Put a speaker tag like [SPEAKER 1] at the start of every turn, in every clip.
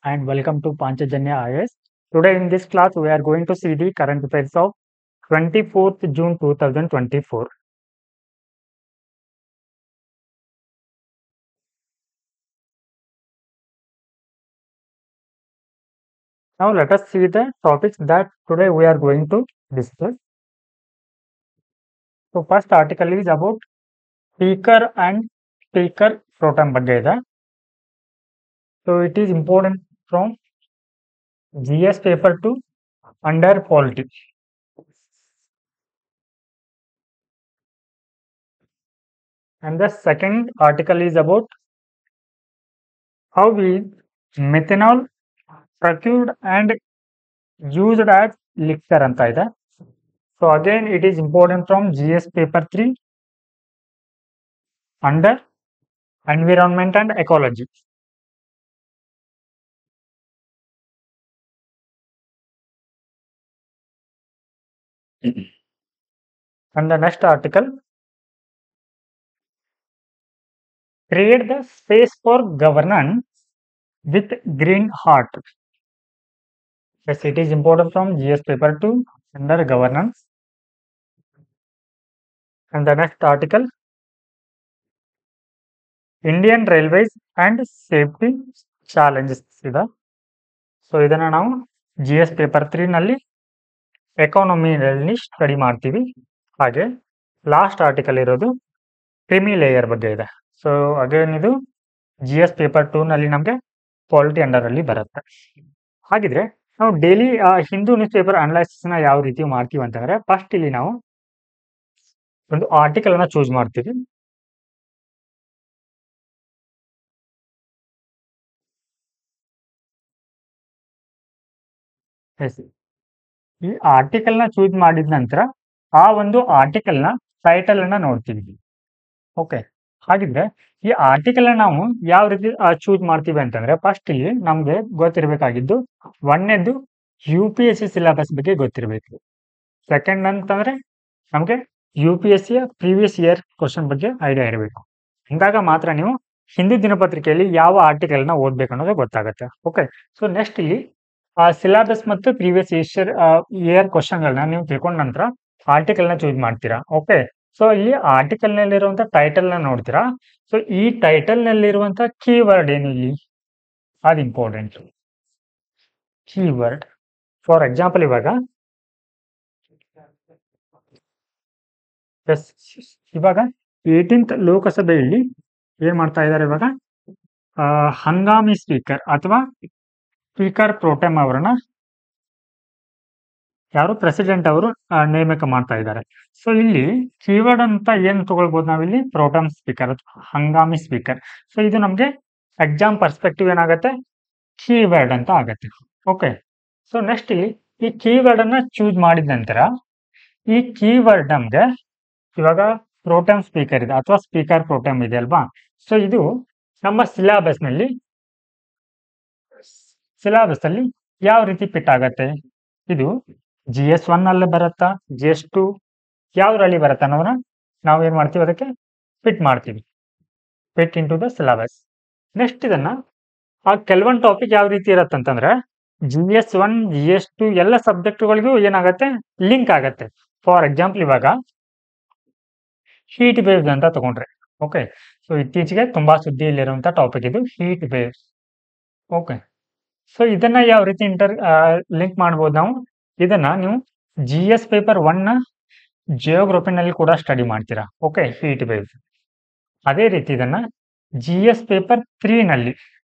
[SPEAKER 1] and welcome to Panchajanya IS. Today in this class we are going to see the current affairs of 24th June 2024. Now let us see the topics that today we are going to discuss. So first article is about speaker and speaker proton ಬಗ್ಗೆ ಇದೆ. So it is important from GS paper to under politics. And the second article is about how is methanol procured and used as liquor ಅಂತ ಇದೆ. So again it is important from GS paper 3 under environment and ecology. And the next article create the space for governance with green heart. Yes, it is important from GS paper 2 under governance. And the next article Indian railways and safety challenges ಇದೆ so ಇದನ್ನ ನಾವು G S paper ತ್ರೀನಲ್ಲಿ ಎಕಾನಮಿನಲ್ಲಿ study ಮಾಡ್ತೀವಿ ಹಾಗೆ last article ಇರೋದು creamy layer ಬಗ್ಗೆ ಇದೆ ಸೊ ಅಗೇನ್ ಇದು ಜಿ ಎಸ್ ಪೇಪರ್ ಟೂನಲ್ಲಿ ನಮಗೆ ಪಾಲಿಟಿ ಅಂಡರ್ ಅಲ್ಲಿ ಬರುತ್ತೆ ಹಾಗಿದ್ರೆ ನಾವು daily Hindu news paper analysis ನ ಯಾವ ರೀತಿ ಮಾಡ್ತೀವಿ ಅಂತಂದ್ರೆ ಫಸ್ಟ್ ಇಲ್ಲಿ ನಾವು ಒಂದು ಆರ್ಟಿಕಲ್ ಅನ್ನ ಚೂಸ್ ಮಾಡ್ತೀವಿ ಎಸ್ ಈ ಆರ್ಟಿಕಲ್ ನ ಚೂಸ್ ಮಾಡಿದ ನಂತರ ಆ ಒಂದು ಆರ್ಟಿಕಲ್ ನ ಟೈಟಲ್ ಅನ್ನ ನೋಡ್ತೀವಿ ಓಕೆ ಹಾಗಿದ್ರೆ ಈ ಆರ್ಟಿಕಲ್ ನಾವು ಯಾವ ರೀತಿ ಚೂಸ್ ಮಾಡ್ತೀವಿ ಅಂತಂದ್ರೆ ಫಸ್ಟ್ ಇಲ್ಲಿ ನಮ್ಗೆ ಗೊತ್ತಿರಬೇಕಾಗಿದ್ದು ಒಂದನೇದು U P S C syllabus ಬಗ್ಗೆ ಗೊತ್ತಿರಬೇಕು ಸೆಕೆಂಡ್ ಅಂತಂದ್ರೆ ನಮ್ಗೆ ಯು ಪಿ ಎಸ್ ಸಿಯ ಪ್ರೀವಿಯಸ್ ಇಯರ್ ಕ್ವಶನ್ ಬಗ್ಗೆ ಐಡಿಯಾ ಇರಬೇಕು ಹಿಂಗಾಗ ಮಾತ್ರ ನೀವು ಹಿಂದಿ ದಿನಪತ್ರಿಕೆಯಲ್ಲಿ ಯಾವ ಆರ್ಟಿಕಲ್ ನ ಓದ್ಬೇಕು ಅನ್ನೋದು ಗೊತ್ತಾಗುತ್ತೆ ಓಕೆ ಸೊ ನೆಕ್ಸ್ಟ್ ಇಲ್ಲಿ ಆ ಸಿಲೆಬಸ್ ಮತ್ತು ಪ್ರೀವಿಯಸ್ ಇಯರ್ ಇಯರ್ ಕ್ವಶನ್ಗಳನ್ನ ನೀವು ತಿಳ್ಕೊಂಡ ನಂತರ ಆರ್ಟಿಕಲ್ ನ ಚೂಸ್ ಮಾಡ್ತೀರಾ ಓಕೆ ಸೊ ಇಲ್ಲಿ ಆರ್ಟಿಕಲ್ ನಲ್ಲಿರುವಂತ ಟೈಟಲ್ ನ ನೋಡ್ತೀರಾ ಸೊ ಈ ಟೈಟಲ್ ನಲ್ಲಿರುವಂತ ಕೀವರ್ಡ್ ಏನು ಇಲ್ಲಿ ಅದು ಇಂಪಾರ್ಟೆಂಟ್ ಕೀವರ್ಡ್ ಫಾರ್ ಎಕ್ಸಾಂಪಲ್ ಇವಾಗ ಎಸ್ ಇವಾಗ ಏಟೀನ್ತ್ ಲೋಕಸಭೆಯಲ್ಲಿ ಏನ್ ಮಾಡ್ತಾ ಇದ್ದಾರೆ ಇವಾಗ ಹಂಗಾಮಿ ಸ್ಪೀಕರ್ ಅಥವಾ ಸ್ಪೀಕರ್ ಪ್ರೋಟೆಮ್ ಅವರನ್ನ ಯಾರು ಪ್ರೆಸಿಡೆಂಟ್ ಅವರು ನೇಮಕ ಮಾಡ್ತಾ ಇದ್ದಾರೆ ಸೊ ಇಲ್ಲಿ ಕೀವರ್ಡ್ ಅಂತ ಏನ್ ತಗೊಳ್ಬಹುದು ನಾವಿಲ್ಲಿ ಪ್ರೋಟಮ್ ಸ್ಪೀಕರ್ ಹಂಗಾಮಿ ಸ್ಪೀಕರ್ ಸೊ ಇದು ನಮ್ಗೆ ಎಕ್ಸಾಮ್ ಪರ್ಸ್ಪೆಕ್ಟಿವ್ ಏನಾಗುತ್ತೆ ಕೀವರ್ಡ್ ಅಂತ ಆಗತ್ತೆ ಓಕೆ ಸೊ ನೆಕ್ಸ್ಟ್ ಇಲ್ಲಿ ಈ ಕೀವರ್ಡ್ ಅನ್ನ ಚೂಸ್ ಮಾಡಿದ ನಂತರ ಈ ಕೀವರ್ಡ್ ನಮ್ಗೆ ಇವಾಗ ಪ್ರೋಟಮ್ ಸ್ಪೀಕರ್ ಇದೆ ಅಥವಾ ಸ್ಪೀಕರ್ ಪ್ರೋಟಮ್ ಇದೆ ಅಲ್ವಾ ಸೊ ಇದು ನಮ್ಮ ಸಿಲೆಬಸ್ ನಲ್ಲಿ ಸಿಲೆಬಸ್ ಅಲ್ಲಿ ಯಾವ ರೀತಿ ಫಿಟ್ ಆಗತ್ತೆ ಇದು ಜಿ ಎಸ್ ಒನ್ ಅಲ್ಲಿ ಬರುತ್ತಾ ಜಿ ಎಸ್ ಟು ಯಾವ್ದ್ರಲ್ಲಿ ಬರುತ್ತೆ ಅನ್ನೋದನ್ನ ನಾವು ಏನ್ ಮಾಡ್ತೀವಿ ಅದಕ್ಕೆ ಫಿಟ್ ಮಾಡ್ತೀವಿ fit into the syllabus next ಇದನ್ನ ಆ ಕೆಲವೊಂದು ಟಾಪಿಕ್ ಯಾವ ರೀತಿ ಇರತ್ತೆ ಅಂತಂದ್ರೆ G S one G S two ಎಲ್ಲ ಸಬ್ಜೆಕ್ಟ್ಗಳಿಗೂ ಏನಾಗತ್ತೆ ಲಿಂಕ್ ಆಗತ್ತೆ ಫಾರ್ ಎಕ್ಸಾಂಪಲ್ ಇವಾಗ ಹೀಟ್ ವೇವ್ಸ್ ಅಂತ ತಗೊಂಡ್ರೆ ಓಕೆ ಸೊ ಇತ್ತೀಚೆಗೆ ತುಂಬಾ ಸುದ್ದಿಯಲ್ಲಿರುವಂತ ಟಾಪಿಕ್ ಇದು ಹೀಟ್ ವೇವ್ಸ್ ಓಕೆ ಸೊ ಇದನ್ನ ಯಾವ ರೀತಿ ಇಂಟರ್ ಲಿಂಕ್ ಮಾಡ್ಬೋದು ನಾವು ಇದನ್ನ ನೀವು ಜಿ ಎಸ್ ಪೇಪರ್ ಒನ್ ನ ಜಿಯೋಗ್ರಫಿನಲ್ಲಿ ಕೂಡ ಸ್ಟಡಿ ಮಾಡ್ತೀರಾ ಓಕೆ ಹೀಟ್ ವೇವ್ಸ್ ಅದೇ ರೀತಿ ಇದನ್ನ ಜಿ ಎಸ್ ಪೇಪರ್ ತ್ರೀ ನಲ್ಲಿ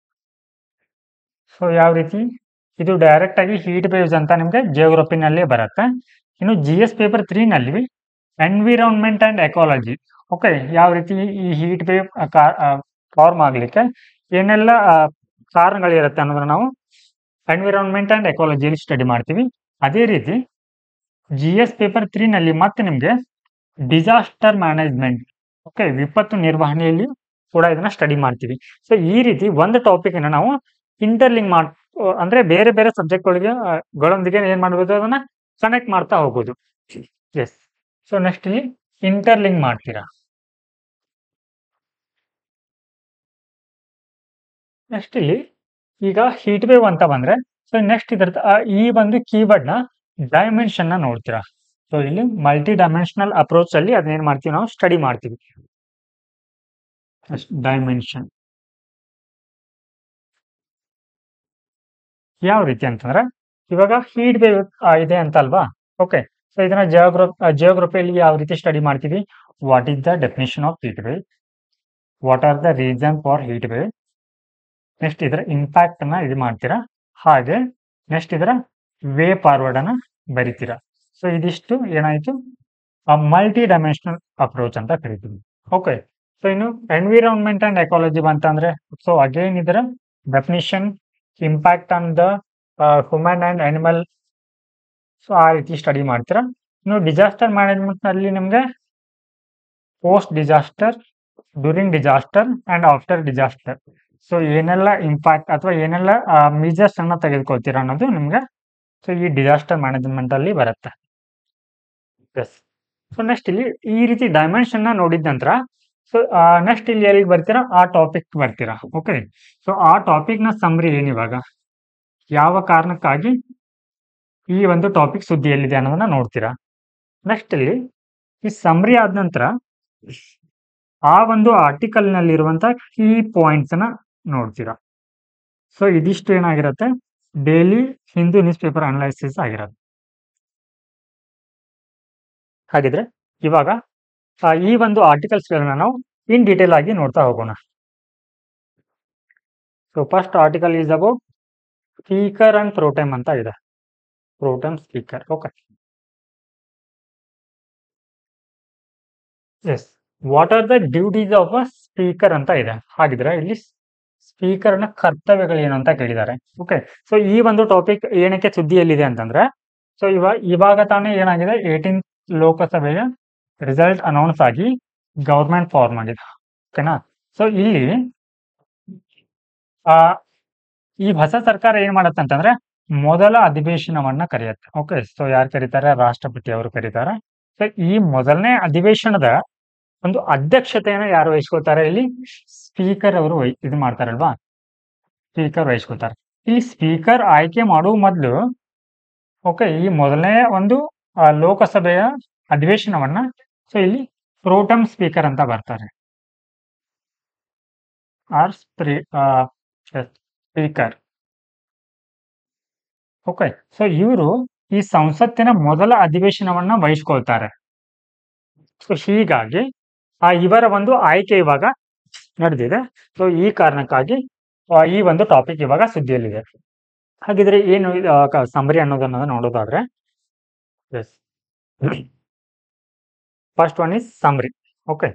[SPEAKER 1] ಸೊ ಯಾವ ರೀತಿ ಇದು ಡೈರೆಕ್ಟ್ ಆಗಿ ಹೀಟ್ ವೇವ್ಸ್ ಅಂತ ನಿಮ್ಗೆ ಜಿಯೋಗ್ರಫಿನಲ್ಲೇ ಬರುತ್ತೆ ಇನ್ನು ಜಿ ಎಸ್ ಪೇಪರ್ ತ್ರೀ ನಲ್ಲಿ ಎನ್ವಿರಾನ್ಮೆಂಟ್ ಅಂಡ್ ಎಕಾಲಜಿ ಓಕೆ ಯಾವ ರೀತಿ ಈ ಹೀಟ್ ವೇವ್ ಫಾರ್ಮ್ ಆಗ್ಲಿಕ್ಕೆ ಏನೆಲ್ಲ ಕಾರಣಗಳಿರುತ್ತೆ ಅನ್ನೋದನ್ನ ನಾವು ಎನ್ವಿರಾನ್ಮೆಂಟ್ ಅಂಡ್ ಎಕಾಲಜಿಯಲ್ಲಿ ಸ್ಟಡಿ ಮಾಡ್ತೀವಿ ಅದೇ ರೀತಿ ಜಿ ಎಸ್ ಪೇಪರ್ ತ್ರೀ ನಲ್ಲಿ ಮತ್ತೆ ನಿಮ್ಗೆ ಡಿಸಾಸ್ಟರ್ ಮ್ಯಾನೇಜ್ಮೆಂಟ್ ಓಕೆ ವಿಪತ್ತು ನಿರ್ವಹಣೆಯಲ್ಲಿ ಕೂಡ ಇದನ್ನ ಸ್ಟಡಿ ಮಾಡ್ತೀವಿ ಸೊ ಈ ರೀತಿ ಒಂದು ಟಾಪಿಕ್ ಅನ್ನ ನಾವು ಇಂಟರ್ಲಿಂಕ್ ಮಾಡ್ ಅಂದ್ರೆ ಬೇರೆ ಬೇರೆ ಸಬ್ಜೆಕ್ಟ್ ಗಳಿಗೆ ಗಳೊಂದಿಗೆ ಏನ್ ಮಾಡ್ಬೋದು ಅದನ್ನ ಕನೆಕ್ಟ್ ಮಾಡ್ತಾ ಹೋಗೋದು ಎಸ್ ಸೊ ನೆಕ್ಸ್ಟ್ ಇಲ್ಲಿ ಇಂಟರ್ಲಿಂಕ್ ಮಾಡ್ತೀರಾ ನೆಕ್ಸ್ಟ್ ಇಲ್ಲಿ ಈಗ ಹೀಟ್ ವೇವ್ ಅಂತ ಬಂದ್ರೆ ಸೊ ನೆಕ್ಸ್ಟ್ ಇದ್ರ ಈ ಒಂದು ಕೀವರ್ಡ್ ನ ಡೈಮೆನ್ಷನ್ ನ ನೋಡ್ತೀರಾ ಸೊ ಇಲ್ಲಿ ಮಲ್ಟಿ ಡೈಮೆನ್ಷನಲ್ ಅಪ್ರೋಚ್ ಅಲ್ಲಿ ಅದನ್ನೇನ್ ಮಾಡ್ತೀವಿ ನಾವು ಸ್ಟಡಿ ಮಾಡ್ತೀವಿ ಡೈಮೆನ್ಷನ್ ಯಾವ ರೀತಿ ಅಂತಂದ್ರೆ ಇವಾಗ ಹೀಟ್ ವೇವ್ ಇದೆ ಅಂತ ಅಲ್ವಾ ಓಕೆ ಸೊ ಇದನ್ನ ಜಿಯೋಗ್ರಫ್ ಜಿಯೋಗ್ರಫಿಯಲ್ಲಿ ಯಾವ ರೀತಿ ಸ್ಟಡಿ ಮಾಡ್ತೀವಿ what is the definition of heat wave what are the reason for heat wave next ಇದರ ಇಂಪ್ಯಾಕ್ಟ್ ಅನ್ನ ಇದು ಮಾಡ್ತೀರಾ ಹಾಗೆ ನೆಕ್ಸ್ಟ್ ಇದರ ವೇ ಫಾರ್ವರ್ಡ್ ಅನ್ನ ಬರಿತೀರಾ ಸೊ ಇದಿಷ್ಟು ಏನಾಯ್ತು ಮಲ್ಟಿ ಡೈಮೆನ್ಷನಲ್ ಅಪ್ರೋಚ್ ಅಂತ ಕರಿತೀವಿ ಓಕೆ ಸೊ ಇನ್ನು ಎನ್ವಿರಾನ್ಮೆಂಟ್ ಅಂಡ್ ಎಕಾಲಜಿ ಬಂತಂದ್ರೆ ಸೊ ಅಗೇನ್ ಇದರ definition impact on the human and animal so ಆ ರೀತಿ ಸ್ಟಡಿ ಮಾಡ್ತೀರಾ ಇನ್ನು ಡಿಸಾಸ್ಟರ್ ಮ್ಯಾನೇಜ್ಮೆಂಟ್ ನಲ್ಲಿ ನಿಮ್ಗೆ post disaster during disaster and after disaster so ಏನೆಲ್ಲ ಇಂಪ್ಯಾಕ್ಟ್ ಅಥವಾ ಏನೆಲ್ಲ ಮೀಜರ್ಸ್ ಅನ್ನ ತೆಗೆದುಕೊಳ್ತೀರಾ ಅನ್ನೋದು ನಿಮ್ಗೆ ಸೊ ಈ ಡಿಸಾಸ್ಟರ್ ಮ್ಯಾನೇಜ್ಮೆಂಟ್ ಅಲ್ಲಿ ಬರುತ್ತೆ ಎಸ್ ಸೊ ನೆಕ್ಸ್ಟ್ ಇಲ್ಲಿ ಈ ರೀತಿ ಡೈಮೆನ್ಷನ್ ನ ನೋಡಿದ ನಂತರ ಸೊ ನೆಕ್ಸ್ಟ್ ಇಲ್ಲಿ ಎಲ್ಲಿಗೆ ಬರ್ತೀರಾ ಆ ಟಾಪಿಕ್ ಬರ್ತೀರಾ ಓಕೆ ಸೊ ಆ ಟಾಪಿಕ್ ನ ಸಮ್ರಿ ಏನಿವಾಗ ಯಾವ ಕಾರಣಕ್ಕಾಗಿ ಈ ಒಂದು ಟಾಪಿಕ್ ಸುದ್ದಿಯಲ್ಲಿದೆ ಅನ್ನೋದನ್ನ ನೋಡ್ತೀರಾ ನೆಕ್ಸ್ಟ್ ಇಲ್ಲಿ ಈ ಸಮ್ರಿ ಆದ ನಂತರ ಆ ಒಂದು ಆರ್ಟಿಕಲ್ ನಲ್ಲಿರುವಂತ ಕೀ ಪಾಯಿಂಟ್ಸ್ ನ ನೋಡ್ತೀರಾ ಸೊ ಇದಿಷ್ಟು ಏನಾಗಿರುತ್ತೆ daily Hindu news paper analysis ಆಗಿರೋದು ಹಾಗಿದ್ರೆ ಇವಾಗ ಆ, ಈ ಒಂದು ಆರ್ಟಿಕಲ್ಸ್ ಗಳನ್ನ ನಾವು ಇನ್ ಡೀಟೇಲ್ ಆಗಿ ನೋಡ್ತಾ ಹೋಗೋಣ so first article is about speaker and pro tem ಅಂತ ಇದೆ pro tem speaker okay yes what are the duties of a speaker ಅಂತ ಇದೆ ಹಾಗಿದ್ರೆ ಇಲ್ಲಿ ಸ್ಪೀಕರ್ ನ ಕರ್ತವ್ಯಗಳೇನು ಅಂತ ಕೇಳಿದ್ದಾರೆ ಓಕೆ ಸೊ ಈ ಒಂದು ಟಾಪಿಕ್ ಏನಕ್ಕೆ ಸುದ್ದಿಯಲ್ಲಿದೆ ಅಂತಂದ್ರೆ ಸೊ ಇವಾಗ ಇವಾಗ ತಾನೇ ಏನಾಗಿದೆ ಏಟೀನ್ ಲೋಕಸಭೆಯ ರಿಸಲ್ಟ್ ಅನೌನ್ಸ್ ಆಗಿ ಗೌರ್ಮೆಂಟ್ ಫಾರ್ಮ್ ಆಗಿದೆ ಓಕೆನಾ ಸೊ ಇಲ್ಲಿ ಆ ಈ ಹೊಸ ಸರ್ಕಾರ ಏನ್ ಮಾಡತ್ತೆ ಅಂತಂದ್ರೆ ಮೊದಲ ಅಧಿವೇಶನವನ್ನ ಕರೆಯುತ್ತೆ ಓಕೆ ಸೊ ಯಾರು ಕರೀತಾರೆ ರಾಷ್ಟ್ರಪತಿ ಅವರು ಕರೀತಾರೆ ಸೊ ಈ ಮೊದಲನೇ ಅಧಿವೇಶನದ ಒಂದು ಅಧ್ಯಕ್ಷತೆಯನ್ನ ಯಾರು ವಹಿಸ್ಕೋತಾರೆ ಇಲ್ಲಿ ಸ್ಪೀಕರ್ ಅವರು ವಹಿ- ಇದು ಮಾಡ್ತಾರಲ್ವಾ ಸ್ಪೀಕರ್ ವಹಿಸ್ಕೋತಾರೆ ಇಲ್ಲಿ ಸ್ಪೀಕರ್ ಆಯ್ಕೆ ಮಾಡುವ ಮೊದಲು ಓಕೆ ಈ ಮೊದಲನೇ ಒಂದು ಆ, ಲೋಕಸಭೆಯ ಅಧಿವೇಶನವನ್ನ ಸೊ ಇಲ್ಲಿ ಪ್ರೋಟಮ್ ಸ್ಪೀಕರ್ ಅಂತ ಬರ್ತಾರೆ ಆರ್ ಸ್ಪೀಕರ್ ಓಕೆ ಸೊ ಇವರು ಈ ಸಂಸತ್ತಿನ ಮೊದಲ ಅಧಿವೇಶನವನ್ನ ವಹಿಸ್ಕೊಳ್ತಾರೆ ಸೊ ಹೀಗಾಗಿ ಆ ಇವರ ಒಂದು ಆಯ್ಕೆ ಇವಾಗ ನಡೆದಿದೆ ಸೊ ಈ ಕಾರಣಕ್ಕಾಗಿ ಆ, ಈ ಒಂದು ಟಾಪಿಕ್ ಇವಾಗ ಸುದ್ದಿಯಲ್ಲಿದೆ ಹಾಗಿದ್ರೆ ಏನು ಸಂಬರಿ ಅನ್ನೋದನ್ನ ನೋಡೋದಾದ್ರೆ yes first one is summary okay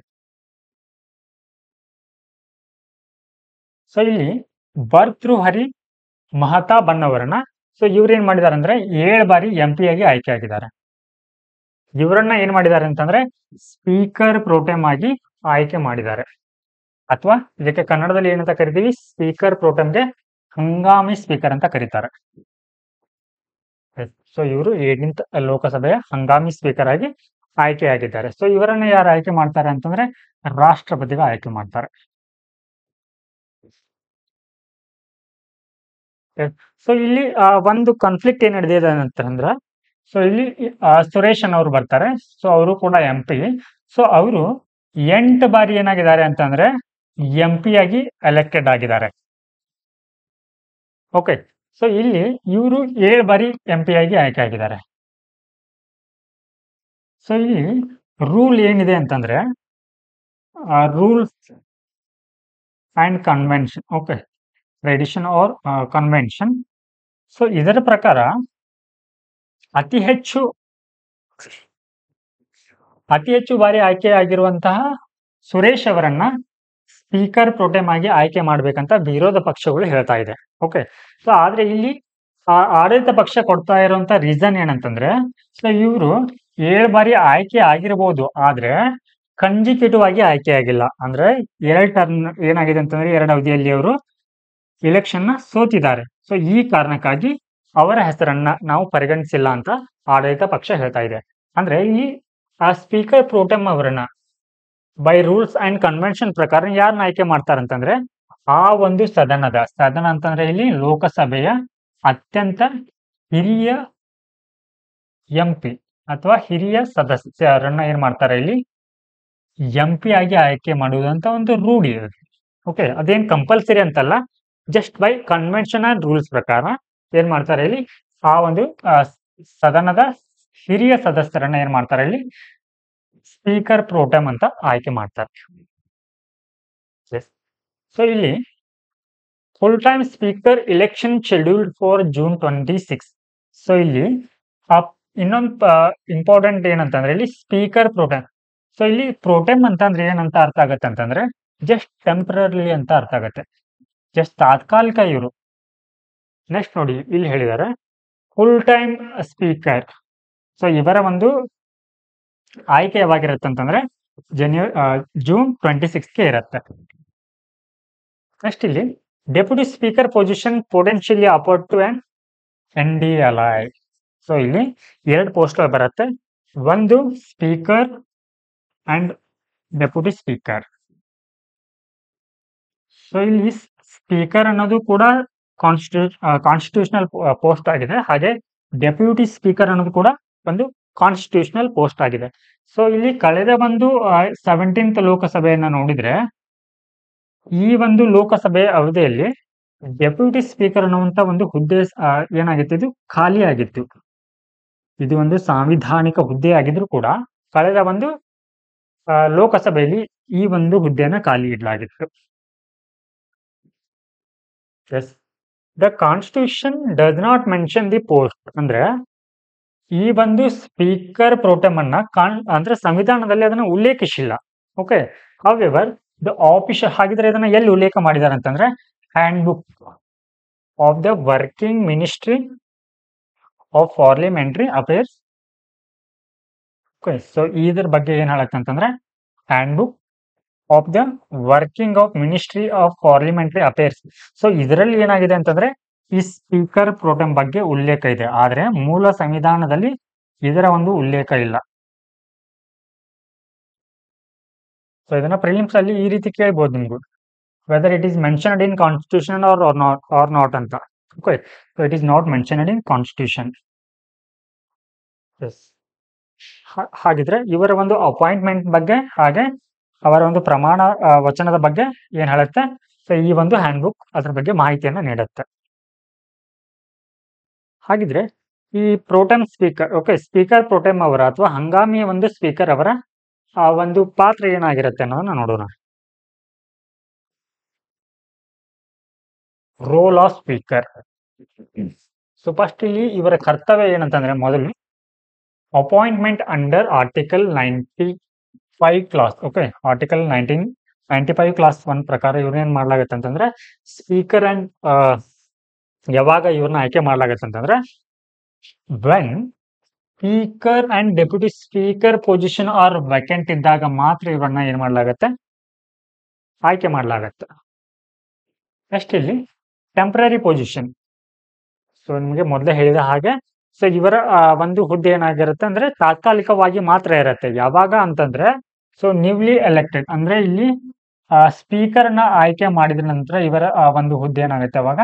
[SPEAKER 1] so ಇಲ್ಲಿ ಭರ್ತೃ ಹರಿ ಮಹತಾ ಬನ್ನವರನ್ನ ಸೊ ಇವ್ರೇನ್ ಮಾಡಿದಾರೆ ಅಂದ್ರೆ ಏಳು ಬಾರಿ ಎಂ ಪಿ ಆಗಿ ಆಯ್ಕೆ ಆಗಿದ್ದಾರೆ ಇವರನ್ನ ಏನ್ ಮಾಡಿದ್ದಾರೆ ಅಂತಂದ್ರೆ ಸ್ಪೀಕರ್ ಪ್ರೋಟೆಮ್ ಆಗಿ ಆಯ್ಕೆ ಮಾಡಿದ್ದಾರೆ ಅಥವಾ ಇದಕ್ಕೆ ಕನ್ನಡದಲ್ಲಿ ಏನಂತ ಕರಿತೀವಿ ಸ್ಪೀಕರ್ ಪ್ರೋಟೆಮ್ಗೆ ಹಂಗಾಮಿ ಸ್ಪೀಕರ್ ಅಂತ ಕರೀತಾರೆ ಸೊ ಇವರು ಏಳನೇ ಲೋಕಸಭೆಯ ಹಂಗಾಮಿ ಸ್ಪೀಕರ್ ಆಗಿ ಆಯ್ಕೆಯಾಗಿದ್ದಾರೆ ಸೊ ಇವರನ್ನ ಯಾರು ಆಯ್ಕೆ ಮಾಡ್ತಾರೆ ಅಂತಂದ್ರೆ ರಾಷ್ಟ್ರಪತಿಗಳು ಆಯ್ಕೆ ಮಾಡ್ತಾರೆ ಸೊ ಇಲ್ಲಿ ಆ, ಒಂದು ಕಾನ್ಫ್ಲಿಕ್ಟ್ ಏನ್ ನಡೆದಿದೆ ಅಂತಂದ್ರ ಸೊ ಇಲ್ಲಿ ಆ, ಸುರೇಶ್ ಅನ್ನೋರು ಬರ್ತಾರೆ ಸೊ ಅವರು ಕೂಡ ಎಂ ಪಿ ಸೊ ಅವರು ಎಂಟು ಬಾರಿ ಏನಾಗಿದ್ದಾರೆ ಅಂತಂದ್ರೆ ಎಂ ಪಿ ಆಗಿ ಎಲೆಕ್ಟೆಡ್ ಆಗಿದ್ದಾರೆ ಓಕೆ ಸೊ ಇಲ್ಲಿ ಇವರು ಏಳು ಬಾರಿ ಎಂ ಪಿ ಆಗಿ ಆಯ್ಕೆ ಆಗಿದ್ದಾರೆ ಸೊ ಇಲ್ಲಿ ರೂಲ್ ಏನಿದೆ ಅಂತಂದ್ರೆ rules and convention okay tradition or convention so ಇದರ ಪ್ರಕಾರ ಅತಿ ಹೆಚ್ಚು ಅತಿ ಹೆಚ್ಚು ಬಾರಿ ಆಯ್ಕೆ ಆಗಿರುವಂತಹ ಸುರೇಶ್ ಅವರನ್ನ ಸ್ಪೀಕರ್ ಪ್ರೋಟೆಮ್ ಆಗಿ ಆಯ್ಕೆ ಮಾಡ್ಬೇಕಂತ ವಿರೋಧ ಪಕ್ಷಗಳು ಹೇಳ್ತಾ ಇದೆ ಓಕೆ ಸೊ ಆದ್ರೆ ಇಲ್ಲಿ ಆ ಆಡಳಿತ ಪಕ್ಷ ಕೊಡ್ತಾ ಇರುವಂತ ರೀಸನ್ ಏನಂತಂದ್ರೆ ಸೊ ಇವರು ಏಳು ಬಾರಿ ಆಯ್ಕೆ ಆಗಿರಬಹುದು ಆದ್ರೆ ಕನ್ಸಿಕ್ಯೂಟಿವ್ ಆಗಿ ಆಯ್ಕೆ ಆಗಿಲ್ಲ ಅಂದ್ರೆ ಎರಡ್ ಟರ್ಮ್ ಏನಾಗಿದೆ ಅಂತಂದ್ರೆ ಎರಡು ಅವಧಿಯಲ್ಲಿ ಅವರು ಎಲೆಕ್ಷನ್ ನ ಸೋತಿದ್ದಾರೆ ಸೊ ಈ ಕಾರಣಕ್ಕಾಗಿ ಅವರ ಹೆಸರನ್ನ ನಾವು ಪರಿಗಣಿಸಿಲ್ಲ ಅಂತ ಆಡಳಿತ ಪಕ್ಷ ಹೇಳ್ತಾ ಇದೆ ಅಂದ್ರೆ ಈ ಆ ಸ್ಪೀಕರ್ ಪ್ರೋಟೆಮ್ ಅವರನ್ನ ಬೈ ರೂಲ್ಸ್ ಅಂಡ್ ಕನ್ವೆನ್ಷನ್ ಪ್ರಕಾರ ಯಾರನ್ನ ಆಯ್ಕೆ ಮಾಡ್ತಾರಂತಂದ್ರೆ ಆ ಒಂದು ಸದನದ ಸದನ ಅಂತಂದ್ರೆ ಇಲ್ಲಿ ಲೋಕಸಭೆಯ ಅತ್ಯಂತ ಹಿರಿಯ ಎಂಪಿ ಅಥವಾ ಹಿರಿಯ ಸದಸ್ಯರನ್ನ ಏನ್ ಮಾಡ್ತಾರೆ ಇಲ್ಲಿ ಎಂಪಿ ಆಗಿ ಆಯ್ಕೆ ಮಾಡುವುದಂತ ಒಂದು ರೂಢಿ ಇದೆ ಓಕೆ ಅದೇನ್ ಕಂಪಲ್ಸರಿ ಅಂತಲ್ಲ just by convention and rules ಪ್ರಕಾರ ಏನ್ ಮಾಡ್ತಾರೆ ಇಲ್ಲಿ ಆ ಒಂದು ಆ, ಸದನದ ಹಿರಿಯ ಸದಸ್ಯರನ್ನ ಏನ್ ಮಾಡ್ತಾರೆ ಇಲ್ಲಿ ಸ್ಪೀಕರ್ ಪ್ರೋಟಮ್ ಅಂತ ಆಯ್ಕೆ ಮಾಡ್ತಾರೆ ಸೊ ಇಲ್ಲಿ full time speaker election scheduled for June twenty six so ಇಲ್ಲಿ ಇನ್ನೊಂದು ಇಂಪಾರ್ಟೆಂಟ್ ಏನಂತಂದ್ರೆ ಇಲ್ಲಿ ಸ್ಪೀಕರ್ ಪ್ರೋಟಮ್ ಸೊ ಇಲ್ಲಿ ಪ್ರೋಟೆಮ್ ಅಂತಂದ್ರೆ ಏನಂತ ಅರ್ಥ ಆಗತ್ತೆ ಅಂತಂದ್ರೆ ಜಸ್ಟ್ ಟೆಂಪರರಿ ಅಂತ ಅರ್ಥ ಆಗತ್ತೆ ಜಸ್ಟ್ ತಾತ್ಕಾಲಿಕ ಇವರು ನೆಕ್ಸ್ಟ್ ನೋಡಿ ಇಲ್ಲಿ ಹೇಳಿದ್ದಾರೆ ಫುಲ್ ಟೈಮ್ ಸ್ಪೀಕರ್ ಸೊ ಇವರ ಒಂದು ಆಯ್ಕೆ ಯಾವಾಗಿರುತ್ತೆ ಅಂತಂದ್ರೆ ಜನ್ಯು ಜೂನ್ ಟ್ವೆಂಟಿ ಸಿಕ್ಸ್ಗೆ ಇರುತ್ತೆ ನೆಕ್ಸ್ಟ್ ಇಲ್ಲಿ deputy speaker position potentially apport to and N D ally so ಇಲ್ಲಿ ಎರಡು ಪೋಸ್ಟ್ ಬರುತ್ತೆ ಒಂದು speaker and deputy speaker so ಇಲ್ಲಿ ಸ್ಪೀಕರ್ ಅನ್ನೋದು ಕೂಡ ಕಾನ್ಸ್ಟಿಟ್ಯೂ ಕಾನ್ಸ್ಟಿಟ್ಯೂಷನಲ್ ಪೋಸ್ಟ್ ಆಗಿದೆ ಹಾಗೆ ಡೆಪ್ಯೂಟಿ ಸ್ಪೀಕರ್ ಅನ್ನೋದು ಕೂಡ ಒಂದು ಕಾನ್ಸ್ಟಿಟ್ಯೂಷನಲ್ ಪೋಸ್ಟ್ ಆಗಿದೆ ಸೊ ಇಲ್ಲಿ ಕಳೆದ ಒಂದು ಸೆವೆಂಟೀನ್ತ್ ಲೋಕಸಭೆಯನ್ನ ನೋಡಿದ್ರೆ ಈ ಒಂದು ಲೋಕಸಭೆ ಅವಧಿಯಲ್ಲಿ ಡೆಪ್ಯೂಟಿ ಸ್ಪೀಕರ್ ಅನ್ನುವಂತ ಒಂದು ಹುದ್ದೆ ಆ, ಏನಾಗಿತ್ತು ಇದು ಖಾಲಿ ಆಗಿತ್ತು ಇದು ಒಂದು ಸಾಂವಿಧಾನಿಕ ಹುದ್ದೆ ಆಗಿದ್ರು ಕೂಡ ಕಳೆದ ಒಂದು ಆ, ಲೋಕಸಭೆಯಲ್ಲಿ ಈ ಒಂದು ಹುದ್ದೆಯನ್ನ ಖಾಲಿ ಇಡಲಾಗಿತ್ತು yes the constitution does not mention the post ಅಂದ್ರೆ ಈ ಒಂದು ಸ್ಪೀಕರ್ ಪ್ರೋಟಮ್ ಅನ್ನ ಕಾನ್ ಅಂದ್ರೆ ಸಂವಿಧಾನದಲ್ಲಿ ಅದನ್ನ ಉಲ್ಲೇಖಿಸಿಲ್ಲ ಓಕೆ ಹವೆವರ್ ದ ಆಫೀಷಿಯಲ್ ಹಾಗಿದ್ರೆ ಇದನ್ನ ಎಲ್ಲಿ ಉಲ್ಲೇಖ ಮಾಡಿದ್ದಾರೆ ಅಂತಂದ್ರೆ handbook of the working ministry of parliamentary affairs okay so ಇದ್ರ ಬಗ್ಗೆ ಏನ್ ಹೇಳತ್ತೆ ಅಂತಂದ್ರೆ handbook of the working of ministry of parliamentary affairs so ಇದರಲ್ಲಿ ಏನಾಗಿದೆ ಅಂತಂದ್ರೆ ಈ ಸ್ಪೀಕರ್ ಪ್ರೋಟಮ್ ಬಗ್ಗೆ ಉಲ್ಲೇಖ ಇದೆ ಆದ್ರೆ ಮೂಲ ಸಂವಿಧಾನದಲ್ಲಿ ಇದರ ಒಂದು ಉಲ್ಲೇಖ ಇಲ್ಲ ಸೊ ಇದನ್ನ ಪ್ರಿಲಿಮ್ಸ್ ಅಲ್ಲಿ ಈ ರೀತಿ ಕೇಳ್ಬೋದು ನಿಮ್ಗೂ whether it is mentioned in constitution or or not or not ಅಂತ okay so it is not mentioned in constitution yes ಹಾಗಿದ್ರೆ ಇವರ ಒಂದು ಅಪಾಯಿಂಟ್ಮೆಂಟ್ ಬಗ್ಗೆ ಹಾಗೆ ಅವರ ಒಂದು ಪ್ರಮಾಣ ಆ, ವಚನದ ಬಗ್ಗೆ ಏನ್ ಹೇಳುತ್ತೆ ಸೊ ಈ ಒಂದು ಹ್ಯಾಂಡ್ ಬುಕ್ ಅದ್ರ ಬಗ್ಗೆ ಮಾಹಿತಿಯನ್ನ ನೀಡುತ್ತೆ ಹಾಗಿದ್ರೆ ಈ pro tem speaker okay speaker pro tem ಅವರ ಅಥವಾ ಹಂಗಾಮಿ ಒಂದು ಸ್ಪೀಕರ್ ಅವರ ಆ ಒಂದು ಪಾತ್ರ ಏನಾಗಿರುತ್ತೆ ಅನ್ನೋದನ್ನ ನೋಡೋಣ role of speaker so first ಇಲ್ಲಿ ಇವರ ಕರ್ತವ್ಯ ಏನಂತಂದ್ರೆ ಮೊದಲು appointment under article ninety five clause okay article nineteen ninety five clause one ಪ್ರಕಾರ ಇವ್ರನ್ನ ಏನ್ ಮಾಡ್ಲಾಗತ್ತೆ ಅಂತಂದ್ರೆ ಸ್ಪೀಕರ್ ಅಂಡ್ ಯಾವಾಗ ಇವ್ರನ್ನ ಆಯ್ಕೆ ಮಾಡ್ಲಾಗತ್ತೆ ಅಂತಂದ್ರೆ when speaker and deputy speaker position are vacant ಇದ್ದಾಗ ಮಾತ್ರ ಇವ್ರನ್ನ ಏನ್ ಮಾಡ್ಲಾಗತ್ತೆ ಆಯ್ಕೆ ಮಾಡ್ಲಾಗತ್ತೆ ನೆಕ್ಸ್ಟ್ ಇಲ್ಲಿ ಟೆಂಪ್ರರಿ ಪೊಸಿಷನ್ ಸೊ ನಿಮಗೆ ಮೊದಲೇ ಹೇಳಿದ ಹಾಗೆ ಸೊ ಇವರ ಆ, ಒಂದು ಹುದ್ದೆ ಏನಾಗಿರುತ್ತೆ ಅಂದ್ರೆ ತಾತ್ಕಾಲಿಕವಾಗಿ ಮಾತ್ರ ಇರುತ್ತೆ ಯಾವಾಗ ಅಂತಂದ್ರೆ ಸೊ ನ್ಯೂಲಿ ಎಲೆಕ್ಟೆಡ್ ಅಂದ್ರೆ ಇಲ್ಲಿ ಸ್ಪೀಕರ್ ನ ಆಯ್ಕೆ ಮಾಡಿದ ನಂತರ ಇವರ ಆ, ಒಂದು ಹುದ್ದೆ ಏನಾಗುತ್ತೆ ಅವಾಗ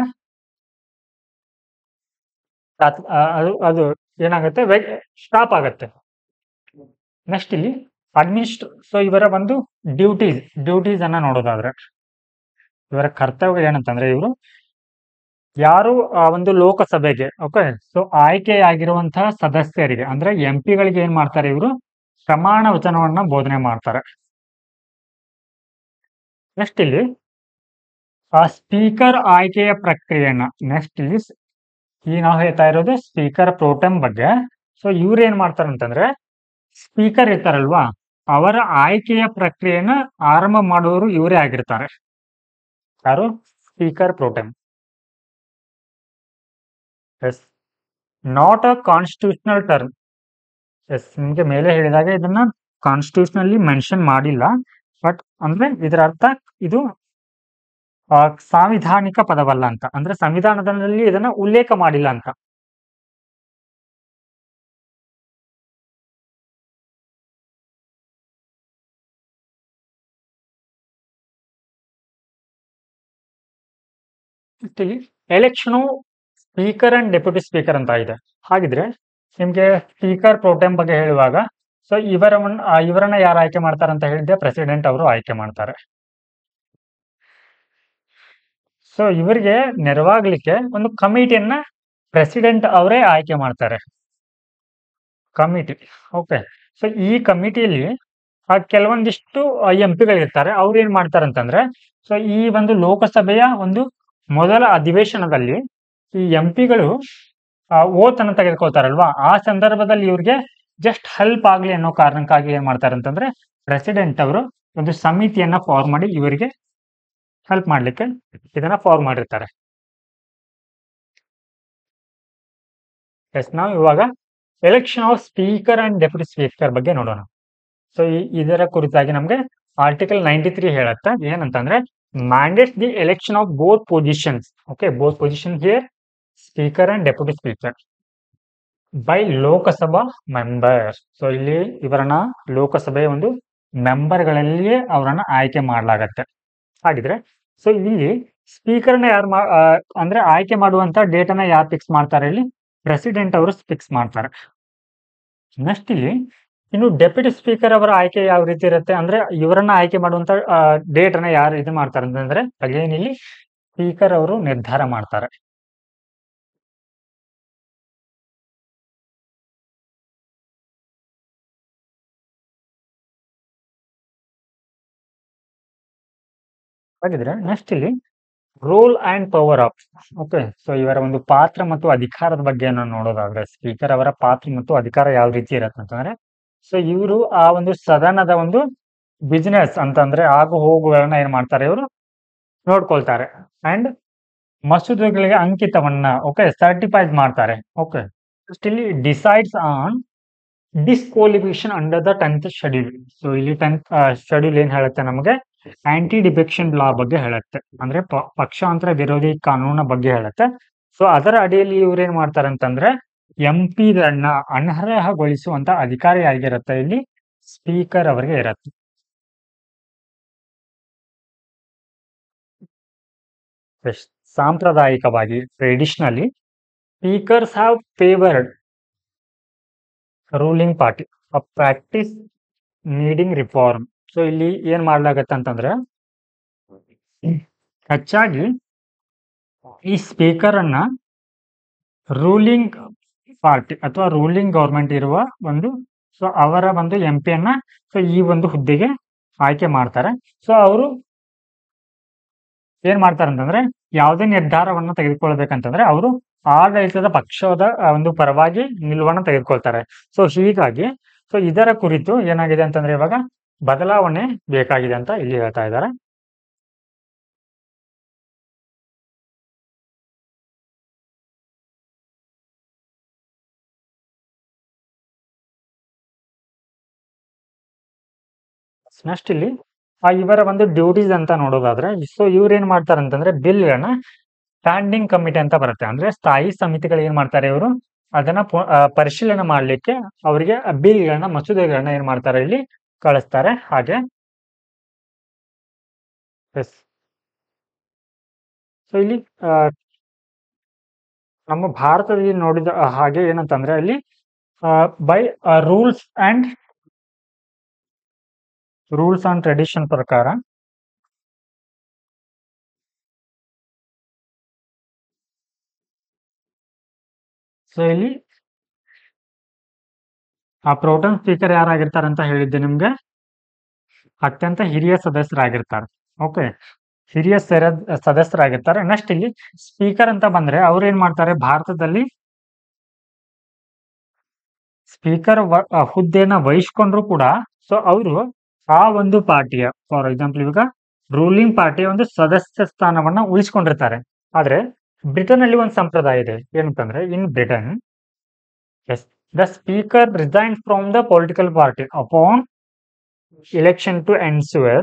[SPEAKER 1] ತಾತ್- ಆ, ಅದು ಅದು ಏನಾಗುತ್ತೆ ಸ್ಟಾಪ್ ಆಗುತ್ತೆ ನೆಕ್ಸ್ಟ್ ಇಲ್ಲಿ ಅಡ್ಮಿನಿಸ್ಟ್ರ ಸೊ ಇವರ ಒಂದು ಡ್ಯೂಟೀಸ್ ಡ್ಯೂಟೀಸ್ ಅನ್ನ ನೋಡೋದಾದ್ರೆ ಇವರ ಕರ್ತವ್ಯ ಏನಂತಂದ್ರೆ ಇವರು ಯಾರು ಆ ಒಂದು ಲೋಕಸಭೆಗೆ ಓಕೆ ಸೊ ಆಯ್ಕೆಯಾಗಿರುವಂತಹ ಸದಸ್ಯರಿಗೆ ಅಂದ್ರೆ ಎಂ ಪಿಗಳಿಗೆ ಏನ್ ಮಾಡ್ತಾರೆ ಇವರು ಪ್ರಮಾಣ ವಚನವನ್ನ ಬೋಧನೆ ಮಾಡ್ತಾರೆ ನೆಕ್ಸ್ಟ್ ಇಲ್ಲಿ ಆ ಸ್ಪೀಕರ್ ಆಯ್ಕೆಯ ಪ್ರಕ್ರಿಯೆಯನ್ನ ನೆಕ್ಸ್ಟ್ ಇಲ್ಲಿ ಸ್- ಈ ನಾವು ಹೇಳ್ತಾ ಇರೋದು ಸ್ಪೀಕರ್ ಪ್ರೋಟಮ್ ಬಗ್ಗೆ ಸೊ ಇವ್ರು ಏನ್ ಮಾಡ್ತಾರೆ ಅಂತಂದ್ರೆ ಸ್ಪೀಕರ್ ಇರ್ತಾರಲ್ವಾ ಅವರ ಆಯ್ಕೆಯ ಪ್ರಕ್ರಿಯೆನ ಆರಂಭ ಮಾಡುವವರು ಇವರೇ ಆಗಿರ್ತಾರೆ ಯಾರು speaker pro tem yes not a constitutional term yes ನಿಮಗೆ ಮೇಲೆ ಹೇಳಿದಾಗ ಇದನ್ನ ಕಾನ್ಸ್ಟಿಟ್ಯೂಷನಲ್ಲಿ ಮೆನ್ಷನ್ ಮಾಡಿಲ್ಲ ಬಟ್ ಅಂದ್ರೆ ಇದರ ಅರ್ಥ ಇದು ಆ, ಸಾಂವಿಧಾನಿಕ ಪದವಲ್ಲ ಅಂತ ಅಂದ್ರೆ ಸಂವಿಧಾನದಲ್ಲಿ ಇದನ್ನ ಉಲ್ಲೇಖ ಮಾಡಿಲ್ಲ ಅಂತ election speaker and deputy speaker ಅಂತ ಇದೆ ಹಾಗಿದ್ರೆ ನಿಮ್ಗೆ ಸ್ಪೀಕರ್ ಪ್ರೋಟೆಮ್ ಬಗ್ಗೆ ಹೇಳುವಾಗ ಸೊ ಇವರ ಇವರನ್ನ ಯಾರು ಆಯ್ಕೆ ಮಾಡ್ತಾರೆ ಅಂತ ಹೇಳಿದ್ರೆ ಪ್ರೆಸಿಡೆಂಟ್ ಅವರು ಆಯ್ಕೆ ಮಾಡ್ತಾರೆ ಸೊ ಇವರಿಗೆ ನೆರವಾಗ್ಲಿಕ್ಕೆ ಒಂದು ಕಮಿಟಿಯನ್ನ ಪ್ರೆಸಿಡೆಂಟ್ ಅವರೇ ಆಯ್ಕೆ ಮಾಡ್ತಾರೆ ಕಮಿಟಿ ಓಕೆ ಸೊ ಈ ಕಮಿಟಿಯಲ್ಲಿ ಆ ಕೆಲವೊಂದಿಷ್ಟು ಎಂ ಪಿಗಳಿರ್ತಾರೆ ಅವ್ರು ಏನ್ ಮಾಡ್ತಾರೆ ಅಂತಂದ್ರೆ ಸೊ ಈ ಒಂದು ಲೋಕಸಭೆಯ ಒಂದು ಮೊದಲ ಅಧಿವೇಶನದಲ್ಲಿ ಈ ಎಂ ಪಿಗಳು ಓತನ್ನು ತೆಗೆದುಕೊಳ್ತಾರಲ್ವಾ ಆ ಸಂದರ್ಭದಲ್ಲಿ ಇವ್ರಿಗೆ ಜಸ್ಟ್ ಹೆಲ್ಪ್ ಆಗ್ಲಿ ಅನ್ನೋ ಕಾರಣಕ್ಕಾಗಿ ಏನ್ ಮಾಡ್ತಾರೆ ಅಂತಂದ್ರೆ ಪ್ರೆಸಿಡೆಂಟ್ ಅವರು ಒಂದು ಸಮಿತಿಯನ್ನ ಫಾರ್ಮ್ ಮಾಡಿ ಇವರಿಗೆ ಹೆಲ್ಪ್ ಮಾಡ್ಲಿಕ್ಕೆ ಇದನ್ನ ಫಾರ್ಮ್ ಮಾಡಿರ್ತಾರೆ ಎಸ್ ನಾವು ಇವಾಗ election of speaker and deputy speaker ಬಗ್ಗೆ ನೋಡೋಣ ಸೊ ಇದರ ಕುರಿತಾಗಿ ನಮ್ಗೆ ಆರ್ಟಿಕಲ್ ನೈಂಟಿ ತ್ರೀ ಹೇಳುತ್ತೆ ಏನಂತಂದ್ರೆ mandate the election of both positions okay both position here speaker and deputy speaker by Lok Sabha member so ಇಲ್ಲಿ ಇವರನ್ನ ಲೋಕಸಭೆಯ ಒಂದು ಮೆಂಬರ್ಗಳಲ್ಲಿಯೇ ಅವರನ್ನ ಆಯ್ಕೆ ಮಾಡಲಾಗತ್ತೆ ಹಾಗಿದ್ರೆ ಸೊ ಇಲ್ಲಿ ಸ್ಪೀಕರ್ನ ಯಾರು ಅಂದ್ರೆ ಆಯ್ಕೆ ಮಾಡುವಂತ ಡೇಟ್ ಅನ್ನ ಯಾರು ಫಿಕ್ಸ್ ಮಾಡ್ತಾರೆ ಇಲ್ಲಿ ಪ್ರೆಸಿಡೆಂಟ್ ಅವರು ಫಿಕ್ಸ್ ಮಾಡ್ತಾರೆ ನೆಕ್ಸ್ಟ್ ಇಲ್ಲಿ ಇನ್ನು ಡೆಪ್ಯೂಟಿ ಸ್ಪೀಕರ್ ಅವರ ಆಯ್ಕೆ ಯಾವ ರೀತಿ ಇರುತ್ತೆ ಅಂದ್ರೆ ಇವರನ್ನ ಆಯ್ಕೆ ಮಾಡುವಂತ ಡೇಟ್ ಅನ್ನ ಯಾರು ಇದು ಮಾಡ್ತಾರೆ ಅಂತಂದ್ರೆ ಅಗೇನ್ ಇಲ್ಲಿ ಸ್ಪೀಕರ್ ಅವರು ನಿರ್ಧಾರ ಮಾಡ್ತಾರೆ ಹಾಗಿದ್ರೆ ನೆಕ್ಸ್ಟ್ ಇಲ್ಲಿ role and power of okay so ಇವರ ಒಂದು ಪಾತ್ರ ಮತ್ತು ಅಧಿಕಾರದ ಬಗ್ಗೆ ನಾವು ನೋಡೋದಾದ್ರೆ ಸ್ಪೀಕರ್ ಅವರ ಪಾತ್ರ ಮತ್ತು ಅಧಿಕಾರ ಯಾವ ರೀತಿ ಇರತ್ತೆ ಅಂತಂದ್ರೆ ಸೊ ಇವರು ಆ ಒಂದು ಸದನದ ಒಂದು ಬಿಸಿನೆಸ್ ಅಂತಂದ್ರೆ ಆಗು ಹೋಗುಗಳನ್ನ ಏನ್ ಮಾಡ್ತಾರೆ ಇವರು ನೋಡ್ಕೊಳ್ತಾರೆ ಅಂಡ್ ಮಸೂದೆಗಳಿಗೆ ಅಂಕಿತವನ್ನ ಓಕೆ ಸರ್ಟಿಫೈಸ್ ಮಾಡ್ತಾರೆ ಓಕೆ ಇಲ್ಲಿ decides on disqualification under the tenth schedule so ಇಲ್ಲಿ ಟೆಂತ್ ಶೆಡ್ಯೂಲ್ ಏನ್ ಹೇಳುತ್ತೆ ನಮಗೆ ಆಂಟಿ ಡಿಫೆಕ್ಷನ್ ಲಾ ಬಗ್ಗೆ ಹೇಳುತ್ತೆ ಅಂದ್ರೆ ಪಕ್ಷಾಂತರ ವಿರೋಧಿ ಕಾನೂನ ಬಗ್ಗೆ ಹೇಳುತ್ತೆ ಸೊ ಅದರ ಅಡಿಯಲ್ಲಿ ಇವ್ರು ಏನ್ ಮಾಡ್ತಾರೆ ಅಂತಂದ್ರೆ ಎಂ ಪಿಗಳನ್ನ ಅನರ್ಹಗೊಳಿಸುವಂತ ಅಧಿಕಾರಿ ಆಗಿರುತ್ತೆ ಇಲ್ಲಿ ಸ್ಪೀಕರ್ ಅವರಿಗೆ ಇರುತ್ತೆ ಸಾಂಪ್ರದಾಯಿಕವಾಗಿ traditionally speakers have favoured ruling party a practice needing reform so ಇಲ್ಲಿ ಏನ್ ಮಾಡ್ಲಾಗತ್ತೆ ಅಂತಂದ್ರೆ ಹೆಚ್ಚಾಗಿ ಈ ಸ್ಪೀಕರ್ ಅನ್ನ ರೂಲಿಂಗ್ ಪಾರ್ಟಿ ಅಥವಾ ರೂಲಿಂಗ್ ಗೌರ್ಮೆಂಟ್ ಇರುವ ಒಂದು ಸೊ ಅವರ ಒಂದು ಎಂ ಪಿಯನ್ನ ಸೊ ಈ ಒಂದು ಹುದ್ದೆಗೆ ಆಯ್ಕೆ ಮಾಡ್ತಾರೆ ಸೊ ಅವರು ಏನ್ ಮಾಡ್ತಾರೆ ಅಂತಂದ್ರೆ ಯಾವುದೇ ನಿರ್ಧಾರವನ್ನ ತೆಗೆದುಕೊಳ್ಬೇಕಂತಂದ್ರೆ ಅವರು ಆಡಳಿತದ ಪಕ್ಷದ ಒಂದು ಪರವಾಗಿ ನಿಲುವನ್ನ ತೆಗೆದುಕೊಳ್ತಾರೆ ಸೊ ಹೀಗಾಗಿ ಸೊ ಇದರ ಕುರಿತು ಏನಾಗಿದೆ ಅಂತಂದ್ರೆ ಇವಾಗ ಬದಲಾವಣೆ ಬೇಕಾಗಿದೆ ಅಂತ ಇಲ್ಲಿ ಹೇಳ್ತಾ ಇದ್ದಾರೆ ನೆಕ್ಸ್ಟ್ ಇಲ್ಲಿ ಆ ಇವರ ಒಂದು ಡ್ಯೂಟೀಸ್ ಅಂತ ನೋಡೋದಾದ್ರೆ ಸೊ ಇವ್ರು ಏನ್ ಮಾಡ್ತಾರೆ ಅಂತಂದ್ರೆ ಬಿಲ್ಗಳನ್ನ ಸ್ಟ್ಯಾಂಡಿಂಗ್ ಕಮಿಟಿ ಅಂತ ಬರುತ್ತೆ ಅಂದ್ರೆ ಸ್ಥಾಯಿ ಸಮಿತಿಗಳು ಏನ್ ಮಾಡ್ತಾರೆ ಇವರು ಅದನ್ನ ಪರಿಶೀಲನೆ ಮಾಡ್ಲಿಕ್ಕೆ ಅವರಿಗೆ ಬಿಲ್ಗಳನ್ನ ಮಸೂದೆಗಳನ್ನ ಏನ್ ಮಾಡ್ತಾರೆ ಇಲ್ಲಿ ಕಳಿಸ್ತಾರೆ ಹಾಗೆ ಎಸ್ ಸೊ ಇಲ್ಲಿ ನಮ್ಮ ಭಾರತದಲ್ಲಿ ನೋಡಿದ ಹಾಗೆ ಏನಂತಂದ್ರೆ ಇಲ್ಲಿ by rules and rules and tradition ಪ್ರಕಾರ ಸೊ ಇಲ್ಲಿ ಆ ಪ್ರೋಟನ್ ಸ್ಪೀಕರ್ ಯಾರಾಗಿರ್ತಾರೆ ಅಂತ ಹೇಳಿದ್ದೆ ನಿಮ್ಗೆ ಅತ್ಯಂತ ಹಿರಿಯ ಸದಸ್ಯರಾಗಿರ್ತಾರೆ ಓಕೆ ಹಿರಿಯ ಸದಸ್ಯರಾಗಿರ್ತಾರೆ ನೆಕ್ಸ್ಟ್ ಇಲ್ಲಿ ಸ್ಪೀಕರ್ ಅಂತ ಬಂದ್ರೆ ಅವ್ರು ಏನ್ ಮಾಡ್ತಾರೆ ಭಾರತದಲ್ಲಿ ಸ್ಪೀಕರ್ ಹುದ್ದೆನ ವಹಿಸ್ಕೊಂಡ್ರು ಕೂಡ ಸೊ ಅವರು ಆ ಒಂದು ಪಾರ್ಟಿಯ ಫಾರ್ ಎಕ್ಸಾಂಪಲ್ ಇವಾಗ ರೂಲಿಂಗ್ ಪಾರ್ಟಿಯ ಒಂದು ಸದಸ್ಯ ಸ್ಥಾನವನ್ನ ಉಳಿಸ್ಕೊಂಡಿರ್ತಾರೆ ಆದ್ರೆ ಬ್ರಿಟನ್ ಅಲ್ಲಿ ಒಂದು ಸಂಪ್ರದಾಯ ಇದೆ ಏನಂತಂದ್ರೆ in Britain yes the speaker resign from the political party upon election to ensure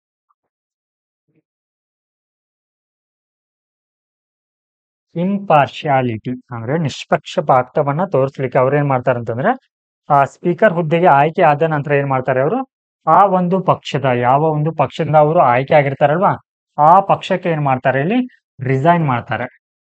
[SPEAKER 1] impartiality ಅಂದ್ರೆ ನಿಷ್ಪಕ್ಷಪಾತವನ್ನ ತೋರಿಸ್ಲಿಕ್ಕೆ ಅವ್ರು ಏನ್ ಮಾಡ್ತಾರೆ ಅಂತಂದ್ರೆ ಆ ಸ್ಪೀಕರ್ ಹುದ್ದೆಗೆ ಆಯ್ಕೆ ಆದ ನಂತರ ಏನ್ ಮಾಡ್ತಾರೆ ಅವರು ಆ ಒಂದು ಪಕ್ಷದ ಯಾವ ಒಂದು ಪಕ್ಷದಿಂದ ಅವರು ಆಯ್ಕೆ ಆಗಿರ್ತಾರಲ್ವಾ ಆ ಪಕ್ಷಕ್ಕೆ ಏನ್ ಮಾಡ್ತಾರೆ ಇಲ್ಲಿ ರಿಸೈನ್ ಮಾಡ್ತಾರೆ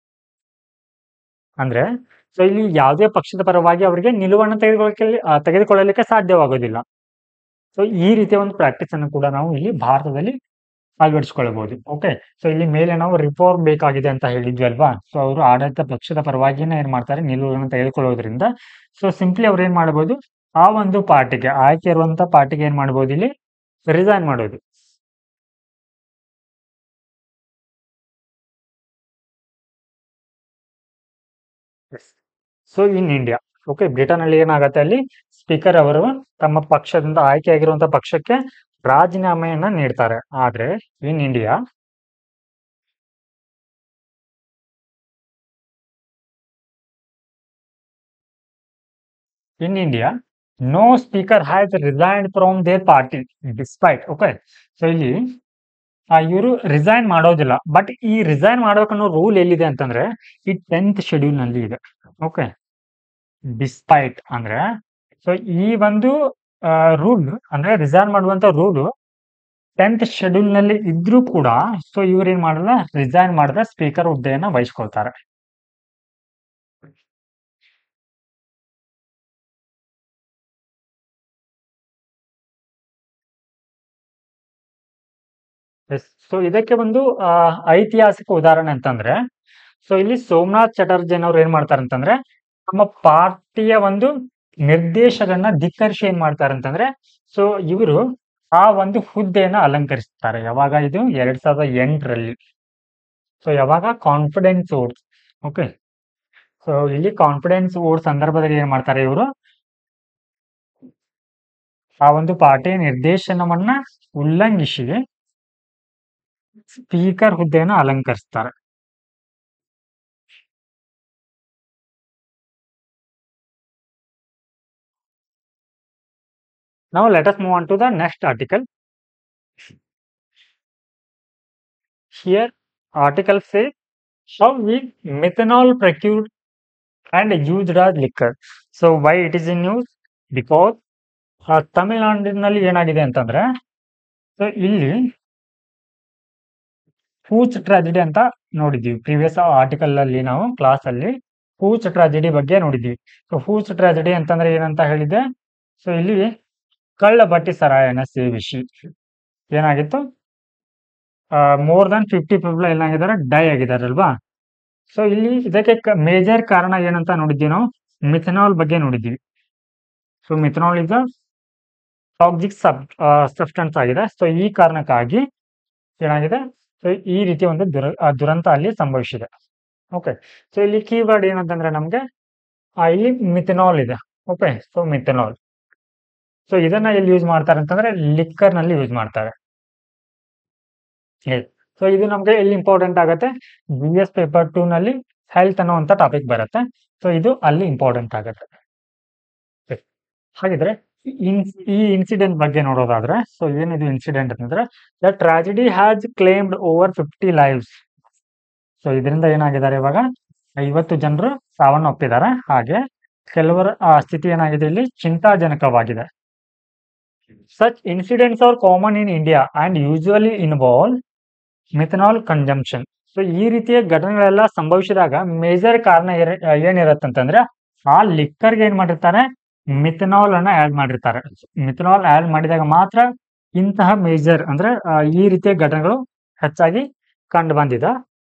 [SPEAKER 1] ಅಂದ್ರೆ ಸೊ ಇಲ್ಲಿ ಯಾವುದೇ ಪಕ್ಷದ ಪರವಾಗಿ ಅವರಿಗೆ ನಿಲುವನ್ನು ತೆಗೆದುಕೊಳ್ಳಲಿಕ್ಕೆ ಆ, ತೆಗೆದುಕೊಳ್ಳಲಿಕ್ಕೆ ಸಾಧ್ಯವಾಗೋದಿಲ್ಲ ಸೊ ಈ ರೀತಿಯ ಒಂದು ಪ್ರಾಕ್ಟೀಸ್ ಅನ್ನು ಕೂಡ ನಾವು ಇಲ್ಲಿ ಭಾರತದಲ್ಲಿ ಅಳವಡಿಸಿಕೊಳ್ಳಬಹುದು ಓಕೆ ಸೊ ಇಲ್ಲಿ ಮೇಲೆ ನಾವು ರಿಫಾರ್ಮ್ ಬೇಕಾಗಿದೆ ಅಂತ ಹೇಳಿದ್ವಿ ಅಲ್ವಾ ಸೊ ಅವರು ಆಡಳಿತ ಪಕ್ಷದ ಪರವಾಗಿನೇ ಏನ್ ಮಾಡ್ತಾರೆ ನಿಲುವನ್ನು ತೆಗೆದುಕೊಳ್ಳೋದ್ರಿಂದ ಸೊ ಸಿಂಪ್ಲಿ ಅವ್ರು ಏನ್ ಮಾಡಬಹುದು ಆ ಒಂದು ಪಾರ್ಟಿಗೆ ಆಯ್ಕೆ ಇರುವಂತ ಪಾರ್ಟಿಗೆ ಏನ್ ಮಾಡಬಹುದು ಇಲ್ಲಿ ರಿಸೈನ್ ಮಾಡೋದು so in India okay Britain ಅಲ್ಲಿ ಏನಾಗತ್ತೆ ಅಲ್ಲಿ ಸ್ಪೀಕರ್ ಅವರು ತಮ್ಮ ಪಕ್ಷದಿಂದ ಆಯ್ಕೆಯಾಗಿರುವಂತ ಪಕ್ಷಕ್ಕೆ ರಾಜೀನಾಮೆಯನ್ನ ನೀಡ್ತಾರೆ ಆದ್ರೆ in India in India no speaker has resigned from their party despite okay so ಇಲ್ಲಿ ಇವರು ರಿಸೈನ್ ಮಾಡೋದಿಲ್ಲ ಬಟ್ ಈ ರಿಸೈನ್ ಮಾಡ್ಬೇಕನ್ನೋ ರೂಲ್ ಎಲ್ಲಿದೆ ಅಂತಂದ್ರೆ ಈ ಟೆಂತ್ ಶೆಡ್ಯೂಲ್ ನಲ್ಲಿ ಇದೆ ಓಕೆ ಡಿಸ್ಪೈಟ್ ಅಂದ್ರೆ ಸೊ ಈ ಒಂದು ರೂಲ್ ಅಂದ್ರೆ ರಿಸೈನ್ ಮಾಡುವಂತ ರೂಲ್ ಟೆಂತ್ ಶೆಡ್ಯೂಲ್ ನಲ್ಲಿ ಇದ್ರೂ ಕೂಡ ಸೊ ಇವ್ರು ಏನ್ ಮಾಡಲ್ಲ ರಿಸೈನ್ ಮಾಡಿದ್ರೆ ಸ್ಪೀಕರ್ ಹುದ್ದೆಯನ್ನ ವಹಿಸ್ಕೊಳ್ತಾರೆ ಸೊ ಇದಕ್ಕೆ ಒಂದು ಆ, ಐತಿಹಾಸಿಕ ಉದಾಹರಣೆ ಅಂತಂದ್ರೆ ಸೊ ಇಲ್ಲಿ ಸೋಮನಾಥ್ ಚಟರ್ಜಿ ಅವ್ರು ಏನ್ ಮಾಡ್ತಾರೆ ಅಂತಂದ್ರೆ ನಮ್ಮ ಪಾರ್ಟಿಯ ಒಂದು ನಿರ್ದೇಶಕರನ್ನ ಧಿಕ್ಕರಿಸಿ ಏನ್ ಮಾಡ್ತಾರೆ ಅಂತಂದ್ರೆ ಸೊ ಇವರು ಆ ಒಂದು ಹುದ್ದೆಯನ್ನ ಅಲಂಕರಿಸ್ತಾರೆ ಯಾವಾಗ ಇದು ಎರಡ್ ಸಾವಿರದ ಎಂಟರಲ್ಲಿ ಸೊ ಯಾವಾಗ ಕಾನ್ಫಿಡೆನ್ಸ್ ಓಟ್ಸ್ ಓಕೆ ಸೊ ಇಲ್ಲಿ ಕಾನ್ಫಿಡೆನ್ಸ್ ಓಟ್ ಸಂದರ್ಭದಲ್ಲಿ ಏನ್ ಮಾಡ್ತಾರೆ ಇವರು ಆ ಒಂದು ಪಾರ್ಟಿಯ ನಿರ್ದೇಶನವನ್ನ ಉಲ್ಲಂಘಿಸಿ ಸ್ಪೀಕರ್ ಹುದ್ದೆಯನ್ನು ಅಲಂಕರಿಸ್ತಾರೆ Now let us move on to the next article. Here, article says how we methanol procured and used as liquor. So why it is in news? Because ಆ, ತಮಿಳುನಾಡಿನಲ್ಲಿ ಏನಾಗಿದೆ ಅಂತಂದ್ರೆ ಸೊ ಇಲ್ಲಿ ಹೂಚ್ ಟ್ರಾಜಿಡಿ ಅಂತ ನೋಡಿದ್ವಿ ಪ್ರೀವಿಯಸ್ ಆರ್ಟಿಕಲ್ ಅಲ್ಲಿ ನಾವು class ಅಲ್ಲಿ ಹೂಚ್ ಟ್ರಾಜಿಡಿ ಬಗ್ಗೆ ನೋಡಿದ್ವಿ ಸೊ ಹೂಚ್ ಟ್ರಾಜಿಡಿ ಅಂತಂದ್ರೆ ಏನಂತ ಹೇಳಿದೆ ಸೊ ಇಲ್ಲಿ ಕಳ್ಳ ಬಟ್ಟಿ ಸರಾಯನ ಸೇವಿಸಿ ಏನಾಗಿತ್ತು ಮೋರ್ ದನ್ ಫಿಫ್ಟಿ ಪೀಪಲ್ ಏನಾಗಿದ್ದಾರೆ ಡೈ ಆಗಿದಾರಲ್ವಾ ಸೊ ಇಲ್ಲಿ ಇದಕ್ಕೆ ಮೇಜರ್ ಕಾರಣ ಏನಂತ ನೋಡಿದ್ವಿ ನಾವು ಮಿಥನಾಲ್ ಬಗ್ಗೆ ನೋಡಿದ್ವಿ so methanol is toxic sub substance ಆಗಿದೆ ಸೊ ಈ ಕಾರಣಕ್ಕಾಗಿ ಏನಾಗಿದೆ ಸೊ ಈ ರೀತಿ ಒಂದು ದುರ ಆ, ದುರಂತ ಅಲ್ಲಿ ಸಂಭವಿಸಿದೆ ಓಕೆ ಸೊ ಇಲ್ಲಿ ಕೀವರ್ಡ್ ಏನಂತಂದ್ರೆ ನಮ್ಗೆ ಆ, ಇಲ್ಲಿ ಮಿಥನಾಲ್ ಇದೆ ಓಕೆ ಸೊ ಮಿಥನಾಲ್ ಸೊ ಇದನ್ನ ಎಲ್ಲಿ ಯೂಸ್ ಮಾಡ್ತಾರೆ ಅಂತಂದ್ರೆ ಲಿಕ್ಕರ್ ನಲ್ಲಿ ಯೂಸ್ ಮಾಡ್ತಾರೆ ಸೊ ಇದು ನಮ್ಗೆ ಎಲ್ಲಿ ಇಂಪಾರ್ಟೆಂಟ್ ಆಗುತ್ತೆ ಬಿ ಎಸ್ ಪೇಪರ್ ಟೂ ನಲ್ಲಿ ಹೆಲ್ತ್ ಅನ್ನುವಂತ ಟಾಪಿಕ್ ಬರುತ್ತೆ ಸೊ ಇದು ಅಲ್ಲಿ ಇಂಪಾರ್ಟೆಂಟ್ ಆಗುತ್ತೆ Okay. ಹಾಗಿದ್ರೆ ಇನ್- ಈ ಇನ್ಸಿಡೆಂಟ್ ಬಗ್ಗೆ ನೋಡೋದಾದ್ರೆ ಸೊ ಏನಿದು ಇನ್ಸಿಡೆಂಟ್ ಅಂತಂದ್ರೆ the tragedy has claimed over fifty lives so ಇದರಿಂದ ಏನಾಗಿದ್ದಾರೆ ಇವಾಗ ಐವತ್ತು ಜನರು ಸಾವನ್ನಪ್ಪಿದ್ದಾರೆ ಹಾಗೆ ಕೆಲವರ ಆ, ಸ್ಥಿತಿ ಏನಾಗಿದೆ ಇಲ್ಲಿ ಚಿಂತಾಜನಕವಾಗಿದೆ such incidents are common in India and usually involve methanol consumption so ಈ ರೀತಿಯ ಘಟನೆಗಳೆಲ್ಲ ಸಂಭವಿಸಿದಾಗ ಮೇಜರ್ ಕಾರಣ ಏರ್- ಏನಿರತ್ತಂತಂದ್ರೆ ಆ ಲಿಕ್ಕರ್ಗೆ ಏನ್ ಮಾಡಿರ್ತಾರೆ ಮಿಥನಾಲ್ ಅನ್ನ ಆಡ್ ಮಾಡಿರ್ತಾರೆ ಮಿಥನಾಲ್ ಆಡ್ ಮಾಡಿದಾಗ ಮಾತ್ರ ಇಂತಹ ಮೇಜರ್ ಅಂದ್ರೆ ಆ, ಈ ರೀತಿಯ ಘಟನೆಗಳು ಹೆಚ್ಚಾಗಿ ಕಂಡು ಬಂದಿದೆ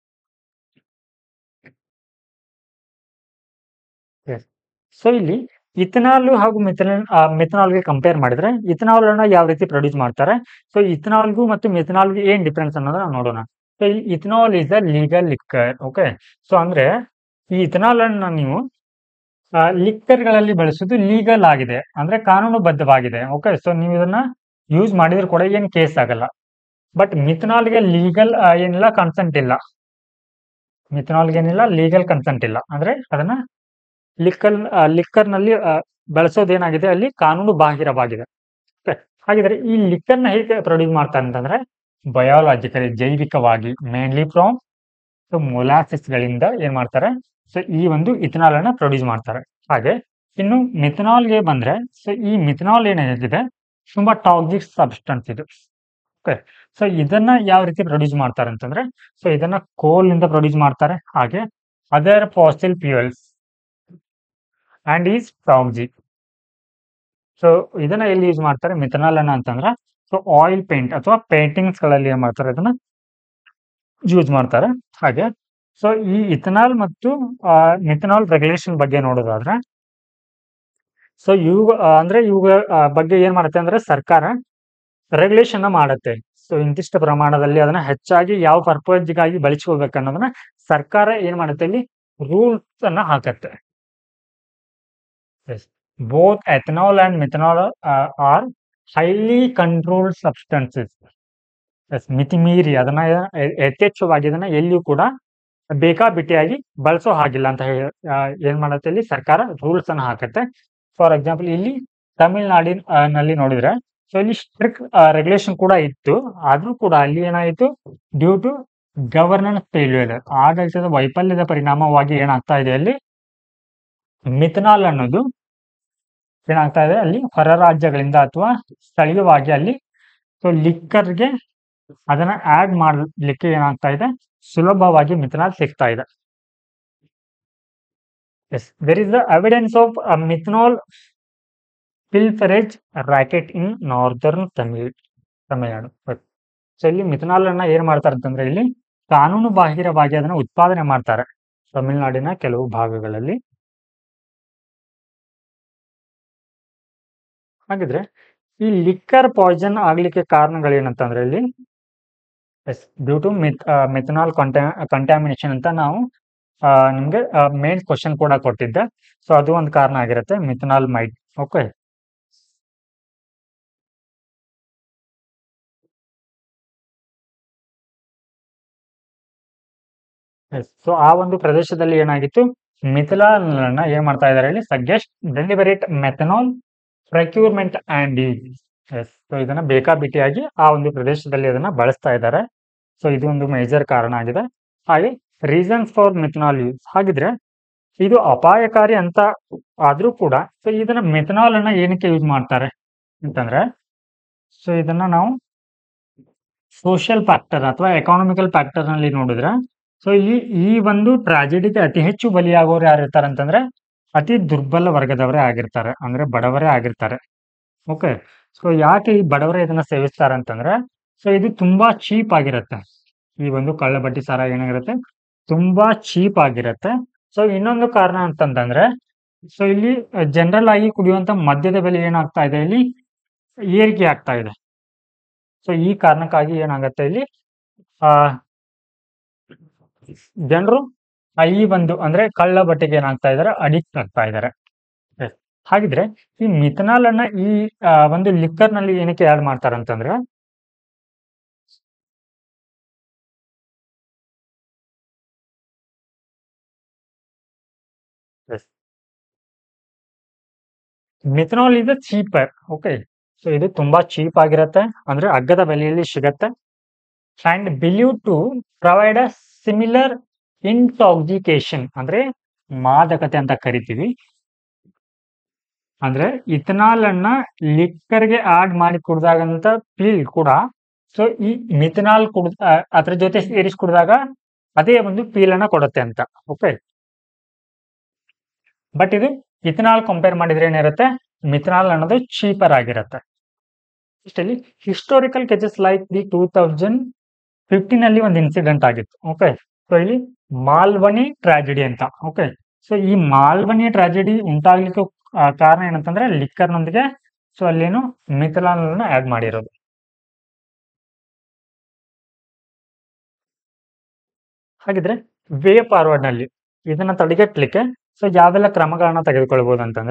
[SPEAKER 1] ಸೊ ಇಲ್ಲಿ ಇಥನಾಲ್ ಹಾಗೂ ಮಿಥನಾಲ್ ಮಿಥನಾಲ್ಗೆ ಕಂಪೇರ್ ಮಾಡಿದ್ರೆ ಇಥನಾಲ್ ಅನ್ನ ಯಾವ ರೀತಿ ಪ್ರೊಡ್ಯೂಸ್ ಮಾಡ್ತಾರೆ ಸೊ ಇಥನಾಲ್ಗೂ ಮತ್ತು ಮಿಥನಾಲ್ಗೆ ಏನ್ ಡಿಫ್ರೆನ್ಸ್ ಅನ್ನೋದನ್ನ ನೋಡೋಣ ಸೊ ಇಲ್ಲಿ ethanol is a legal liquor okay so ಅಂದ್ರೆ ಈ ಇಥನಾಲ್ ಅನ್ನ ನೀವು ಲಿಕ್ಕರ್ ಗಳಲ್ಲಿ ಬಳಸೋದು ಲೀಗಲ್ ಆಗಿದೆ ಅಂದ್ರೆ ಕಾನೂನುಬದ್ಧವಾಗಿದೆ ಓಕೆ ಸೊ ನೀವು ಇದನ್ನ ಯೂಸ್ ಮಾಡಿದ್ರು ಕೂಡ ಏನ್ ಕೇಸ್ ಆಗಲ್ಲ ಬಟ್ ಮಿಥನಾಲ್ಗೆ ಲೀಗಲ್ ಏನಿಲ್ಲ ಕನ್ಸೆಂಟ್ ಇಲ್ಲ ಮಿಥನಾಲ್ಗೆ ಏನಿಲ್ಲ ಲೀಗಲ್ ಕನ್ಸೆಂಟ್ ಇಲ್ಲ ಅಂದ್ರೆ ಅದನ್ನ ಲಿಕ್ಕರ್ ಲಿಕ್ಕರ್ ನಲ್ಲಿ ಆ, ಬಳಸೋದೇನಾಗಿದೆ ಅಲ್ಲಿ ಕಾನೂನು ಬಾಹಿರವಾಗಿದೆ Okay. ಹಾಗಿದ್ರೆ ಈ ಲಿಕ್ಕರ್ ನ ಹೇಗೆ ಪ್ರೊಡ್ಯೂಸ್ ಮಾಡ್ತಾರೆ ಅಂತಂದ್ರೆ ಬಯಾಲಜಿಕಲಿ ಜೈವಿಕವಾಗಿ ಮೇನ್ಲಿ ಫ್ರಮ್ ಸೊ ಮೊಲಾಸಿಸ್ ಗಳಿಂದ ಏನ್ ಮಾಡ್ತಾರೆ ಸೊ ಈ ಒಂದು ಇಥನಾಲ್ ಅನ್ನ ಪ್ರೊಡ್ಯೂಸ್ ಮಾಡ್ತಾರೆ ಹಾಗೆ ಇನ್ನು ಮಿಥನಾಲ್ ಗೆ ಬಂದ್ರೆ ಸೊ ಈ ಮಿಥನಾಲ್ ಏನಾಗಿದೆ ತುಂಬಾ ಟಾಕ್ಸಿಕ್ ಸಬ್ಸ್ಟೆನ್ಸ್ ಇದು ಓಕೆ ಸೊ ಇದನ್ನ ಯಾವ ರೀತಿ ಪ್ರೊಡ್ಯೂಸ್ ಮಾಡ್ತಾರೆ ಅಂತಂದ್ರೆ ಸೊ ಇದನ್ನ ಕೋಲ್ ಇಂದ ಪ್ರೊಡ್ಯೂಸ್ ಮಾಡ್ತಾರೆ ಹಾಗೆ other fossil fuels and is proxy so ಇದನ್ನ ಎಲ್ಲಿ ಯೂಸ್ ಮಾಡ್ತಾರೆ ಮಿಥನಾಲ್ ಅನ್ನ ಅಂತಂದ್ರೆ ಸೊ ಆಯಿಲ್ ಪೇಂಟ್ ಅಥವಾ ಪೇಂಟಿಂಗ್ಸ್ ಗಳಲ್ಲಿ ಏನ್ ಮಾಡ್ತಾರೆ ಇದನ್ನ ಯೂಸ್ ಮಾಡ್ತಾರೆ ಹಾಗೆ ಸೊ ಈ ಇಥನಾಲ್ ಮತ್ತು ಮಿಥನಾಲ್ ರೆಗ್ಯುಲೇಷನ್ ಬಗ್ಗೆ ನೋಡೋದಾದ್ರೆ ಸೊ ಇವು ಆ, ಅಂದ್ರೆ ಇವುಗಳ ಆ, ಬಗ್ಗೆ ಏನ್ ಮಾಡುತ್ತೆ ಅಂದ್ರೆ ಸರ್ಕಾರ ರೆಗ್ಯುಲೇಷನ್ ಮಾಡುತ್ತೆ ಸೊ ಇಂತಿಷ್ಟು ಪ್ರಮಾಣದಲ್ಲಿ ಅದನ್ನ ಹೆಚ್ಚಾಗಿ ಯಾವ ಪರ್ಪಸ್ಗಾಗಿ ಬಳಸ್ಕೋಬೇಕು ಅನ್ನೋದನ್ನ ಸರ್ಕಾರ ಏನ್ ಮಾಡುತ್ತೆ ಇಲ್ಲಿ ರೂಲ್ಸ್ ಅನ್ನ ಹಾಕತ್ತೆ both ethanol and methanol are highly controlled substances yes ಮಿತಿಮೀರಿ ಅದನ್ನ ಎ- ಯಥೇಚ್ಛವಾಗಿ ಅದನ್ನ ಎಲ್ಲಿಯೂ ಕೂಡ ಬೇಕಾಬಿಟ್ಟಿಯಾಗಿ ಬಳಸೋ ಹಾಗಿಲ್ಲ ಅಂತ ಹೇಳಿ ಆ, ಏನ್ ಮಾಡುತ್ತೆ ಇಲ್ಲಿ ಸರ್ಕಾರ ರೂಲ್ಸ್ ಅನ್ನ ಹಾಕತ್ತೆ ಫಾರ್ ಎಕ್ಸಾಂಪಲ್ ಇಲ್ಲಿ ತಮಿಳ್ನಾಡಿನ ಆ, ನಲ್ಲಿ ನೋಡಿದ್ರೆ ಸೊ ಇಲ್ಲಿ ಸ್ಟ್ರಿಕ್ಟ್ ರೆಗ್ಯುಲೇಷನ್ ಕೂಡ ಇತ್ತು ಆದ್ರೂ ಕೂಡ ಅಲ್ಲಿ ಏನಾಯಿತು ಡ್ಯೂ ಟು ಗವರ್ನೆನ್ಸ್ ಫೇಲ್ಯೂರ್ ಆಡಳಿತದ ವೈಫಲ್ಯದ ಪರಿಣಾಮವಾಗಿ ಏನಾಗ್ತಾ ಇದೆ ಅಲ್ಲಿ ಮಿಥನಾಲ್ ಅನ್ನೋದು ಏನಾಗ್ತಾ ಇದೆ ಅಲ್ಲಿ ಹೊರ ರಾಜ್ಯಗಳಿಂದ ಅಥವಾ ಸ್ಥಳೀಯವಾಗಿ ಅಲ್ಲಿ ಸೊ ಲಿಕ್ಕರ್ಗೆ ಅದನ್ನ ಆಡ್ ಮಾಡ್ಲಿಕ್ಕೆ ಏನಾಗ್ತಾ ಇದೆ ಸುಲಭವಾಗಿ ಮಿಥನಾಲ್ ಸಿಗ್ತಾ ಇದೆ yes there is the evidence of methanol pilferage racket in northern Tamil Tamil Nadu so ಇಲ್ಲಿ ಮಿಥನಾಲ್ ಅನ್ನ ಏನ್ ಮಾಡ್ತಾರೆ ಅಂತಂದ್ರೆ ಇಲ್ಲಿ ಕಾನೂನು ಬಾಹಿರವಾಗಿ ಅದನ್ನ ಉತ್ಪಾದನೆ ಮಾಡ್ತಾರೆ ತಮಿಳುನಾಡಿನ ಕೆಲವು ಭಾಗಗಳಲ್ಲಿ ಹಾಗಿದ್ರೆ ಈ ಲಿಕ್ಕರ್ ಪಾಯ್ಸನ್ ಆಗ್ಲಿಕ್ಕೆ ಕಾರಣಗಳೇನಂತಂದ್ರೆ ಇಲ್ಲಿ ಎಸ್ ಡ್ಯೂ ಟು ಮಿತ್ ಮಿಥನಾಲ್ ಕಂಟಾ ಕಂಟ್ಯಾಮಿನೇಷನ್ ಅಂತ ನಾವು ಆ, ನಿಮ್ಗೆ ಮೇನ್ ಕ್ವಶನ್ ಕೂಡ ಕೊಟ್ಟಿದ್ದೆ ಸೊ ಅದು ಒಂದು ಕಾರಣ ಆಗಿರುತ್ತೆ ಮಿಥನಾಲ್ ಮೈಟ್ ಓಕೆ ಸೊ ಆ ಒಂದು ಪ್ರದೇಶದಲ್ಲಿ ಏನಾಗಿತ್ತು ಮಿಥಿಲಾಲ್ ಅನ್ನ ಏನ್ ಮಾಡ್ತಾ ಇದ್ದಾರೆ ಇಲ್ಲಿ suggest deliberate methanol procurement and yes so ಇದನ್ನ ಬೇಕಾಬಿಟ್ಟಿಯಾಗಿ ಆ ಒಂದು ಪ್ರದೇಶದಲ್ಲಿ ಅದನ್ನ ಬಳಸ್ತಾ ಇದ್ದಾರೆ ಸೊ ಇದು ಒಂದು ಮೇಜರ್ ಕಾರಣ ಆಗಿದೆ ಹಾಗೆ ರೀಸನ್ಸ್ ಫಾರ್ ಮಿಥನಾಲ್ ಯೂಸ್ ಹಾಗಿದ್ರೆ ಇದು ಅಪಾಯಕಾರಿ ಅಂತ ಆದ್ರೂ ಕೂಡ ಸೊ ಇದನ್ನ ಮೆಥನಾಲ್ ಅನ್ನ ಏನಕ್ಕೆ ಯೂಸ್ ಮಾಡ್ತಾರೆ ಅಂತಂದ್ರೆ ಸೊ ಇದನ್ನ ನಾವು ಸೋಷಿಯಲ್ ಫ್ಯಾಕ್ಟರ್ ಅಥವಾ ಎಕಾನಮಿಕಲ್ ಫ್ಯಾಕ್ಟರ್ ನಲ್ಲಿ ನೋಡಿದ್ರೆ ಸೊ ಈ ಈ ಒಂದು ಟ್ರಾಜಿಡಿಗೆ ಅತಿ ಹೆಚ್ಚು ಬಲಿಯಾಗೋರು ಯಾರು ಇರ್ತಾರೆ ಅಂತಂದ್ರೆ ಅತಿ ದುರ್ಬಲ ವರ್ಗದವರೇ ಆಗಿರ್ತಾರೆ ಅಂದ್ರೆ ಬಡವರೇ ಆಗಿರ್ತಾರೆ ಓಕೆ ಸೊ ಯಾಕೆ ಈ ಬಡವರೇ ಇದನ್ನ ಸೇವಿಸ್ತಾರೆ ಅಂತಂದ್ರೆ ಸೊ ಇದು ತುಂಬಾ ಚೀಪ್ ಆಗಿರುತ್ತೆ ಈ ಒಂದು ಕಳ್ಳ ಬಡ್ಡಿ ಸಾರ ಏನಾಗಿರುತ್ತೆ ತುಂಬಾ ಚೀಪ್ ಆಗಿರುತ್ತೆ ಸೊ ಇನ್ನೊಂದು ಕಾರಣ ಅಂತಂತಂದ್ರೆ ಸೊ ಇಲ್ಲಿ ಜನರಲ್ ಆಗಿ ಕುಡಿಯುವಂತ ಮದ್ಯದ ಬೆಲೆ ಏನಾಗ್ತಾ ಇದೆ ಇಲ್ಲಿ ಏರಿಕೆ ಆಗ್ತಾ ಇದೆ ಸೊ ಈ ಕಾರಣಕ್ಕಾಗಿ ಏನಾಗತ್ತೆ ಇಲ್ಲಿ ಆ ಜನರು ಈ ಒಂದು ಅಂದ್ರೆ ಕಳ್ಳ ಬಟ್ಟೆಗೆ ಏನಾಗ್ತಾ ಇದಾರೆ ಅಡಿಕ್ಟ್ ಆಗ್ತಾ ಇದಾರೆ Yes. ಹಾಗಿದ್ರೆ ಈ ಮಿಥನಾಲ್ ಅನ್ನ ಈ ಆ, ಒಂದು ಲಿಕ್ಕರ್ ನಲ್ಲಿ ಏನಕ್ಕೆ ಆಡ್ ಮಾಡ್ತಾರೆ ಅಂತಂದ್ರೆ ಮಿಥನಾಲ್ ಇದು ಚೀಪರ್ ಓಕೆ ಸೊ ಇದು ತುಂಬಾ ಚೀಪ್ ಆಗಿರತ್ತೆ ಅಂದ್ರೆ ಅಗ್ಗದ ಬೆಲೆಯಲ್ಲಿ ಸಿಗತ್ತೆ and believe to provide a similar intoxication ಅಂದ್ರೆ ಮಾದಕತೆ ಅಂತ ಕರಿತೀವಿ ಅಂದ್ರೆ ಇಥನಾಲ್ ಅನ್ನ ಲಿಕ್ಕರ್ಗೆ ಆಡ್ ಮಾಡಿ ಕುಡ್ದಾಗಂತ ಫೀಲ್ ಕೂಡ ಸೊ ಈ ಮಿಥನಾಲ್ ಕುಡ್ ಆ, ಅದ್ರ ಜೊತೆ ಸೇರಿಸಿ ಕುಡಿದಾಗ ಅದೇ ಒಂದು ಫೀಲ್ ಅನ್ನ ಕೊಡುತ್ತೆ ಅಂತ ಓಕೆ ಬಟ್ ಇದು ಇಥನಾಲ್ ಕಂಪೇರ್ ಮಾಡಿದ್ರೆ ಏನಿರುತ್ತೆ ಮಿಥನಾಲ್ ಅನ್ನೋದು ಚೀಪರ್ ಆಗಿರುತ್ತೆ ಇಷ್ಟಲ್ಲಿ historical cases like the two thousand fifteen ಅಲ್ಲಿ ಒಂದು ಇನ್ಸಿಡೆಂಟ್ ಆಗಿತ್ತು ಓಕೆ ಸೊ ಇಲ್ಲಿ ಮಾಲ್ವನಿ ಟ್ರಾಜಿಡಿ ಅಂತ ಓಕೆ ಸೊ ಈ ಮಾಲ್ವನಿ ಟ್ರಾಜಿಡಿ ಉಂಟಾಗ್ಲಿಕ್ಕೆ ಆ, ಕಾರಣ ಏನಂತಂದ್ರೆ ಲಿಕ್ಕರ್ ನೊಂದಿಗೆ ಸೊ ಅಲ್ಲೇನು ಮಿಥನಾಲ್ ಆಡ್ ಮಾಡಿರೋದು ಹಾಗಿದ್ರೆ ವೇ ಫಾರ್ವರ್ಡ್ ನಲ್ಲಿ ಇದನ್ನ ತಡೆಗಟ್ಟಲಿಕ್ಕೆ ಸೊ ಯಾವೆಲ್ಲ ಕ್ರಮಗಳನ್ನ ತೆಗೆದುಕೊಳ್ಬಹುದು ಅಂತಂದ್ರೆ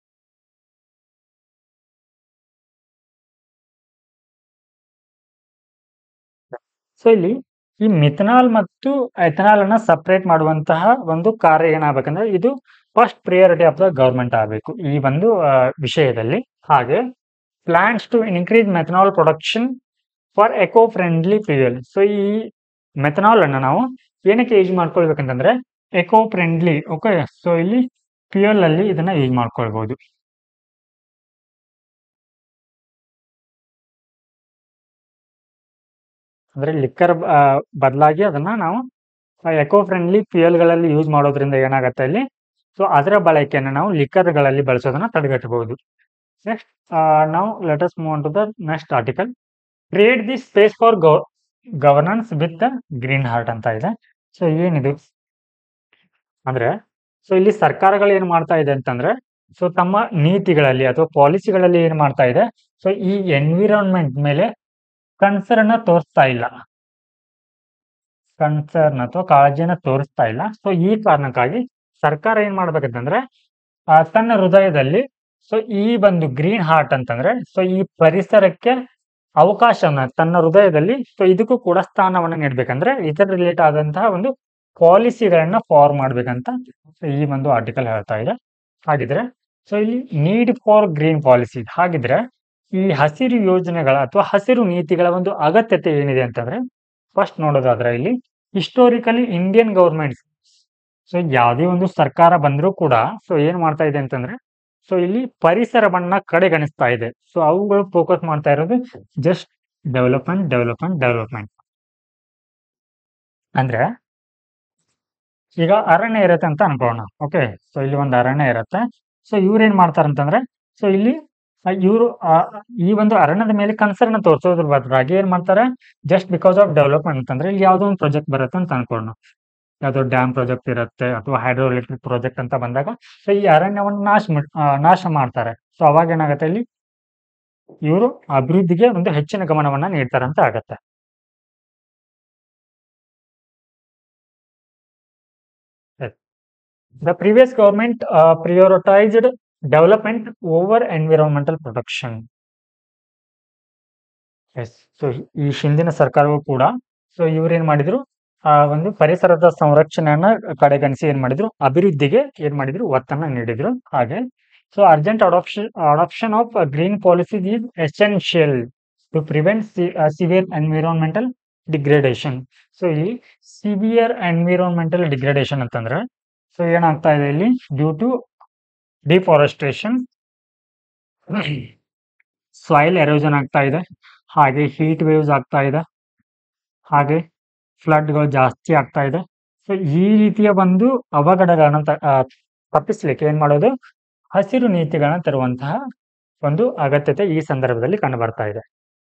[SPEAKER 1] ಸೊ ಇಲ್ಲಿ ಈ ಮಿಥನಾಲ್ ಮತ್ತು ಎಥನಾಲ್ ಅನ್ನ ಸಪರೇಟ್ ಮಾಡುವಂತಹ ಒಂದು ಕಾರ್ಯ ಏನಾಗಬೇಕಂದ್ರೆ ಇದು first priority of the government ಆಗಬೇಕು ಈ ಒಂದು ಆ, ವಿಷಯದಲ್ಲಿ ಹಾಗೆ plans to increase methanol production for eco friendly fuel so ಈ ಮೆಥನಾಲ್ ಅನ್ನ ನಾವು ಏನಕ್ಕೆ ಯೂಸ್ ಮಾಡ್ಕೊಳ್ಬೇಕಂತಂದ್ರೆ ಎಕೋ ಫ್ರೆಂಡ್ಲಿ ಓಕೆ ಸೊ ಇಲ್ಲಿ ಫ್ಯೂಯಲ್ ಅಲ್ಲಿ ಇದನ್ನ ಯೂಸ್ ಮಾಡ್ಕೊಳ್ಬಹುದು ಅಂದ್ರೆ ಲಿಕ್ಕರ್ ಬದಲಾಗಿ ಅದನ್ನ ನಾವು ಎಕೋ ಫ್ರೆಂಡ್ಲಿ ಫ್ಯೂಯಲ್ಗಳಲ್ಲಿ ಯೂಸ್ ಮಾಡೋದ್ರಿಂದ ಏನಾಗುತ್ತೆ ಇಲ್ಲಿ ಸೊ ಅದರ ಬಳಕೆಯನ್ನು ನಾವು ಲಿಕ್ಕರ್ಗಳಲ್ಲಿ ಬಳಸೋದನ್ನ ತಡೆಗಟ್ಟಬಹುದು ನೆಕ್ಸ್ಟ್ ನಾವು let us move on to the next article create the space for governance with the green heart ಅಂತ ಇದೆ ಸೊ ಏನಿದು ಅಂದ್ರೆ ಸೊ ಇಲ್ಲಿ ಸರ್ಕಾರಗಳು ಏನ್ ಮಾಡ್ತಾ ಇದೆ ಅಂತಂದ್ರೆ ಸೊ ತಮ್ಮ ನೀತಿಗಳಲ್ಲಿ ಅಥವಾ ಪಾಲಿಸಿಗಳಲ್ಲಿ ಏನ್ ಮಾಡ್ತಾ ಇದೆ ಸೊ ಈ ಎನ್ವಿರಾನ್ಮೆಂಟ್ ಮೇಲೆ ಕನ್ಸರ್ನ್ ತೋರಿಸ್ತಾ ಇಲ್ಲ ಕನ್ಸರ್ನ್ ಅಥವಾ ಕಾಳಜಿಯನ್ನ ತೋರಿಸ್ತಾ ಇಲ್ಲ ಸೊ ಈ ಕಾರಣಕ್ಕಾಗಿ ಸರ್ಕಾರ ಏನ್ ಮಾಡ್ಬೇಕಂತಂದ್ರೆ ಆ, ತನ್ನ ಹೃದಯದಲ್ಲಿ ಸೊ ಈ ಒಂದು ಗ್ರೀನ್ ಹಾರ್ಟ್ ಅಂತಂದ್ರೆ ಸೊ ಈ ಪರಿಸರಕ್ಕೆ ಅವಕಾಶವನ್ನ ತನ್ನ ಹೃದಯದಲ್ಲಿ ಸೊ ಇದಕ್ಕೂ ಕೂಡ ಸ್ಥಾನವನ್ನ ನೀಡ್ಬೇಕಂದ್ರೆ ಇದರ ರಿಲೇಟ್ ಆದಂತಹ ಒಂದು ಪಾಲಿಸಿಗಳನ್ನ ಫಾರ್ಮ್ ಮಾಡ್ಬೇಕಂತ so ಈ ಒಂದು ಆರ್ಟಿಕಲ್ ಹೇಳ್ತಾ ಇದೆ ಹಾಗಿದ್ರೆ ಸೊ ಇಲ್ಲಿ ನೀಡ್ ಫಾರ್ ಗ್ರೀನ್ ಪಾಲಿಸಿ ಹಾಗಿದ್ರೆ ಈ ಹಸಿರು ಯೋಜನೆಗಳ ಅಥವಾ ಹಸಿರು ನೀತಿಗಳ ಒಂದು ಅಗತ್ಯತೆ ಏನಿದೆ ಅಂತಂದ್ರೆ ಫಸ್ಟ್ ನೋಡೋದಾದ್ರೆ ಇಲ್ಲಿ ಹಿಸ್ಟೋರಿಕಲಿ ಇಂಡಿಯನ್ ಗೌರ್ಮೆಂಟ್ಸ್ ಸೊ ಯಾವುದೇ ಒಂದು ಸರ್ಕಾರ ಬಂದರೂ ಕೂಡ ಸೊ ಏನ್ ಮಾಡ್ತಾ ಇದೆ ಅಂತಂದ್ರೆ ಸೊ ಇಲ್ಲಿ ಪರಿಸರವನ್ನ ಕಡೆಗಣಿಸ್ತಾ ಇದೆ ಸೊ ಅವುಗಳು ಫೋಕಸ್ ಮಾಡ್ತಾ ಇರೋದು ಜಸ್ಟ್ ಡೆವಲಪ್ಮೆಂಟ್ ಡೆವಲಪ್ಮೆಂಟ್ ಡೆವಲಪ್ಮೆಂಟ್ ಅಂದ್ರೆ ಈಗ ಅರಣ್ಯ ಇರತ್ತೆ ಅಂತ ಅನ್ಕೊಳ್ಳೋಣ ಓಕೆ ಸೊ ಇಲ್ಲಿ ಒಂದು ಅರಣ್ಯ ಇರತ್ತೆ ಸೊ ಇವ್ರು ಏನ್ ಮಾಡ್ತಾರೆ ಅಂತಂದ್ರೆ ಸೊ ಇಲ್ಲಿ ಇವರು ಈ ಒಂದು ಅರಣ್ಯದ ಮೇಲೆ ಕನ್ಸರ್ನ್ ತೋರಿಸೋದ್ರ ಬದಲಾಗಿ ಏನ್ ಮಾಡ್ತಾರೆ ಜಸ್ಟ್ ಬಿಕಾಸ್ ಆಫ್ ಡೆವಲಪ್ಮೆಂಟ್ ಅಂತಂದ್ರೆ ಇಲ್ಲಿ ಯಾವ್ದೋ ಒಂದು ಪ್ರಾಜೆಕ್ಟ್ ಬರುತ್ತೆ ಅಂತ ಅನ್ಕೊಳ್ಳೋಣ ಯಾವ್ದೋ ಡ್ಯಾಮ್ ಪ್ರಾಜೆಕ್ಟ್ ಇರುತ್ತೆ ಅಥವಾ ಹೈಡ್ರೋ ಎಲೆಕ್ಟ್ರಿಕ್ ಪ್ರಾಜೆಕ್ಟ್ ಅಂತ ಬಂದಾಗ ಸೊ ಈ ಅರಣ್ಯವನ್ನು ನಾಶ ಮಾಡ್- ಆ, ನಾಶ ಮಾಡ್ತಾರೆ ಸೊ ಅವಾಗ ಏನಾಗುತ್ತೆ ಇಲ್ಲಿ ಇವರು ಅಭಿವೃದ್ಧಿಗೆ ಒಂದು ಹೆಚ್ಚಿನ ಗಮನವನ್ನ ನೀಡ್ತಾರೆ ಅಂತ ಆಗತ್ತೆ The previous government uh, prioritized development over environmental protection. Yes so ಈ ಹಿಂದಿನ ಸರ್ಕಾರವು ಕೂಡ ಸೊ ಇವ್ರೇನ್ ಮಾಡಿದ್ರು ಆ ಒಂದು ಪರಿಸರದ ಸಂರಕ್ಷಣೆಯನ್ನ ಕಡೆಗಣಿಸಿ ಏನ್ ಮಾಡಿದ್ರು ಅಭಿವೃದ್ಧಿಗೆ ಏನ್ ಮಾಡಿದ್ರು ಒತ್ತನ್ನ ನೀಡಿದ್ರು ಹಾಗೆ so urgent adoption adoption of green policy is essential to prevent severe environmental degradation so ಇಲ್ಲಿ ಸಿವಿಯರ್ ಎನ್ವಿರಾನ್ಮೆಂಟಲ್ ಡಿಗ್ರೇಡೇಷನ್ ಅಂತಂದ್ರೆ ಸೊ ಏನಾಗ್ತಾ ಇದೆ ಇಲ್ಲಿ due to deforestation soil erosion ಆಗ್ತಾ ಇದೆ ಹಾಗೆ ಹೀಟ್ ವೇವ್ಸ್ ಆಗ್ತಾ ಇದೆ ಹಾಗೆ ಫ್ಲಡ್ಗಳು ಜಾಸ್ತಿ ಆಗ್ತಾ ಇದೆ ಸೊ ಈ ರೀತಿಯ ಒಂದು ಅವಘಡಗಳನ್ನ ತ- ಆ, ತಪ್ಪಿಸ್ಲಿಕ್ಕೆ ಏನ್ ಮಾಡೋದು ಹಸಿರು ನೀತಿಗಳನ್ನ ತರುವಂತಹ ಒಂದು ಅಗತ್ಯತೆ ಈ ಸಂದರ್ಭದಲ್ಲಿ ಕಂಡು ಬರ್ತಾ ಇದೆ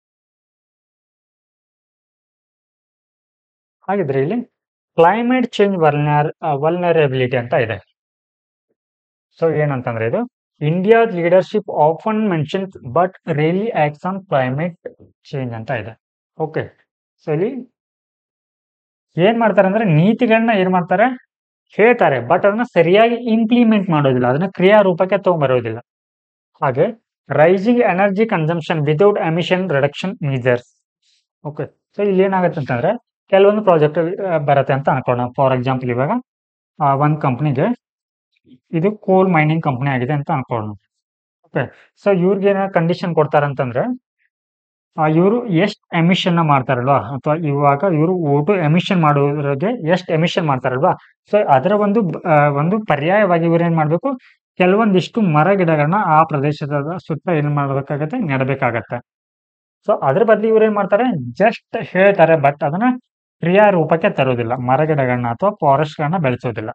[SPEAKER 1] ಹಾಗಿದ್ರೆ ಇಲ್ಲಿ ಕ್ಲೈಮೇಟ್ ಚೇಂಜ್ ವರ್ನರ್ ವಲ್ನರೇಬಿಲಿಟಿ ಅಂತ ಇದೆ ಸೊ ಏನಂತಂದ್ರೆ ಇದು India's leadership often mentions but really acts on climate change ಅಂತ ಇದೆ ಓಕೆ ಸೊ ಇಲ್ಲಿ ಏನ್ ಮಾಡ್ತಾರೆ ಅಂದ್ರೆ ನೀತಿಗಳನ್ನ ಏನ್ ಮಾಡ್ತಾರೆ ಹೇಳ್ತಾರೆ ಬಟ್ ಅದನ್ನ ಸರಿಯಾಗಿ ಇಂಪ್ಲಿಮೆಂಟ್ ಮಾಡೋದಿಲ್ಲ ಅದನ್ನ ಕ್ರಿಯಾ ರೂಪಕ್ಕೆ ತಗೊಂಬರೋದಿಲ್ಲ ಹಾಗೆ rising energy consumption without emission reduction measures okay so ಇಲ್ಲಿ ಏನಾಗುತ್ತೆ ಅಂತಂದ್ರೆ ಕೆಲವೊಂದು ಪ್ರಾಜೆಕ್ಟ್ ಬರುತ್ತೆ ಅಂತ ಅನ್ಕೊಳ್ಳೋಣ ಫಾರ್ ಎಕ್ಸಾಂಪಲ್ ಇವಾಗ ಆ, ಒಂದ್ ಕಂಪ್ನಿಗೆ ಇದು ಕೋಲ್ ಮೈನಿಂಗ್ ಕಂಪ್ನಿ ಆಗಿದೆ ಅಂತ ಅನ್ಕೊಳ್ಳೋಣ ಓಕೆ ಸೊ ಇವ್ರಿಗೆ ಏನ ಕಂಡೀಷನ್ ಕೊಡ್ತಾರೆ ಅಂತಂದ್ರೆ ಇವರು ಎಷ್ಟು ಎಮಿಷನ್ ಮಾಡ್ತಾರಲ್ವಾ ಅಥವಾ ಇವಾಗ ಇವರು ಓಟು ಎಮಿಷನ್ ಮಾಡೋದ್ರಿಗೆ ಎಷ್ಟು ಎಮಿಷನ್ ಮಾಡ್ತಾರಲ್ವಾ ಸೊ ಅದರ ಒಂದು ಬ- ಆ, ಒಂದು ಪರ್ಯಾಯವಾಗಿ ಇವ್ರು ಏನ್ ಮಾಡ್ಬೇಕು ಕೆಲವೊಂದಿಷ್ಟು ಮರ ಗಿಡಗಳನ್ನ ಆ ಪ್ರದೇಶದ ಸುತ್ತ ಏನ್ ಮಾಡ್ಬೇಕಾಗತ್ತೆ ನೆಡಬೇಕಾಗತ್ತೆ ಸೊ ಅದ್ರ ಬದಲು ಇವ್ರು ಏನ್ ಮಾಡ್ತಾರೆ ಜಸ್ಟ್ ಹೇಳ್ತಾರೆ ಬಟ್ ಅದನ್ನ ಕ್ರಿಯಾ ರೂಪಕ್ಕೆ ತರೋದಿಲ್ಲ ಮರ ಗಿಡಗಳನ್ನ ಅಥವಾ ಫಾರೆಸ್ಟ್ ಗಳನ್ನ ಬೆಳೆಸೋದಿಲ್ಲ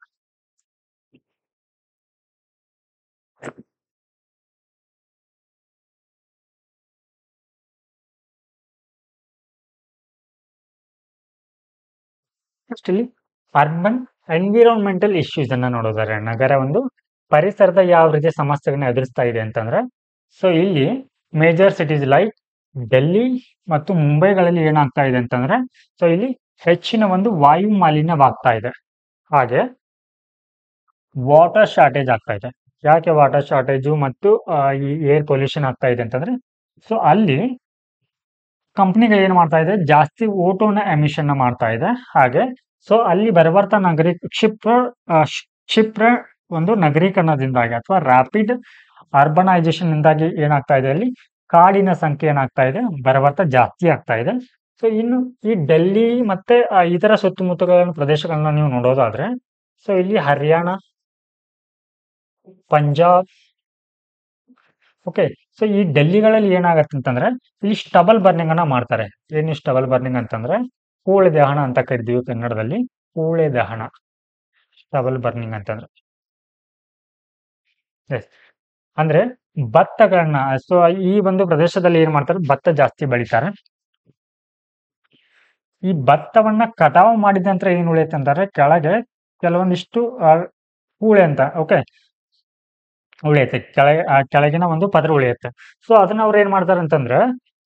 [SPEAKER 1] ನೆಕ್ಸ್ಟ್ ಇಲ್ಲಿ ಅರ್ಬನ್ ಎನ್ವಿರಾನ್ಮೆಂಟಲ್ ಇಶ್ಯೂಸ್ ಅನ್ನ ನೋಡೋದಾದ್ರೆ ನಗರ ಒಂದು ಪರಿಸರದ ಯಾವ ರೀತಿ ಸಮಸ್ಯೆಗಳನ್ನ ಎದುರಿಸ್ತಾ ಇದೆ ಅಂತಂದ್ರೆ ಸೊ ಇಲ್ಲಿ ಮೇಜರ್ ಸಿಟೀಸ್ ಲೈಕ್ ಡೆಲ್ಲಿ ಮತ್ತು ಮುಂಬೈಗಳಲ್ಲಿ ಏನಾಗ್ತಾ ಇದೆ ಅಂತಂದ್ರೆ ಸೊ ಇಲ್ಲಿ ಹೆಚ್ಚಿನ ಒಂದು ವಾಯು ಮಾಲಿನ್ಯವಾಗ್ತಾ ಇದೆ ಹಾಗೆ ವಾಟರ್ ಶಾರ್ಟೇಜ್ ಆಗ್ತಾ ಇದೆ ಯಾಕೆ ವಾಟರ್ ಶಾರ್ಟೇಜು ಮತ್ತು ಆ, ಈ ಏರ್ ಪೊಲ್ಯೂಷನ್ ಆಗ್ತಾ ಇದೆ ಅಂತಂದ್ರೆ ಸೊ ಅಲ್ಲಿ ಕಂಪ್ನಿಗಳು ಏನ್ ಮಾಡ್ತಾ ಇದೆ ಜಾಸ್ತಿ ಓಟೋನ ಎಮಿಷನ್ ಮಾಡ್ತಾ ಇದೆ ಹಾಗೆ ಸೊ ಅಲ್ಲಿ ಬರಬರ್ತಾ ನಗರೀ ಕ್ಷಿಪ್ರ ಆ, ಶ್- ಕ್ಷಿಪ್ರ ಒಂದು ನಗರೀಕರಣದಿಂದಾಗಿ ಅಥವಾ ರ್ಯಾಪಿಡ್ ಅರ್ಬನೈಸೇಷನ್ ಇಂದಾಗಿ ಏನಾಗ್ತಾ ಇದೆ ಅಲ್ಲಿ ಕಾಡಿನ ಸಂಖ್ಯೆ ಏನಾಗ್ತಾ ಇದೆ ಬರಬರ್ತಾ ಜಾಸ್ತಿ ಆಗ್ತಾ ಇದೆ ಸೊ ಇನ್ನು ಈ ಡೆಲ್ಲಿ ಮತ್ತೆ ಆ, ಇತರ ಸುತ್ತಮುತ್ತಲ ಪ್ರದೇಶಗಳನ್ನ ನೀವು ನೋಡೋದಾದ್ರೆ ಸೊ ಇಲ್ಲಿ ಹರಿಯಾಣ ಪಂಜಾಬ್ ಓಕೆ ಸೊ ಈ ಡೆಲ್ಲಿಗಳಲ್ಲಿ ಏನಾಗತ್ತೆ ಅಂತಂದ್ರೆ ಇಲ್ಲಿ ಸ್ಟಬಲ್ ಬರ್ನಿಂಗ್ ಅನ್ನ ಮಾಡ್ತಾರೆ ಏನು ಸ್ಟಬಲ್ ಬರ್ನಿಂಗ್ ಅಂತಂದ್ರೆ ಕೂಳೆ ದಹನ ಅಂತ ಕರಿತೀವಿ ಕನ್ನಡದಲ್ಲಿ ಕೂಳೆ ದಹನ ಸ್ಟಬಲ್ ಬರ್ನಿಂಗ್ ಅಂತಂದ್ರೆ ಎಸ್ ಅಂದ್ರೆ ಭತ್ತಗಳನ್ನ ಸೊ ಈ ಒಂದು ಪ್ರದೇಶದಲ್ಲಿ ಏನ್ ಮಾಡ್ತಾರೆ ಭತ್ತ ಜಾಸ್ತಿ ಬೆಳಿತಾರೆ ಈ ಭತ್ತವನ್ನ ಕಟಾವು ಮಾಡಿದ ನಂತರ ಏನ್ ಉಳಿಯುತ್ತೆ ಅಂತಂದ್ರೆ ಕೆಳಗೆ ಕೆಲವೊಂದಿಷ್ಟು ಆ, ಕೂಳೆ ಅಂತ ಓಕೆ ಉಳಿಯುತ್ತೆ ಕೆಳಗೆ ಆ ಕೆಳಗಿನ ಒಂದು ಪದರ ಉಳಿಯುತ್ತೆ ಸೊ ಅದನ್ನ ಅವ್ರು ಏನ್ ಮಾಡ್ತಾರೆ ಅಂತಂದ್ರೆ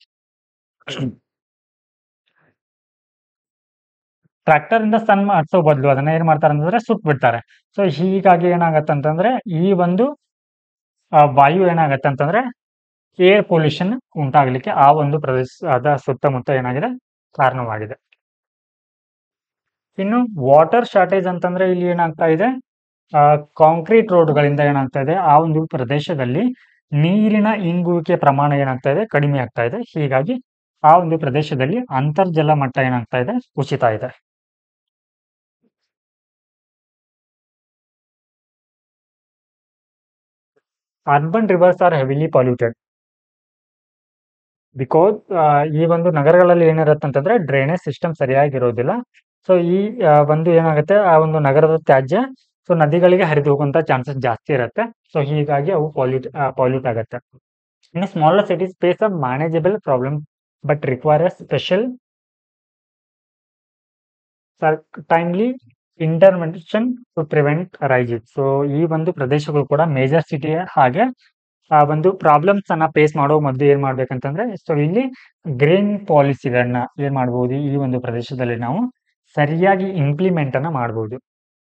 [SPEAKER 1] ಟ್ರ್ಯಾಕ್ಟರ್ ಇಂದ ಸಣ್ಣ ಹಚ್ಚೋ ಬದಲು ಅದನ್ನ ಏನ್ ಮಾಡ್ತಾರೆ ಅಂತಂದ್ರೆ ಸುಟ್ ಬಿಡ್ತಾರೆ ಸೊ ಹೀಗಾಗಿ ಏನಾಗತ್ತೆ ಅಂತಂದ್ರೆ ಈ ಒಂದು ಆ, ವಾಯು ಏನಾಗತ್ತೆ ಅಂತಂದ್ರೆ ಏರ್ ಪೊಲ್ಯೂಷನ್ ಉಂಟಾಗ್ಲಿಕ್ಕೆ ಆ ಒಂದು ಪ್ರದೇಶದ ಸುತ್ತಮುತ್ತ ಏನಾಗಿದೆ ಕಾರಣವಾಗಿದೆ ಇನ್ನು ವಾಟರ್ ಶಾರ್ಟೇಜ್ ಅಂತಂದ್ರೆ ಇಲ್ಲಿ ಏನಾಗ್ತಾ ಇದೆ ಕಾಂಕ್ರೀಟ್ ರೋಡ್ಗಳಿಂದ ಏನಾಗ್ತಾ ಇದೆ ಆ ಒಂದು ಪ್ರದೇಶದಲ್ಲಿ ನೀರಿನ ಇಂಗುವಿಕೆ ಪ್ರಮಾಣ ಏನಾಗ್ತಾ ಇದೆ ಕಡಿಮೆ ಆಗ್ತಾ ಇದೆ ಹೀಗಾಗಿ ಆ ಒಂದು ಪ್ರದೇಶದಲ್ಲಿ ಅಂತರ್ಜಲ ಮಟ್ಟ ಏನಾಗ್ತಾ ಇದೆ ಕುಸಿತಾ ಇದೆ urban rivers are heavily polluted because ಈ ಒಂದು ನಗರಗಳಲ್ಲಿ ಏನಿರುತ್ತೆ ಅಂತಂದ್ರೆ ಡ್ರೈನೇಜ್ ಸಿಸ್ಟಮ್ ಸರಿಯಾಗಿರೋದಿಲ್ಲ ಸೊ ಈ ಆ, ಒಂದು ಏನಾಗುತ್ತೆ ಆ ಒಂದು ನಗರದ ತ್ಯಾಜ್ಯ ಸೊ ನದಿಗಳಿಗೆ ಹರಿದು ಹೋಗುವಂತ ಚಾನ್ಸಸ್ ಜಾಸ್ತಿ ಇರುತ್ತೆ ಸೊ ಹೀಗಾಗಿ ಅವು ಪಾಲ್ಯೂಟ್ ಪಾಲ್ಯೂಟ್ ಆಗುತ್ತೆ ಇನ್ನು smaller cities face a manageable problem but require a special timely intervention to prevent rises so ಈ ಒಂದು ಪ್ರದೇಶಗಳು ಕೂಡ ಮೇಜರ್ ಸಿಟಿಯ ಹಾಗೆ ಆ ಒಂದು ಪ್ರಾಬ್ಲಮ್ಸ್ ಅನ್ನ ಫೇಸ್ ಮಾಡೋ ಮೊದಲು ಏನ್ ಮಾಡ್ಬೇಕಂತಂದ್ರೆ ಸೊ ಇಲ್ಲಿ ಗ್ರೀನ್ ಪಾಲಿಸಿಗಳನ್ನ ಏನ್ ಮಾಡಬಹುದು ಈ ಒಂದು ಪ್ರದೇಶದಲ್ಲಿ ನಾವು ಸರಿಯಾಗಿ ಇಂಪ್ಲಿಮೆಂಟ್ ಅನ್ನ ಮಾಡಬಹುದು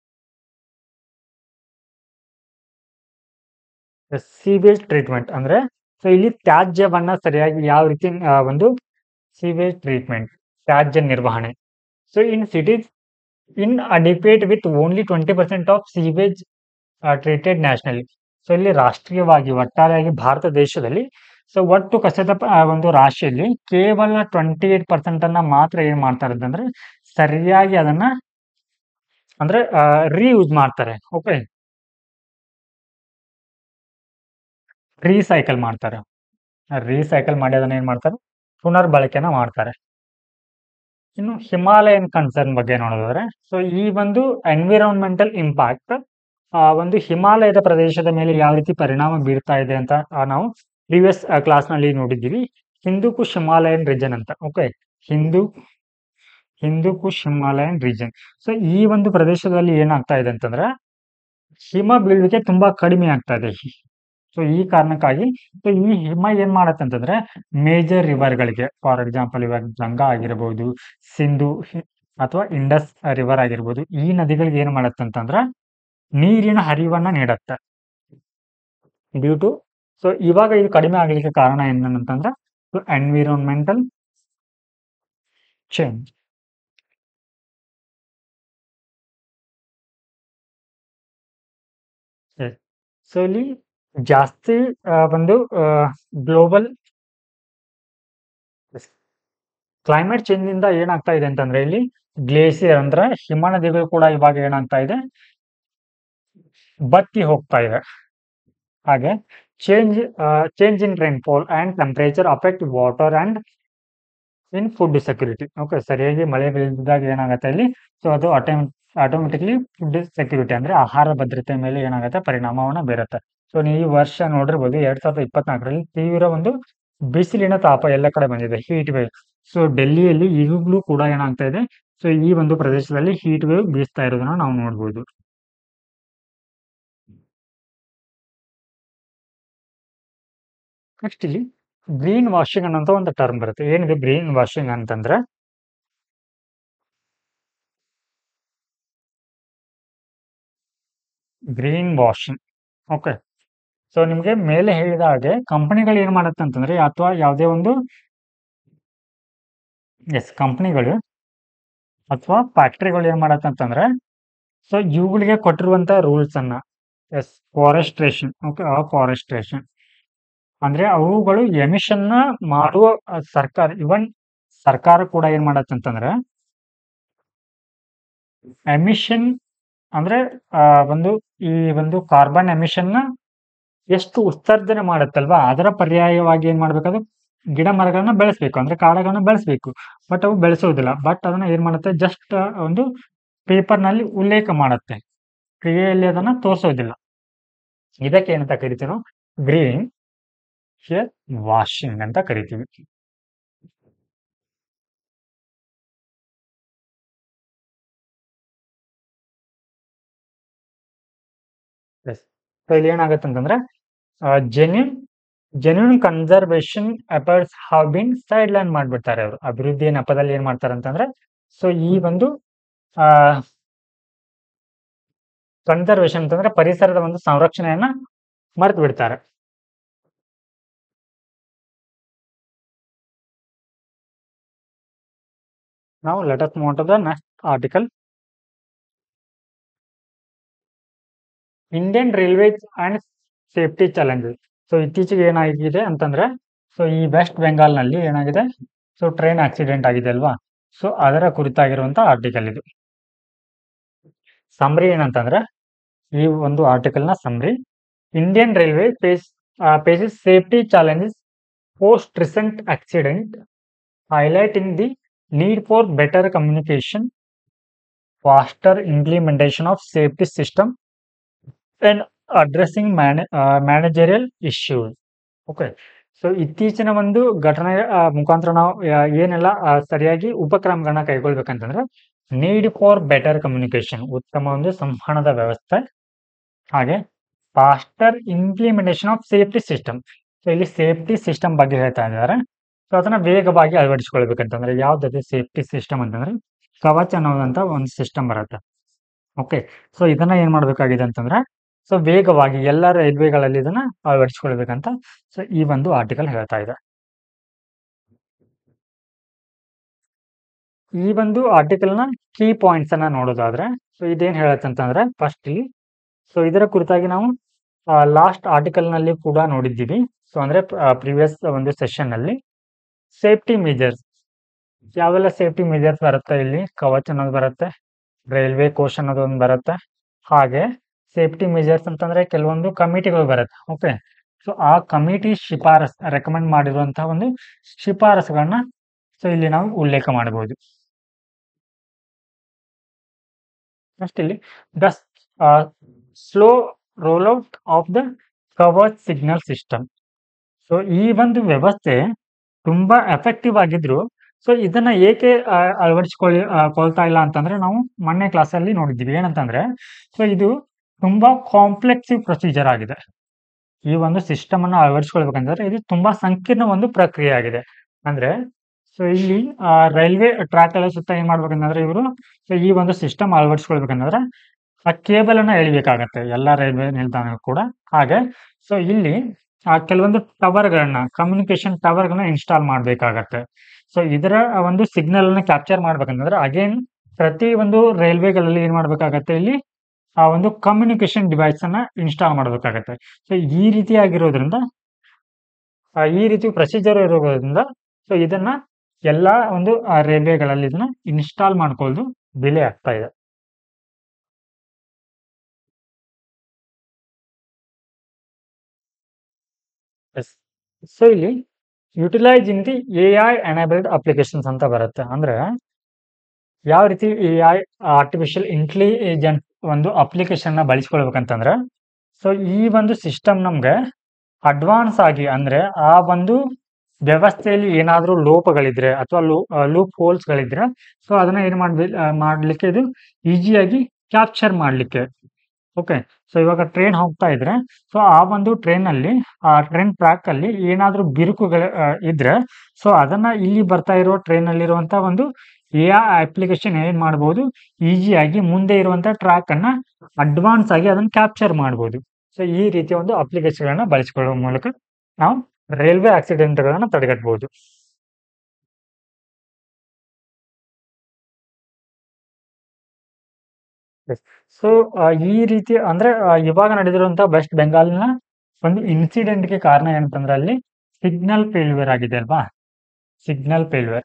[SPEAKER 1] ಸೀವೇಜ್ ಟ್ರೀಟ್ಮೆಂಟ್ ಅಂದ್ರೆ ಸೊ ಇಲ್ಲಿ ತ್ಯಾಜ್ಯವನ್ನ ಸರಿಯಾಗಿ ಯಾವ ರೀತಿ ಆ, ಒಂದು ಸೀವೇಜ್ ಟ್ರೀಟ್ಮೆಂಟ್ ತ್ಯಾಜ್ಯ ನಿರ್ವಹಣೆ so in cities inadequate with only twenty percent of sewage treated nationally so ಇಲ್ಲಿ ರಾಷ್ಟ್ರೀಯವಾಗಿ ಒಟ್ಟಾರೆಯಾಗಿ ಭಾರತ ದೇಶದಲ್ಲಿ ಸೊ ಒಟ್ಟು ಕಸದ ಪ- ಆ, ಒಂದು ರಾಶಿಯಲ್ಲಿ ಕೇವಲ ಟ್ವೆಂಟಿ ಏಟ್ ಪರ್ಸೆಂಟ್ ಅನ್ನ ಮಾತ್ರ ಏನ್ ಮಾಡ್ತಾರೆ ಅಂತಂದ್ರೆ ಸರಿಯಾಗಿ ಅದನ್ನ ಅಂದ್ರೆ ರೀಯೂಸ್ ಮಾಡ್ತಾರೆ ಓಕೆ ರೀಸೈಕಲ್ ಮಾಡ್ತಾರೆ ರೀಸೈಕಲ್ ಮಾಡಿ ಅದನ್ನ ಏನ್ ಮಾಡ್ತಾರೆ ಪುನರ್ಬಳಕೆನ ಮಾಡ್ತಾರೆ ಇನ್ನು ಹಿಮಾಲಯನ್ ಕನ್ಸರ್ನ್ ಬಗ್ಗೆ ನೋಡೋದಾದ್ರೆ ಸೊ ಈ ಒಂದು ಎನ್ವಿರಾನ್ಮೆಂಟಲ್ ಇಂಪ್ಯಾಕ್ಟ್ ಒಂದು ಹಿಮಾಲಯದ ಪ್ರದೇಶದ ಮೇಲೆ ಯಾವ ರೀತಿ ಪರಿಣಾಮ ಬೀರ್ತಾ ಇದೆ ಅಂತ ಆ, ನಾವು ಪ್ರಿವಿಯಸ್ ಕ್ಲಾಸ್ ನಲ್ಲಿ ನೋಡಿದ್ದೀವಿ ಹಿಂದೂ ಕುಶ್ ಹಿಮಾಲಯನ್ ರೀಜನ್ ಅಂತ okay Hindu Hindu Kush Himalayan region so ಈ ಒಂದು ಪ್ರದೇಶದಲ್ಲಿ ಏನಾಗ್ತಾ ಇದೆ ಅಂತಂದ್ರೆ ಹಿಮ ಬೀಳುವಿಕೆ ತುಂಬಾ ಕಡಿಮೆ ಆಗ್ತಾ ಇದೆ ಸೊ ಈ ಕಾರಣಕ್ಕಾಗಿ ಸೊ ಈ ಹಿಮ ಏನ್ ಮಾಡತ್ತೆ ಅಂತಂದ್ರೆ ಮೇಜರ್ ರಿವರ್ಗಳಿಗೆ ಫಾರ್ ಎಕ್ಸಾಂಪಲ್ ಇವಾಗ ಗಂಗಾ ಆಗಿರ್ಬೋದು ಸಿಂಧು ಹಿ- ಅಥವಾ ಇಂಡಸ್ ರಿವರ್ ಆಗಿರ್ಬೋದು ಈ ನದಿಗಳಿಗೆ ಏನ್ ಮಾಡತ್ತೆ ಅಂತಂದ್ರೆ ನೀರಿನ ಹರಿವನ್ನ ನೀಡತ್ತೆ ಡ್ಯೂ ಟು ಸೊ ಇವಾಗ ಇದು ಕಡಿಮೆ ಆಗ್ಲಿಕ್ಕೆ ಕಾರಣ ಏನಂತಂದ್ರೆ ಎನ್ವಿರಾನ್ಮೆಂಟಲ್ ಚೇಂಜ್ ಸೊ ಇಲ್ಲಿ ಜಾಸ್ತಿ ಆ, ಒಂದು ಗ್ಲೋಬಲ್ ಕ್ಲೈಮೇಟ್ ಚೇಂಜ್ ಇಂದ ಏನಾಗ್ತಾ ಇದೆ ಅಂತಂದ್ರೆ ಇಲ್ಲಿ ಗ್ಲೇಸಿಯರ್ ಅಂದ್ರೆ ಹಿಮ ನದಿಗಳು ಕೂಡ ಇವಾಗ ಏನಾಗ್ತಾ ಇದೆ ಬತ್ತಿ ಹೋಗ್ತಾ ಇದೆ ಹಾಗೆ change change in rainfall and temperature affect water and in food security okay ಸರಿಯಾಗಿ ಮಳೆ ಬೀಳಿದಾಗ ಏನಾಗುತ್ತೆ ಇಲ್ಲಿ ಸೊ ಅದು ಆಟೋಮ್ ಆಟೋಮೆಟಿಕ್ಲಿ ಫುಡ್ ಸೆಕ್ಯೂರಿಟಿ ಅಂದ್ರೆ ಆಹಾರ ಭದ್ರತೆ ಮೇಲೆ ಏನಾಗುತ್ತೆ ಪರಿಣಾಮವನ್ನ ಬೀರುತ್ತೆ ಸೊ ನೀವು ಈ ವರ್ಷ ನೋಡಿರ್ಬೋದು ಎರಡ್ ಸಾವಿರದ ಇಪ್ಪತ್ನಾಲ್ಕರಲ್ಲಿ ತೀವ್ರ ಒಂದು ಬಿಸಿಲಿನ ತಾಪ ಎಲ್ಲ ಕಡೆ ಬಂದಿದೆ ಹೀಟ್ ವೇವ್ ಸೊ ಡೆಲ್ಲಿಯಲ್ಲಿ ಈಗಲೂ ಕೂಡ ಏನಾಗ್ತಾ ಇದೆ ಸೊ ಈ ಒಂದು ಪ್ರದೇಶದಲ್ಲಿ ಹೀಟ್ ವೇವ್ ಬೀಸ್ತಾ ಇರೋದನ್ನ ನಾವು ನೋಡ್ಬೋದು ನೆಕ್ಸ್ಟ್ ಇಲ್ಲಿ ಗ್ರೀನ್ ವಾಷಿಂಗ್ ಅನ್ನೋಂಥ ಒಂದು ಟರ್ಮ್ ಬರುತ್ತೆ ಏನಿದೆ ಗ್ರೀನ್ ವಾಷಿಂಗ್ ಅಂತಂದ್ರೆ ಗ್ರೀನ್ ವಾಷಿಂಗ್ ಓಕೆ ಸೊ ನಿಮ್ಗೆ ಮೇಲೆ ಹೇಳಿದ ಹಾಗೆ ಕಂಪನಿಗಳು ಏನ್ ಮಾಡುತ್ತೆ ಅಂತಂದ್ರೆ ಅಥವಾ ಯಾವುದೇ ಒಂದು ಎಸ್ ಕಂಪನಿಗಳು ಅಥವಾ ಫ್ಯಾಕ್ಟ್ರಿಗಳು ಏನ್ ಮಾಡತ್ತೆ ಅಂತಂದ್ರೆ ಸೊ ಇವುಗಳಿಗೆ ಕೊಟ್ಟಿರುವಂತ ರೂಲ್ಸ್ ಅನ್ನ ಎಸ್ ಫಾರೆಸ್ಟ್ರೇಷನ್ ಓಕೆ ಫಾರೆಸ್ಟ್ರೇಷನ್ ಅಂದ್ರೆ ಅವುಗಳು ಎಮಿಷನ್ ನ ಮಾಡುವ ಆ, ಸರ್ಕಾರ ಇವನ್ ಸರ್ಕಾರ ಕೂಡ ಏನ್ ಮಾಡತ್ತೆ ಅಂತಂದ್ರೆ ಎಮಿಷನ್ ಅಂದ್ರೆ ಆ, ಒಂದು ಈ ಒಂದು ಕಾರ್ಬನ್ ಎಮಿಷನ್ ನ ಎಷ್ಟು ಉತ್ಸರ್ಜನೆ ಮಾಡುತ್ತಲ್ವಾ ಅದರ ಪರ್ಯಾಯವಾಗಿ ಏನ್ ಮಾಡ್ಬೇಕದು ಗಿಡ ಮರಗಳನ್ನ ಬೆಳೆಸ್ಬೇಕು ಅಂದ್ರೆ ಕಾಡುಗಳನ್ನ ಬೆಳೆಸ್ಬೇಕು ಬಟ್ ಅವು ಬೆಳೆಸೋದಿಲ್ಲ ಬಟ್ ಅದನ್ನ ಏನ್ ಮಾಡುತ್ತೆ ಜಸ್ಟ್ ಒಂದು ಪೇಪರ್ ನಲ್ಲಿ ಉಲ್ಲೇಖ ಮಾಡುತ್ತೆ ಕ್ರಿಯೆಯಲ್ಲಿ ಅದನ್ನ ತೋರಿಸೋದಿಲ್ಲ ಇದಕ್ಕೆ ಏನಂತ ಕರಿತೀವಿ ನಾವು ಗ್ರೀನ್ ಹಿಯರ್ ವಾಷಿಂಗ್ ಅಂತ ಕರಿತೀವಿ ಸೊ ಇಲ್ಲಿ ಏನಾಗುತ್ತೆ ಅಂತಂದ್ರೆ genuine genuine conservation efforts have been sideline ಮಾಡ್ಬಿಡ್ತಾರೆ ಅವರು ಅಭಿವೃದ್ಧಿ ನೆಪದಲ್ಲಿ ಏನ್ ಮಾಡ್ತಾರೆ ಅಂತಂದ್ರೆ ಸೊ ಈ ಒಂದು ಆ ಕನ್ಸರ್ವೇಷನ್ ಅಂತಂದ್ರೆ ಪರಿಸರದ ಒಂದು ಸಂರಕ್ಷಣೆಯನ್ನ ಮರೆತು ಬಿಡ್ತಾರೆ ನಾವು let us move to the next article Indian railways and safety challenges so ಇತ್ತೀಚೆಗೆ ಏನಾಗಿದೆ ಅಂತಂದ್ರೆ ಸೊ ಈ ವೆಸ್ಟ್ ಬೆಂಗಾಲ್ ನಲ್ಲಿ ಏನಾಗಿದೆ ಸೊ ಟ್ರೈನ್ ಆಕ್ಸಿಡೆಂಟ್ ಆಗಿದೆ ಅಲ್ವಾ ಸೊ ಅದರ ಕುರಿತಾಗಿರುವಂತ ಆರ್ಟಿಕಲ್ ಇದು ಸಮರಿ ಏನಂತಂದ್ರೆ ಈ ಒಂದು ಆರ್ಟಿಕಲ್ ನ summary Indian railway face faces safety challenges post recent accident highlighting the need for better communication, faster implementation of safety system, and addressing man- uh, managerial issues. Okay so ಇತ್ತೀಚಿನ ಒಂದು ಘಟನೆ ಆ, ಮುಖಾಂತರ ನಾವು ಆ, ಏನೆಲ್ಲ ಆ, ಸರಿಯಾಗಿ ಉಪಕ್ರಮಗಳನ್ನ ಕೈಗೊಳ್ಬೇಕಂತಂದ್ರೆ ನೀಡ್ ಫಾರ್ ಬೆಟರ್ ಕಮ್ಯುನಿಕೇಶನ್ ಉತ್ತಮ ಒಂದು ಸಂವಹನದ ವ್ಯವಸ್ಥೆ ಹಾಗೆ faster implementation of safety system so ಇಲ್ಲಿ ಸೇಫ್ಟಿ ಸಿಸ್ಟಮ್ ಬಗ್ಗೆ ಹೇಳ್ತಾ ಇದ್ದಾರೆ ಸೊ ಅದನ್ನ ವೇಗವಾಗಿ ಅಳವಡಿಸಿಕೊಳ್ಬೇಕಂತಂದ್ರೆ ಯಾವ್ದು ಸೇಫ್ಟಿ ಸಿಸ್ಟಮ್ ಅಂತಂದ್ರೆ ಕವಚ ಅನ್ನೋದಂತ ಒಂದು ಸಿಸ್ಟಮ್ ಬರುತ್ತೆ ಓಕೆ ಸೊ ಇದನ್ನ ಏನ್ ಮಾಡ್ಬೇಕಾಗಿದೆ ಅಂತಂದ್ರೆ ಸೊ ವೇಗವಾಗಿ ಎಲ್ಲ ರೈಲ್ವೆಗಳಲ್ಲಿ ಇದನ್ನ ಅಳವಡಿಸಿಕೊಳ್ಬೇಕಂತ ಸೊ ಈ ಒಂದು ಆರ್ಟಿಕಲ್ ಹೇಳ್ತಾ ಇದೆ ಈ ಒಂದು ಆರ್ಟಿಕಲ್ ನ ಕೀ ಪಾಯಿಂಟ್ಸ್ ಅನ್ನ ನೋಡೋದಾದ್ರೆ ಸೊ ಇದೇನ್ ಹೇಳತ್ತೆ ಅಂತಂದ್ರೆ ಫಸ್ಟ್ ಇಲ್ಲಿ ಸೊ ಇದರ ಕುರಿತಾಗಿ ನಾವು ಲಾಸ್ಟ್ ಆರ್ಟಿಕಲ್ ನಲ್ಲಿ ಕೂಡ ನೋಡಿದ್ದೀವಿ ಸೊ ಅಂದ್ರೆ ಪ್ರಿವಿಯಸ್ ಒಂದು ಸೆಷನ್ ನಲ್ಲಿ ಸೇಫ್ಟಿ ಮೇಜರ್ಸ್ ಯಾವೆಲ್ಲ ಸೇಫ್ಟಿ ಮೇಜರ್ಸ್ ಬರುತ್ತೆ ಇಲ್ಲಿ ಕವಚ್ ಅನ್ನೋದು ಬರುತ್ತೆ ರೈಲ್ವೆ ಕೋಶ್ ಅನ್ನೋದು ಒಂದು ಬರುತ್ತೆ ಹಾಗೆ ಸೇಫ್ಟಿ ಮೇಜರ್ಸ್ ಅಂತಂದ್ರೆ ಕೆಲವೊಂದು ಕಮಿಟಿಗಳು ಬರುತ್ತೆ ಓಕೆ ಸೊ ಆ ಕಮಿಟಿ ಶಿಫಾರಸ್ ರೆಕಮೆಂಡ್ ಮಾಡಿರುವಂತಹ ಒಂದು ಶಿಫಾರಸುಗಳನ್ನ ಸೊ ಇಲ್ಲಿ ನಾವು ಉಲ್ಲೇಖ ಮಾಡಬಹುದು ನೆಕ್ಸ್ಟ್ ಇಲ್ಲಿ the slow rollout of the Kavach signal system so ಈ ಒಂದು ವ್ಯವಸ್ಥೆ ತುಂಬಾ ಎಫೆಕ್ಟಿವ್ ಆಗಿದ್ರು ಸೊ ಇದನ್ನ ಏಕೆ ಆ, ಅಳವಡಿಸಿಕೊಳ್ಳಿ ಆ, ಕೊಳ್ತಾ ಇಲ್ಲ ಅಂತಂದ್ರೆ ನಾವು ಮೊನ್ನೆ ಕ್ಲಾಸಲ್ಲಿ ನೋಡಿದ್ವಿ ಏನಂತಂದ್ರೆ ಸೊ ಇದು ತುಂಬಾ ಕಾಂಪ್ಲೆಕ್ಸಿವ್ ಪ್ರೊಸೀಜರ್ ಆಗಿದೆ ಈ ಒಂದು ಸಿಸ್ಟಮ್ ಅನ್ನ ಅಳವಡಿಸ್ಕೊಳ್ಬೇಕಂದ್ರೆ ಇದು ತುಂಬಾ ಸಂಕೀರ್ಣ ಒಂದು ಪ್ರಕ್ರಿಯೆ ಆಗಿದೆ ಅಂದ್ರೆ ಸೊ ಇಲ್ಲಿ ರೈಲ್ವೆ ಟ್ರ್ಯಾಕ್ ಎಲ್ಲ ಸುತ್ತ ಏನ್ ಮಾಡ್ಬೇಕಂದ್ರೆ ಇವರು ಸೊ ಈ ಒಂದು ಸಿಸ್ಟಮ್ ಅಳವಡಿಸ್ಕೊಳ್ಬೇಕಂದ್ರೆ ಆ ಕೇಬಲ್ ಅನ್ನ ಎಳಿಬೇಕಾಗತ್ತೆ ಎಲ್ಲಾ ರೈಲ್ವೆ ನಿಲ್ದಾಣ ಕೂಡ ಹಾಗೆ ಸೊ ಇಲ್ಲಿ ಆ ಕೆಲವೊಂದು ಟವರ್ ಗಳನ್ನ ಕಮ್ಯುನಿಕೇಶನ್ ಟವರ್ ಗಳನ್ನ ಇನ್ಸ್ಟಾಲ್ ಮಾಡ್ಬೇಕಾಗತ್ತೆ ಸೊ ಇದರ ಒಂದು ಸಿಗ್ನಲ್ ಅನ್ನ ಕ್ಯಾಪ್ಚರ್ ಮಾಡ್ಬೇಕಂತಂದ್ರೆ ಅಗೇನ್ ಪ್ರತಿ ಒಂದು ರೈಲ್ವೆಗಳಲ್ಲಿ ಏನ್ ಮಾಡ್ಬೇಕಾಗತ್ತೆ ಇಲ್ಲಿ ಆ ಒಂದು ಕಮ್ಯುನಿಕೇಶನ್ ಡಿವೈಸ್ ಅನ್ನ ಇನ್ಸ್ಟಾಲ್ ಮಾಡಬೇಕಾಗತ್ತೆ ಸೊ ಈ ರೀತಿಯಾಗಿರೋದ್ರಿಂದ ಆ, ಈ ರೀತಿ ಪ್ರೊಸೀಜರ್ ಇರೋದ್ರಿಂದ ಸೊ ಇದನ್ನ ಎಲ್ಲಾ ಒಂದು ರೈಲ್ವೆಗಳಲ್ಲಿ ಇದನ್ನ ಇನ್ಸ್ಟಾಲ್ ಮಾಡ್ಕೊಳ್ಳೋದು ಡಿಲೇ ಆಗ್ತಾ ಇದೆ ಸೊ ಇಲ್ಲಿ utilise in the A I enabled applications ಅಂತ ಬರುತ್ತೆ ಅಂದ್ರೆ ಯಾವ ರೀತಿ ಎ ಐ ಆರ್ಟಿಫಿಷಿಯಲ್ ಇಂಟೆಲಿಜೆಂಟ್ ಒಂದು ಅಪ್ಲಿಕೇಶನ್ ನ ಬಳಸ್ಕೊಳ್ಬೇಕಂತಂದ್ರೆ ಸೊ ಈ ಒಂದು ಸಿಸ್ಟಮ್ ನಮ್ಗೆ ಅಡ್ವಾನ್ಸ್ ಆಗಿ ಅಂದ್ರೆ ಆ ಒಂದು ವ್ಯವಸ್ಥೆಯಲ್ಲಿ ಏನಾದ್ರೂ ಲೋಪಗಳಿದ್ರೆ ಅಥವಾ ಲೂಪ್ ಹೋಲ್ಸ್ ಗಳಿದ್ರೆ ಸೊ ಅದನ್ನ ಏನ್ ಮಾಡ್ಬೇ ಆ, ಮಾಡ್ಲಿಕ್ಕೆ ಇದು ಈಸಿಯಾಗಿ ಕ್ಯಾಪ್ಚರ್ ಮಾಡ್ಲಿಕ್ಕೆ ಓಕೆ ಸೊ ಇವಾಗ ಟ್ರೈನ್ ಹೋಗ್ತಾ ಇದ್ರೆ ಸೊ ಆ ಒಂದು ಟ್ರೈನ್ ಅಲ್ಲಿ ಆ ಟ್ರೈನ್ ಟ್ರ್ಯಾಕ್ ಅಲ್ಲಿ ಏನಾದ್ರೂ ಬಿರುಕುಗಳ ಆ, ಇದ್ರೆ ಸೊ ಅದನ್ನ ಇಲ್ಲಿ ಬರ್ತಾ ಇರೋ ಟ್ರೈನ್ ಅಲ್ಲಿರುವಂತ ಒಂದು ಎ ಅಪ್ಲಿಕೇಶನ್ ಏನ್ ಮಾಡಬಹುದು ಈಸಿಯಾಗಿ ಮುಂದೆ ಇರುವಂತ ಟ್ರ್ಯಾಕ್ ಅನ್ನ ಅಡ್ವಾನ್ಸ್ ಆಗಿ ಅದನ್ನ ಕ್ಯಾಪ್ಚರ್ ಮಾಡಬಹುದು ಸೊ ಈ ರೀತಿಯ ಒಂದು ಅಪ್ಲಿಕೇಶನ್ ಗಳನ್ನ ಬಳಸಿಕೊಳ್ಳುವ ಮೂಲಕ ನಾವು ರೈಲ್ವೆ ಆಕ್ಸಿಡೆಂಟ್ ಗಳನ್ನ ತಡೆಗಟ್ಟಬಹುದು ಸೊ ಈ ರೀತಿ ಅಂದ್ರೆ ಆ, ಇವಾಗ ನಡೆದಿರುವಂತಹ ವೆಸ್ಟ್ ಬೆಂಗಾಲ್ನ ಒಂದು ಇನ್ಸಿಡೆಂಟ್ ಗೆ ಕಾರಣ ಏನಂತಂದ್ರೆ ಅಲ್ಲಿ ಸಿಗ್ನಲ್ ಫೇಲ್ಯೂರ್ ಆಗಿದೆ ಅಲ್ವಾ ಸಿಗ್ನಲ್ ಫೇಲ್ಯೂರ್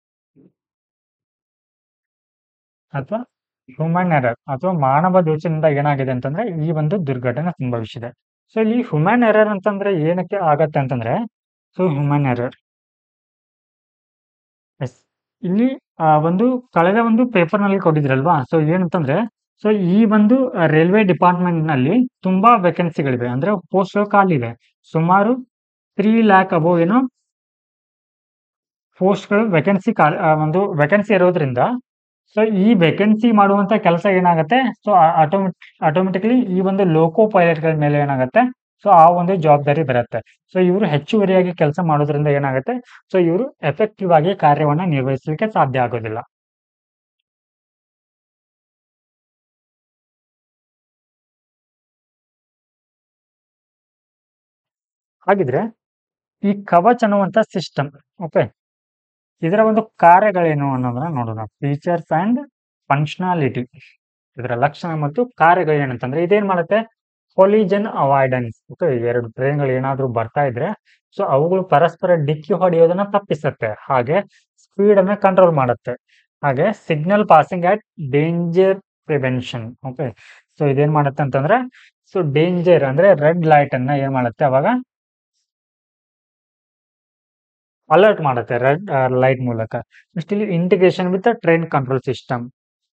[SPEAKER 1] ಅಥವಾ ಹ್ಯೂಮನ್ ಎರರ್ ಅಥವಾ ಮಾನವ ದೋಷದಿಂದ ಏನಾಗಿದೆ ಅಂತಂದ್ರೆ ಈ ಒಂದು ದುರ್ಘಟನೆ ಸಂಭವಿಸಿದೆ ಸೊ ಇಲ್ಲಿ ಹ್ಯೂಮನ್ ಎರರ್ ಅಂತಂದ್ರೆ ಏನಕ್ಕೆ ಆಗತ್ತೆ ಅಂತಂದ್ರೆ ಸೊ ಹ್ಯೂಮನ್ ಎರರ್ ಎಸ್ ಇಲ್ಲಿ ಆ, ಒಂದು ಕಳೆದ ಒಂದು ಪೇಪರ್ ನಲ್ಲಿ ಕೊಟ್ಟಿದ್ರಲ್ವಾ ಸೊ ಏನಂತಂದ್ರೆ ಸೊ ಈ ಒಂದು ರೈಲ್ವೆ ಡಿಪಾರ್ಟ್ಮೆಂಟ್ ನಲ್ಲಿ ತುಂಬಾ ವೇಕೆನ್ಸಿಗಳಿವೆ ಅಂದ್ರೆ ಪೋಸ್ಟ್ಗಳು ಖಾಲಿವೆ ಸುಮಾರು ತ್ರೀ ಲ್ಯಾಕ್ ಅಬೋ ಏನೋ ಪೋಸ್ಟ್ಗಳು ವೇಕೆನ್ಸಿ ಒಂದು ವೇಕೆನ್ಸಿ ಇರೋದ್ರಿಂದ ಸೊ ಈ ವೇಕೆನ್ಸಿ ಮಾಡುವಂತ ಕೆಲಸ ಏನಾಗುತ್ತೆ ಸೊ ಆಟೋಮೆಟ್ ಆಟೋಮೆಟಿಕ್ಲಿ ಈ ಒಂದು ಲೋಕೋ ಪೈಲಟ್ಗಳ ಮೇಲೆ ಏನಾಗುತ್ತೆ ಸೊ ಆ ಒಂದು ಜವಾಬ್ದಾರಿ ಬರುತ್ತೆ ಸೊ ಇವರು ಹೆಚ್ಚುವರಿಯಾಗಿ ಕೆಲಸ ಮಾಡೋದ್ರಿಂದ ಏನಾಗುತ್ತೆ ಸೊ ಇವರು ಎಫೆಕ್ಟಿವ್ ಆಗಿ ಕಾರ್ಯವನ್ನ ನಿರ್ವಹಿಸಲಿಕ್ಕೆ ಸಾಧ್ಯ ಆಗೋದಿಲ್ಲ ಹಾಗಿದ್ರೆ ಈ ಕವಚ್ ಅನ್ನುವಂತ ಸಿಸ್ಟಮ್ ಓಕೆ ಇದರ ಒಂದು ಕಾರ್ಯಗಳೇನು ಅನ್ನೋದನ್ನ ನೋಡೋಣ ಫೀಚರ್ಸ್ ಅಂಡ್ ಫಂಕ್ಷನಾಲಿಟಿ ಇದರ ಲಕ್ಷಣ ಮತ್ತು ಕಾರ್ಯಗಳು ಏನಂತಂದ್ರೆ ಇದೇನ್ ಮಾಡುತ್ತೆ ಕೊಲಿಜನ್ ಅವಾಯ್ಡೆನ್ಸ್ ಓಕೆ ಎರಡು ಟ್ರೈನ್ಗಳು ಏನಾದ್ರೂ ಬರ್ತಾ ಇದ್ರೆ ಸೊ ಅವುಗಳು ಪರಸ್ಪರ ಡಿಕ್ಕಿ ಹೊಡೆಯೋದನ್ನ ತಪ್ಪಿಸುತ್ತೆ ಹಾಗೆ ಸ್ಪೀಡ್ ಅನ್ನ ಕಂಟ್ರೋಲ್ ಮಾಡುತ್ತೆ ಹಾಗೆ signal passing at danger prevention okay so ಇದೇನ್ ಮಾಡುತ್ತೆ ಅಂತಂದ್ರೆ ಸೊ ಡೇಂಜರ್ ಅಂದ್ರೆ ರೆಡ್ ಲೈಟ್ ಅನ್ನ ಏನ್ ಮಾಡುತ್ತೆ ಅವಾಗ ಅಲರ್ಟ್ ಮಾಡುತ್ತೆ ರೆಡ್ ಲೈಟ್ ಮೂಲಕ ನೆಕ್ಸ್ಟ್ ಇಲ್ಲಿ integration with train control system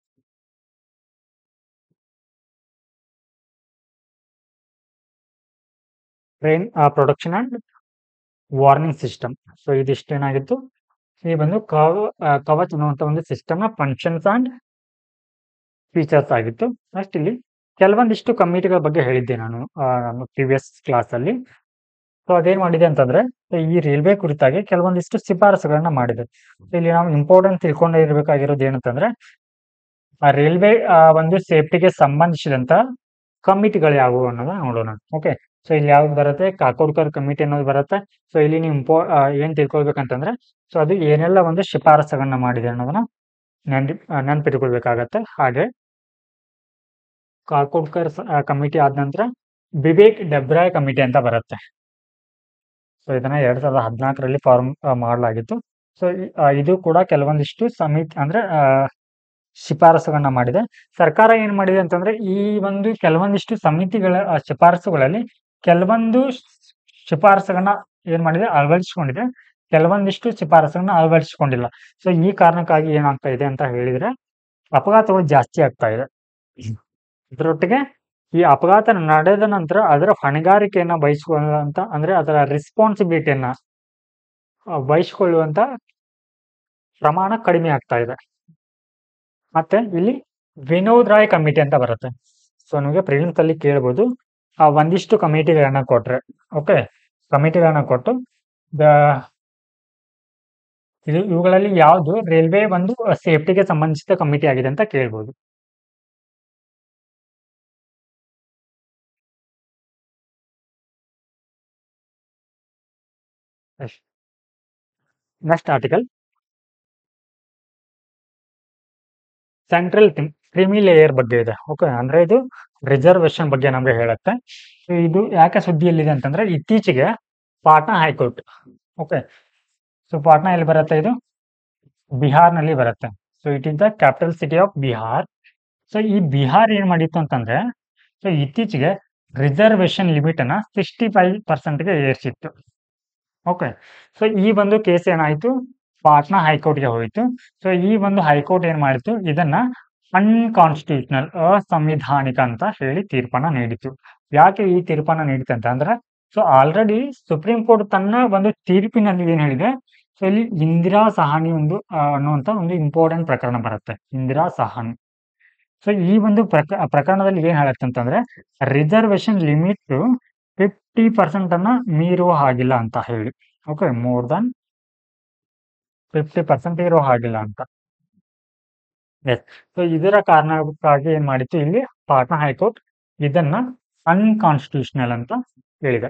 [SPEAKER 1] train production and warning system so ಇದಿಷ್ಟು ಏನಾಗಿತ್ತು ಈ ಬಂದು ಕವ ಆ, ಕವಚ್ ಅನ್ನುವಂತ ಒಂದು ಸಿಸ್ಟಮ್ ನ ಫಂಕ್ಷನ್ಸ್ ಅಂಡ್ ಫೀಚರ್ಸ್ ಆಗಿತ್ತು ನೆಕ್ಸ್ಟ್ ಇಲ್ಲಿ ಕೆಲವೊಂದಿಷ್ಟು ಕಮಿಟಿಗಳ ಬಗ್ಗೆ ಹೇಳಿದ್ದೆ ನಾನು ಆ, ನಮ್ಮ ಪ್ರಿವಿಯಸ್ ಕ್ಲಾಸ್ ಅಲ್ಲಿ ಸೊ ಅದೇನ್ ಮಾಡಿದೆ ಅಂತಂದ್ರೆ so ಈ ರೈಲ್ವೆ ಕುರಿತಾಗಿ ಕೆಲವೊಂದಿಷ್ಟು ಶಿಫಾರಸುಗಳನ್ನ ಮಾಡಿದೆ So ಇಲ್ಲಿ ನಾವು ಇಂಪಾರ್ಟೆಂಟ್ ತಿಳ್ಕೊಂಡಿರ್ಬೇಕಾಗಿರೋದು ಏನಂತಂದ್ರೆ ಆ ರೈಲ್ವೆ ಒಂದು ಸೇಫ್ಟಿಗೆ ಸಂಬಂಧಿಸಿದಂತ ಕಮಿಟಿಗಳು ಯಾವುವು ಅನ್ನೋದನ್ನ ನೋಡೋಣ ಓಕೆ ಸೊ ಇಲ್ಲಿ ಯಾವ್ದು ಬರುತ್ತೆ ಕಾಕೋಡ್ಕರ್ ಕಮಿಟಿ ಅನ್ನೋದು ಬರುತ್ತೆ ಸೊ ಇಲ್ಲಿ ನೀವು ಇಂಪೋ ಆ, ಏನ್ ತಿಳ್ಕೊಳ್ಬೇಕಂತಂದ್ರೆ ಸೊ ಅದು ಏನೆಲ್ಲ ಒಂದು ಶಿಫಾರಸುಗಳನ್ನ ಮಾಡಿದೆ ಅನ್ನೋದನ್ನ ನೆನ್ಪಿ ನೆನ್ಪಿಟ್ಕೊಳ್ಬೇಕಾಗತ್ತೆ ಹಾಗೆ ಕಾಕೋಡ್ಕರ್ ಕಮಿಟಿ ಆದ ನಂತರ ಬಿಬೇಕ್ ಡೆಬ್ರಾಯ್ ಕಮಿಟಿ ಅಂತ ಬರುತ್ತೆ ಸೊ ಇದನ್ನ ಎರಡ್ ಸಾವಿರದ ಹದಿನಾಲ್ಕರಲ್ಲಿ ಫಾರ್ಮ್ ಮಾಡಲಾಗಿತ್ತು ಸೊ ಇದು ಕೂಡ ಕೆಲವೊಂದಿಷ್ಟು ಸಮಿತಿ ಅಂದ್ರೆ ಆ, ಶಿಫಾರಸುಗಳನ್ನ ಮಾಡಿದೆ ಸರ್ಕಾರ ಏನ್ ಮಾಡಿದೆ ಅಂತಂದ್ರೆ ಈ ಒಂದು ಕೆಲವೊಂದಿಷ್ಟು ಸಮಿತಿಗಳ ಆ, ಶಿಫಾರಸುಗಳಲ್ಲಿ ಕೆಲವೊಂದು ಶ್- ಶಿಫಾರಸುಗಳನ್ನ ಏನ್ ಮಾಡಿದೆ ಅಳವಡಿಸಿಕೊಂಡಿದೆ ಕೆಲವೊಂದಿಷ್ಟು ಶಿಫಾರಸುಗಳನ್ನ ಅಳವಡಿಸಿಕೊಂಡಿಲ್ಲ ಸೊ ಈ ಕಾರಣಕ್ಕಾಗಿ ಏನಾಗ್ತಾ ಇದೆ ಅಂತ ಹೇಳಿದ್ರೆ ಅಪಘಾತಗಳು ಜಾಸ್ತಿ ಆಗ್ತಾ ಇದೆ ಇದರೊಟ್ಟಿಗೆ ಈ ಅಪಘಾತ ನಡೆದ ನಂತರ ಅದರ ಹೊಣೆಗಾರಿಕೆಯನ್ನ ವಹಿಸುವಂತ ಅಂದ್ರೆ ಅದರ ರೆಸ್ಪಾನ್ಸಿಬಿಲಿಟಿಯನ್ನ ವಹಿಸಿಕೊಳ್ಳುವಂತ ಪ್ರಮಾಣ ಕಡಿಮೆ ಆಗ್ತಾ ಇದೆ ಮತ್ತೆ ಇಲ್ಲಿ ವಿನೋದ್ ರಾಯ್ ಕಮಿಟಿ ಅಂತ ಬರುತ್ತೆ ಸೊ ನಿಮಗೆ ಪ್ರಿಲಿಮ್ಸ್ ಅಲ್ಲಿ ಕೇಳ್ಬೋದು ಆ ಒಂದಿಷ್ಟು ಕಮಿಟಿಗಳನ್ನ ಕೊಟ್ರೆ ಓಕೆ ಕಮಿಟಿಗಳನ್ನ ಕೊಟ್ಟು ದ- ಇದು ಇವುಗಳಲ್ಲಿ ಯಾವುದು ರೈಲ್ವೆ ಒಂದು ಸೇಫ್ಟಿಗೆ ಸಂಬಂಧಿಸಿದ ಕಮಿಟಿ ಆಗಿದೆ ಅಂತ ಕೇಳ್ಬೋದು next article central creamy layer ಬಗ್ಗೆ ಇದೆ ಓಕೆ ಅಂದ್ರೆ ಇದು ರಿಸರ್ವೇಶನ್ ಬಗ್ಗೆ ನಮಗೆ ಹೇಳುತ್ತೆ So ಇದು ಯಾಕೆ ಸುದ್ದಿಯಲ್ಲಿದೆ ಅಂತಂದ್ರೆ ಇತ್ತೀಚೆಗೆ Patna high court okay so Patna ಎಲ್ಲಿ ಬರುತ್ತೆ ಇದು ಬಿಹಾರ್ನಲ್ಲಿ ಬರುತ್ತೆ so it is the capital city of Bihar so ಈ ಬಿಹಾರ್ ಏನ್ ಮಾಡಿತ್ತು ಅಂತಂದ್ರೆ ಸೊ ಇತ್ತೀಚೆಗೆ ರಿಸರ್ವೇಶನ್ ಲಿಮಿಟ್ ಅನ್ನ ಸಿಕ್ಸ್ಟಿ ಫೈವ್ ಪರ್ಸೆಂಟ್ಗೆ ಏರಿಸಿತ್ತು ಓಕೆ ಸೊ ಈ ಒಂದು ಕೇಸ್ ಏನಾಯ್ತು ಪಾಟ್ನಾ ಹೈಕೋರ್ಟ್ಗೆ ಹೋಯಿತು ಸೊ ಈ ಒಂದು ಹೈಕೋರ್ಟ್ ಏನ್ ಮಾಡಿತು ಇದನ್ನ ಅನ್ಕಾನ್ಸ್ಟಿಟ್ಯೂಷನಲ್ ಅಸಂವಿಧಾನಿಕ ಅಂತ ಹೇಳಿ ತೀರ್ಪನ್ನ ನೀಡಿತು ಯಾಕೆ ಈ ತೀರ್ಪನ್ನ ನೀಡಿತು ಅಂತ ಅಂದ್ರೆ ಸೊ ಆಲ್ರೆಡಿ ಸುಪ್ರೀಂ ಕೋರ್ಟ್ ತನ್ನ ಒಂದು ತೀರ್ಪಿನಲ್ಲಿ ಏನ್ ಹೇಳಿದೆ ಸೊ ಇಲ್ಲಿ ಇಂದಿರಾ ಸಹಾನಿ ಒಂದು ಆ, ಅನ್ನುವಂತ ಒಂದು ಇಂಪಾರ್ಟೆಂಟ್ ಪ್ರಕರಣ ಬರುತ್ತೆ ಇಂದಿರಾ ಸಹಾನಿ ಸೊ ಈ ಒಂದು ಪ್ರಕ ಪ್ರಕರಣದಲ್ಲಿ ಏನ್ ಹೇಳುತ್ತೆ ಅಂತಂದ್ರೆ ರಿಸರ್ವೇಶನ್ ಲಿಮಿಟ್ ಫಿಫ್ಟಿ ಪರ್ಸೆಂಟ್ ಅನ್ನ ಮೀರುವ ಹಾಗಿಲ್ಲ ಅಂತ ಹೇಳಿ okay more than fifty percent ಇರೋ ಹಾಗಿಲ್ಲ ಅಂತ ಎಸ್ ಸೊ ಇದರ ಕಾರಣಕ್ಕಾಗಿ ಏನ್ ಮಾಡಿತ್ತು ಇಲ್ಲಿ ಪಾಟ್ನಾ ಹೈಕೋರ್ಟ್ ಇದನ್ನ ಅನ್ಕಾನ್ಸ್ಟಿಟ್ಯೂಷನಲ್ ಅಂತ ಹೇಳಿದೆ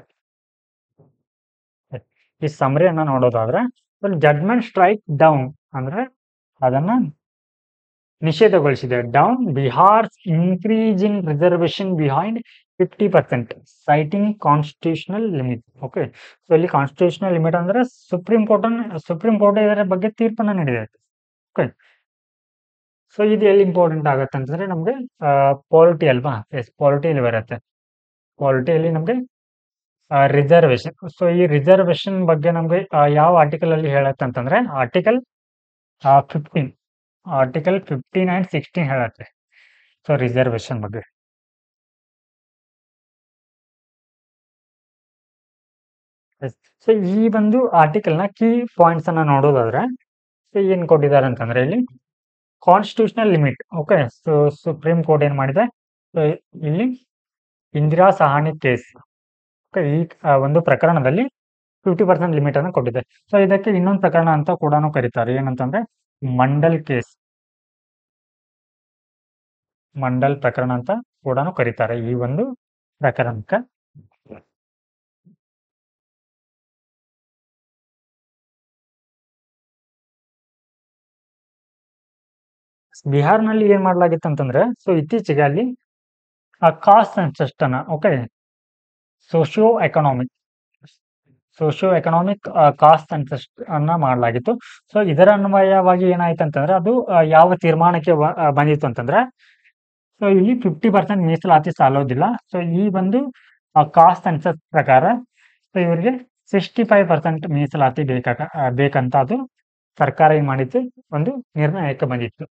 [SPEAKER 1] Yes. ಈ ಸಮರಿಯನ್ನ ನೋಡೋದಾದ್ರೆ ಜಡ್ಮೆಂಟ್ ಸ್ಟ್ರೈಕ್ ಡೌನ್ ಅಂದ್ರೆ ಅದನ್ನ ನಿಷೇಧಗೊಳಿಸಿದೆ down Bihar increase in reservation behind fifty percent citing constitutional limit okay so ಇಲ್ಲಿ ಕಾನ್ಸ್ಟಿಟ್ಯೂಷನಲ್ ಲಿಮಿಟ್ ಅಂದ್ರೆ ಸುಪ್ರೀಂ ಕೋರ್ಟ್ ಸುಪ್ರೀಂ ಕೋರ್ಟ್ ಇದರ ಬಗ್ಗೆ ತೀರ್ಪನ್ನ ನೀಡಿದೆ ಓಕೆ ಸೊ ಇದು ಎಲ್ಲಿ ಇಂಪಾರ್ಟೆಂಟ್ ಆಗುತ್ತೆ ಅಂತಂದ್ರೆ ನಮಗೆ ಪಾಲಿಟಿ ಅಲ್ವಾ ಎಸ್ ಪಾಲಿಟಿಯಲ್ಲಿ ಬರುತ್ತೆ ಪಾಲಿಟಿಯಲ್ಲಿ ನಮಗೆ ರಿಸರ್ವೇಶನ್ ಸೊ ಈ ರಿಸರ್ವೇಶನ್ ಬಗ್ಗೆ ನಮಗೆ ಯಾವ ಆರ್ಟಿಕಲ್ ಅಲ್ಲಿ ಹೇಳತ್ತೆ ಅಂತಂದ್ರೆ article fifteen article fifteen and sixteen ಹೇಳತ್ತೆ ಸೊ ರಿಸರ್ವೇಶನ್ ಬಗ್ಗೆ ಸೊ ಈ ಒಂದು ಆರ್ಟಿಕಲ್ ನ ಕೀ ಪಾಯಿಂಟ್ಸ್ ಅನ್ನ ನೋಡೋದಾದ್ರೆ ಸೊ ಏನ್ ಕೊಟ್ಟಿದ್ದಾರೆ ಅಂತಂದ್ರೆ ಇಲ್ಲಿ constitutional limit okay so supreme court ಏನ್ ಮಾಡಿದೆ ಸೊ ಇಲ್ಲಿ ಇಂದಿರಾ ಸಹಾನಿ ಕೇಸ್ ಓಕೆ ಈ ಆ, ಒಂದು ಪ್ರಕರಣದಲ್ಲಿ ಫಿಫ್ಟಿ ಪರ್ಸೆಂಟ್ ಲಿಮಿಟ್ ಅನ್ನು ಕೊಟ್ಟಿದೆ ಸೊ ಇದಕ್ಕೆ ಇನ್ನೊಂದು ಪ್ರಕರಣ ಅಂತ ಕೂಡ ಕರೀತಾರೆ ಏನಂತಂದ್ರೆ ಮಂಡಲ್ ಕೇಸ್ ಮಂಡಲ್ ಪ್ರಕರಣ ಅಂತ ಕೂಡ ಕರೀತಾರೆ ಈ ಒಂದು ಪ್ರಕರಣಕ್ಕೆ ಬಿಹಾರ್ನಲ್ಲಿ ಏನ್ ಮಾಡ್ಲಾಗಿತ್ತು ಅಂತಂದ್ರೆ ಸೊ ಇತ್ತೀಚೆಗೆ ಅಲ್ಲಿ ಕಾಸ್ಟ್ ಸೆನ್ಸಸ್ ಅನ್ನ okay socio economic socio economic caste census ಅನ್ನ ಮಾಡಲಾಗಿತ್ತು ಸೊ ಇದರ ಅನ್ವಯವಾಗಿ ಏನಾಯ್ತು ಅಂತಂದ್ರೆ ಅದು ಆ, ಯಾವ ತೀರ್ಮಾನಕ್ಕೆ ಬ- ಆ, ಬಂದಿತ್ತು ಅಂತಂದ್ರೆ ಸೊ ಇಲ್ಲಿ ಫಿಫ್ಟಿ ಪರ್ಸೆಂಟ್ ಮೀಸಲಾತಿ ಸಾಲೋದಿಲ್ಲ ಸೊ ಈ ಒಂದು ಕಾಸ್ಟ್ ಸೆನ್ಸಸ್ ಪ್ರಕಾರ ಸೊ ಇವರಿಗೆ ಸಿಕ್ಸ್ಟಿ ಫೈವ್ ಪರ್ಸೆಂಟ್ ಮೀಸಲಾತಿ ಬೇಕಾಗ ಆ, ಬೇಕಂತ ಅದು ಸರ್ಕಾರ ಏನ್ ಮಾಡಿತ್ತು ಒಂದು ನಿರ್ಣಯಕ್ಕೆ ಬಂದಿತ್ತು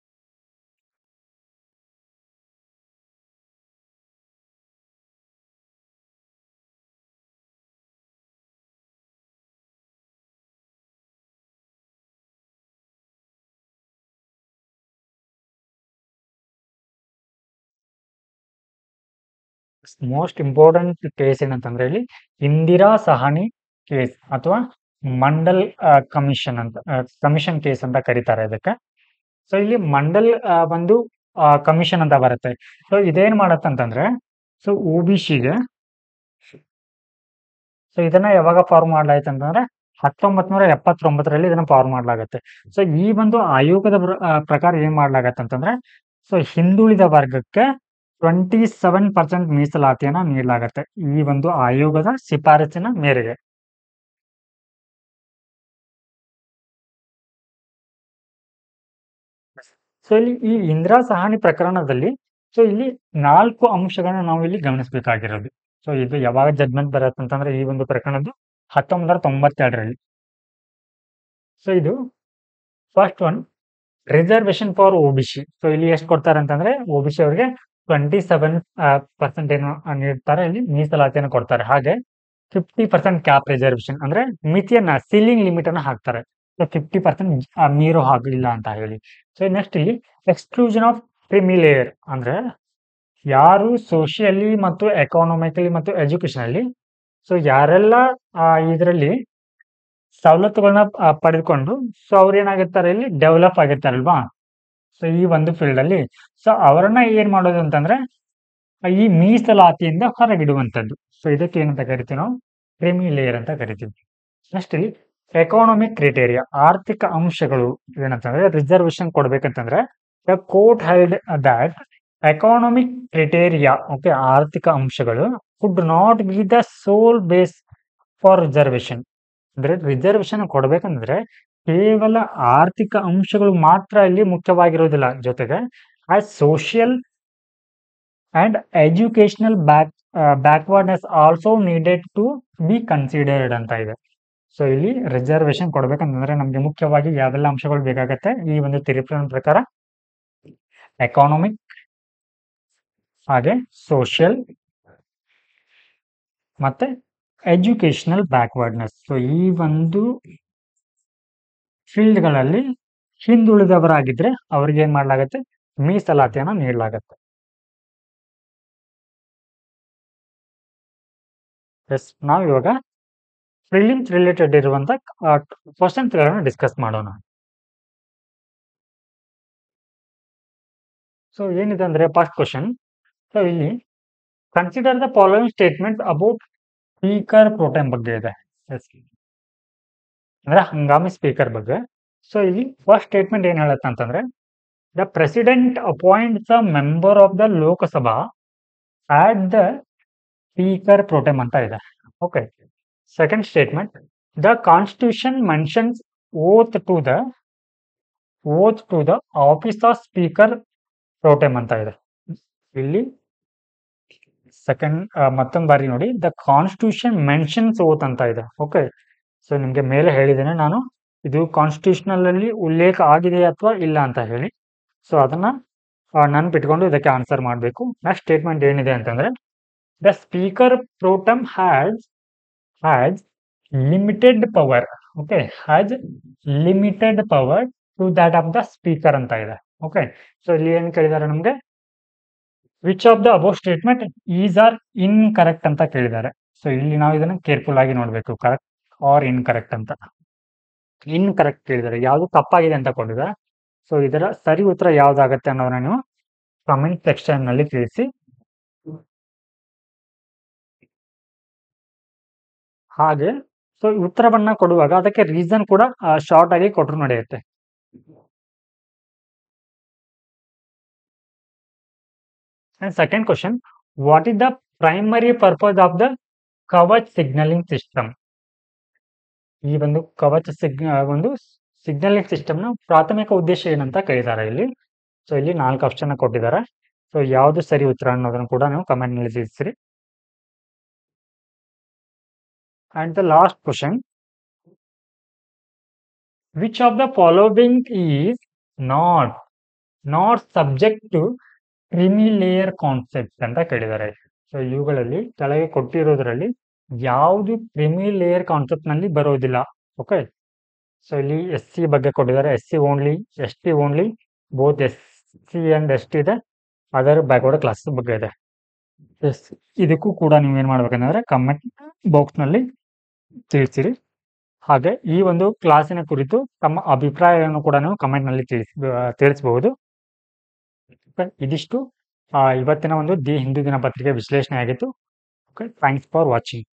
[SPEAKER 1] ಮೋಸ್ಟ್ ಇಂಪಾರ್ಟೆಂಟ್ ಕೇಸ್ ಏನಂತಂದ್ರೆ ಇಲ್ಲಿ ಇಂದಿರಾ ಸಹಾನಿ ಕೇಸ್ ಅಥವಾ ಮಂಡಲ್ ಕಮಿಷನ್ ಅಂತ ಕಮಿಷನ್ ಕೇಸ್ ಅಂತ ಕರೀತಾರೆ ಇದಕ್ಕೆ ಸೊ ಇಲ್ಲಿ ಮಂಡಲ್ ಆ, ಒಂದು ಕಮಿಷನ್ ಅಂತ ಬರುತ್ತೆ ಸೊ ಇದೇನ್ ಮಾಡತ್ತೆ ಅಂತಂದ್ರೆ ಸೊ ಒ ಬಿ ಸಿಗೆ ಸೊ ಇದನ್ನ ಯಾವಾಗ ಫಾರ್ಮ್ ಮಾಡಲಾಯ್ತು ಅಂತಂದ್ರೆ ಹತ್ತೊಂಬತ್ ನೂರ ಎಪ್ಪತ್ತೊಂಬತ್ತರಲ್ಲಿ ಇದನ್ನ ಫಾರ್ಮ್ ಮಾಡಲಾಗತ್ತೆ ಸೊ ಈ ಒಂದು ಆಯೋಗದ ಪ್ರ- ಆ, ಪ್ರಕಾರ ಏನ್ ಮಾಡ್ಲಾಗತ್ತೆ ಅಂತಂದ್ರೆ ಸೊ ಹಿಂದುಳಿದ ವರ್ಗಕ್ಕೆ ಟ್ವೆಂಟಿ ಸೆವೆನ್ ಪರ್ಸೆಂಟ್ ಮೀಸಲಾತಿಯನ್ನ ನೀಡಲಾಗತ್ತೆ ಈ ಒಂದು ಆಯೋಗದ ಶಿಫಾರಸಿನ ಮೇರೆಗೆ ಸೊ ಇಲ್ಲಿ ಈ ಇಂದಿರಾ ಸಹಾನಿ ಪ್ರಕರಣದಲ್ಲಿ ಸೊ ಇಲ್ಲಿ ನಾಲ್ಕು ಅಂಶಗಳನ್ನ ನಾವು ಇಲ್ಲಿ ಗಮನಿಸಬೇಕಾಗಿರೋದು ಸೊ ಇದು ಯಾವಾಗ ಜಡ್ಮೆಂಟ್ ಬರುತ್ತೆ ಅಂತಂದ್ರೆ ಈ ಒಂದು ಪ್ರಕರಣದ್ದು ಹತ್ತೊಂಬತ್ತು ನೂರ ತೊಂಬತ್ತೆರಡರಲ್ಲಿ ಸೊ ಇದು first one reservation for O B C so ಇಲ್ಲಿ ಎಷ್ಟು ಕೊಡ್ತಾರೆ ಅಂತಂದ್ರೆ ಒ ಬಿ ಸಿ ಅವರಿಗೆ ಟ್ವೆಂಟಿ ಸೆವೆನ್ ಪರ್ಸೆಂಟ್ ಏನು ನೀಡ್ತಾರೆ ಇಲ್ಲಿ ಮೀಸಲಾತಿಯನ್ನು ಕೊಡ್ತಾರೆ ಹಾಗೆ ಫಿಫ್ಟಿ ಪರ್ಸೆಂಟ್ ಕ್ಯಾಪ್ ರಿಸರ್ವೇಶನ್ ಅಂದ್ರೆ ಮಿತಿಯನ್ನ ಸೀಲಿಂಗ್ ಲಿಮಿಟ್ ಅನ್ನ ಹಾಕ್ತಾರೆ ಸೊ ಫಿಫ್ಟಿ ಪರ್ಸೆಂಟ್ ಮೀರು ಹಾಗಲಿಲ್ಲ ಅಂತ ಹೇಳಿ ಸೊ ನೆಕ್ಸ್ಟ್ ಇಲ್ಲಿ ಎಕ್ಸ್ಕ್ಲೂಷನ್ ಆಫ್ ಕ್ರಿಮಿಲೇಯರ್ ಅಂದ್ರೆ ಯಾರು ಸೋಷಿಯಲಿ ಮತ್ತು ಎಕಾನಮಿಕಲಿ ಮತ್ತು ಎಜುಕೇಶನ್ ಅಲ್ಲಿ ಸೊ ಯಾರೆಲ್ಲ ಇದರಲ್ಲಿ ಸವಲತ್ತುಗಳನ್ನ ಆ, ಪಡೆದುಕೊಂಡು ಸೊ ಅವ್ರು ಏನಾಗಿರ್ತಾರೆ ಇಲ್ಲಿ ಡೆವಲಪ್ ಆಗಿರ್ತಾರಲ್ವಾ ಸೊ ಈ ಒಂದು ಫೀಲ್ಡ್ ಅಲ್ಲಿ ಸೊ ಅವರನ್ನ ಏನ್ ಮಾಡೋದು ಅಂತಂದ್ರೆ ಈ ಮೀಸಲಾತಿಯಿಂದ ಹೊರಗಿಡುವಂತದ್ದು ಸೊ ಇದಕ್ಕೆ ಏನಂತ ಕರಿತೀವಿ ನಾವು ಕ್ರಿಮಿ ಲೇಯರ್ ಅಂತ ಕರಿತೀವಿ ನೆಕ್ಸ್ಟ್ ಇಲ್ಲಿ ಎಕಾನಮಿಕ್ ಕ್ರೈಟೇರಿಯಾ ಆರ್ಥಿಕ ಅಂಶಗಳು ಏನಂತಂದ್ರೆ ರಿಸರ್ವೇಶನ್ ಕೊಡ್ಬೇಕಂತಂದ್ರೆ the court held that economic criteria okay ಆರ್ಥಿಕ ಅಂಶಗಳು could not be the sole base for reservation ಅಂದ್ರೆ ರಿಸರ್ವೇಶನ್ ಕೊಡ್ಬೇಕಂದ್ರೆ ಕೇವಲ ಆರ್ಥಿಕ ಅಂಶಗಳು ಮಾತ್ರ ಇಲ್ಲಿ ಮುಖ್ಯವಾಗಿರೋದಿಲ್ಲ ಜೊತೆಗೆ ಆ social and educational back backwardness also needed to be considered ಅಂತ ಇದೆ ಸೊ ಇಲ್ಲಿ ರಿಸರ್ವೇಶನ್ ಕೊಡ್ಬೇಕಂತಂದ್ರೆ ನಮ್ಗೆ ಮುಖ್ಯವಾಗಿ ಯಾವೆಲ್ಲ ಅಂಶಗಳು ಬೇಕಾಗತ್ತೆ ಈ ಒಂದು ತಿರುಪಿನ ಪ್ರಕಾರ ಎಕಾನಮಿಕ್ ಹಾಗೆ ಸೋಷಿಯಲ್ ಮತ್ತೆ ಎಜುಕೇಶನಲ್ ಬ್ಯಾಕ್ವರ್ಡ್ನೆಸ್ ಸೊ ಈ ಒಂದು ಫೀಲ್ಡ್ಗಳಲ್ಲಿ ಹಿಂದುಳಿದವರಾಗಿದ್ರೆ ಅವ್ರಿಗೆ ಏನ್ ಮಾಡ್ಲಾಗತ್ತೆ ಮೀಸಲಾತಿಯನ್ನ ನೀಡಲಾಗತ್ತೆ ಎಸ್ ನಾವು ಇವಾಗ ಪ್ರಿಲಿಮ್ಸ್ ರಿಲೇಟೆಡ್ ಇರುವಂತ ಕ್ವಶನ್ಸ್ ಗಳನ್ನ ಡಿಸ್ಕಸ್ ಮಾಡೋಣ ಸೊ ಏನಿದೆ ಅಂದ್ರೆ ಫಸ್ಟ್ ಕ್ವಶನ್ ಸೊ ಇಲ್ಲಿ consider the following statement about speaker pro tem ಬಗ್ಗೆ ಇದೆ ಎಸ್ ಅಂದ್ರೆ ಹಂಗಾಮಿ ಸ್ಪೀಕರ್ ಬಗ್ಗೆ ಸೊ ಇಲ್ಲಿ ಫಸ್ಟ್ ಸ್ಟೇಟ್ಮೆಂಟ್ ಏನ್ ಹೇಳುತ್ತೆ ಅಂತಂದ್ರೆ the president appoint the member of the Lok Sabha at the speaker pro tem ಅಂತ ಇದೆ okay second statement the constitution mentions oath to the oath to the office of speaker pro tem ಅಂತ ಇದೆ ಇಲ್ಲಿ ಸೆಕೆಂಡ್ ಮತ್ತೊಂದು ಬಾರಿ ನೋಡಿ ದ ಕಾನ್ಸ್ಟಿಟ್ಯೂಷನ್ ಮೆನ್ಷನ್ಸ್ ಓತ್ ಅಂತ ಇದೆ ಓಕೆ ಸೊ ನಿಮಗೆ ಮೇಲೆ ಹೇಳಿದ್ದೇನೆ ನಾನು ಇದು ಕಾನ್ಸ್ಟಿಟ್ಯೂಷನಲ್ ಅಲ್ಲಿ ಉಲ್ಲೇಖ ಆಗಿದೆ ಅಥವಾ ಇಲ್ಲ ಅಂತ ಹೇಳಿ ಸೊ ಅದನ್ನ ನೆನ್ಪಿಟ್ಕೊಂಡು ಇದಕ್ಕೆ ಆನ್ಸರ್ ಮಾಡಬೇಕು ನೆಕ್ಸ್ಟ್ ಸ್ಟೇಟ್ಮೆಂಟ್ ಏನಿದೆ ಅಂತಂದ್ರೆ the speaker pro tem has has limited power okay has limited power to that of the speaker ಅಂತ ಇದೆ ಓಕೆ ಸೊ ಇಲ್ಲಿ ಏನ್ ಕೇಳಿದ್ದಾರೆ ನಮಗೆ which of the above statement is are incorrect ಅಂತ ಕೇಳಿದ್ದಾರೆ ಸೊ ಇಲ್ಲಿ ನಾವು ಇದನ್ನ ಕೇರ್ಫುಲ್ ಆಗಿ ನೋಡಬೇಕು ಕರೆಕ್ಟ್ ಆರ್ ಇನ್ ಕರೆಕ್ಟ್ ಅಂತ ಇನ್ ಕರೆಕ್ಟ್ ಕೇಳಿದ್ದಾರೆ ಯಾವುದು ತಪ್ಪಾಗಿದೆ ಅಂತ ಕೊಟ್ಟಿದ್ದಾರೆ ಸೊ ಇದರ ಸರಿ ಉತ್ತರ ಯಾವ್ದಾಗತ್ತೆ ಅನ್ನೋದನ್ನ ನೀವು ಕಮೆಂಟ್ ಸೆಕ್ಷನ್ ನಲ್ಲಿ ತಿಳಿಸಿ ಹಾಗೆ ಸೊ ಉತ್ತರವನ್ನ ಕೊಡುವಾಗ ಅದಕ್ಕೆ ರೀಸನ್ ಕೂಡ ಶಾರ್ಟ್ ಆಗಿ ಕೊಟ್ಟರು ನಡೆಯುತ್ತೆ and second question what is the primary purpose of the Kavach signalling system ಈ ಒಂದು ಕವಚ ಸಿಗ್ ಒಂದು ಸಿಗ್ನಲಿಂಗ್ ಸಿಸ್ಟಮ್ ನ ಪ್ರಾಥಮಿಕ ಉದ್ದೇಶ ಏನಂತ ಕೇಳಿದ್ದಾರೆ ಇಲ್ಲಿ ಸೊ ಇಲ್ಲಿ ನಾಲ್ಕು ಆಪ್ಷನ್ ಕೊಟ್ಟಿದ್ದಾರೆ ಸೊ ಯಾವ್ದು ಸರಿ ಉತ್ತರ ಅನ್ನೋದನ್ನು ಕೂಡ ನೀವು ಕಮೆಂಟ್ ನಲ್ಲಿ ತಿಳಿಸಿರಿ and the last question which of the following is not not subject to creamy layer concept ಅಂತ ಕೇಳಿದ್ದಾರೆ ಸೊ ಇವುಗಳಲ್ಲಿ ಕೆಳಗೆ ಕೊಟ್ಟಿರೋದ್ರಲ್ಲಿ ಯಾವುದು ಕ್ರಿಮಿ ಲೇಯರ್ ಕಾನ್ಸೆಪ್ಟ್ ನಲ್ಲಿ ಬರೋದಿಲ್ಲ ಓಕೆ ಸೊ ಇಲ್ಲಿ ಎಸ್ ಸಿ ಬಗ್ಗೆ ಕೊಟ್ಟಿದ್ದಾರೆ S C only S T only both S C and S T ಇದೆ ಅದರ್ ಬ್ಯಾಕ್ವರ್ಡ್ ಕ್ಲಾಸ್ ಬಗ್ಗೆ ಇದೆ ಎಸ್ ಇದಕ್ಕೂ ಕೂಡ ನೀವು ಏನ್ ಮಾಡ್ಬೇಕಂದ್ರೆ ಕಮೆಂಟ್ ಬಾಕ್ಸ್ ನಲ್ಲಿ ತಿಳಿಸಿರಿ ಹಾಗೆ ಈ ಒಂದು ಕ್ಲಾಸಿನ ಕುರಿತು ತಮ್ಮ ಅಭಿಪ್ರಾಯವನ್ನು ಕೂಡ ನೀವು ಕಮೆಂಟ್ ನಲ್ಲಿ ತಿಳಿಸ್ ತಿಳಿಸಬಹುದು ಇದಿಷ್ಟು ಆ, ಇವತ್ತಿನ ಒಂದು ದಿ ಹಿಂದೂ ದಿನಪತ್ರಿಕೆ ವಿಶ್ಲೇಷಣೆ ಆಗಿತ್ತು ಓಕೆ ಥ್ಯಾಂಕ್ಸ್ ಫಾರ್ ವಾಚಿಂಗ್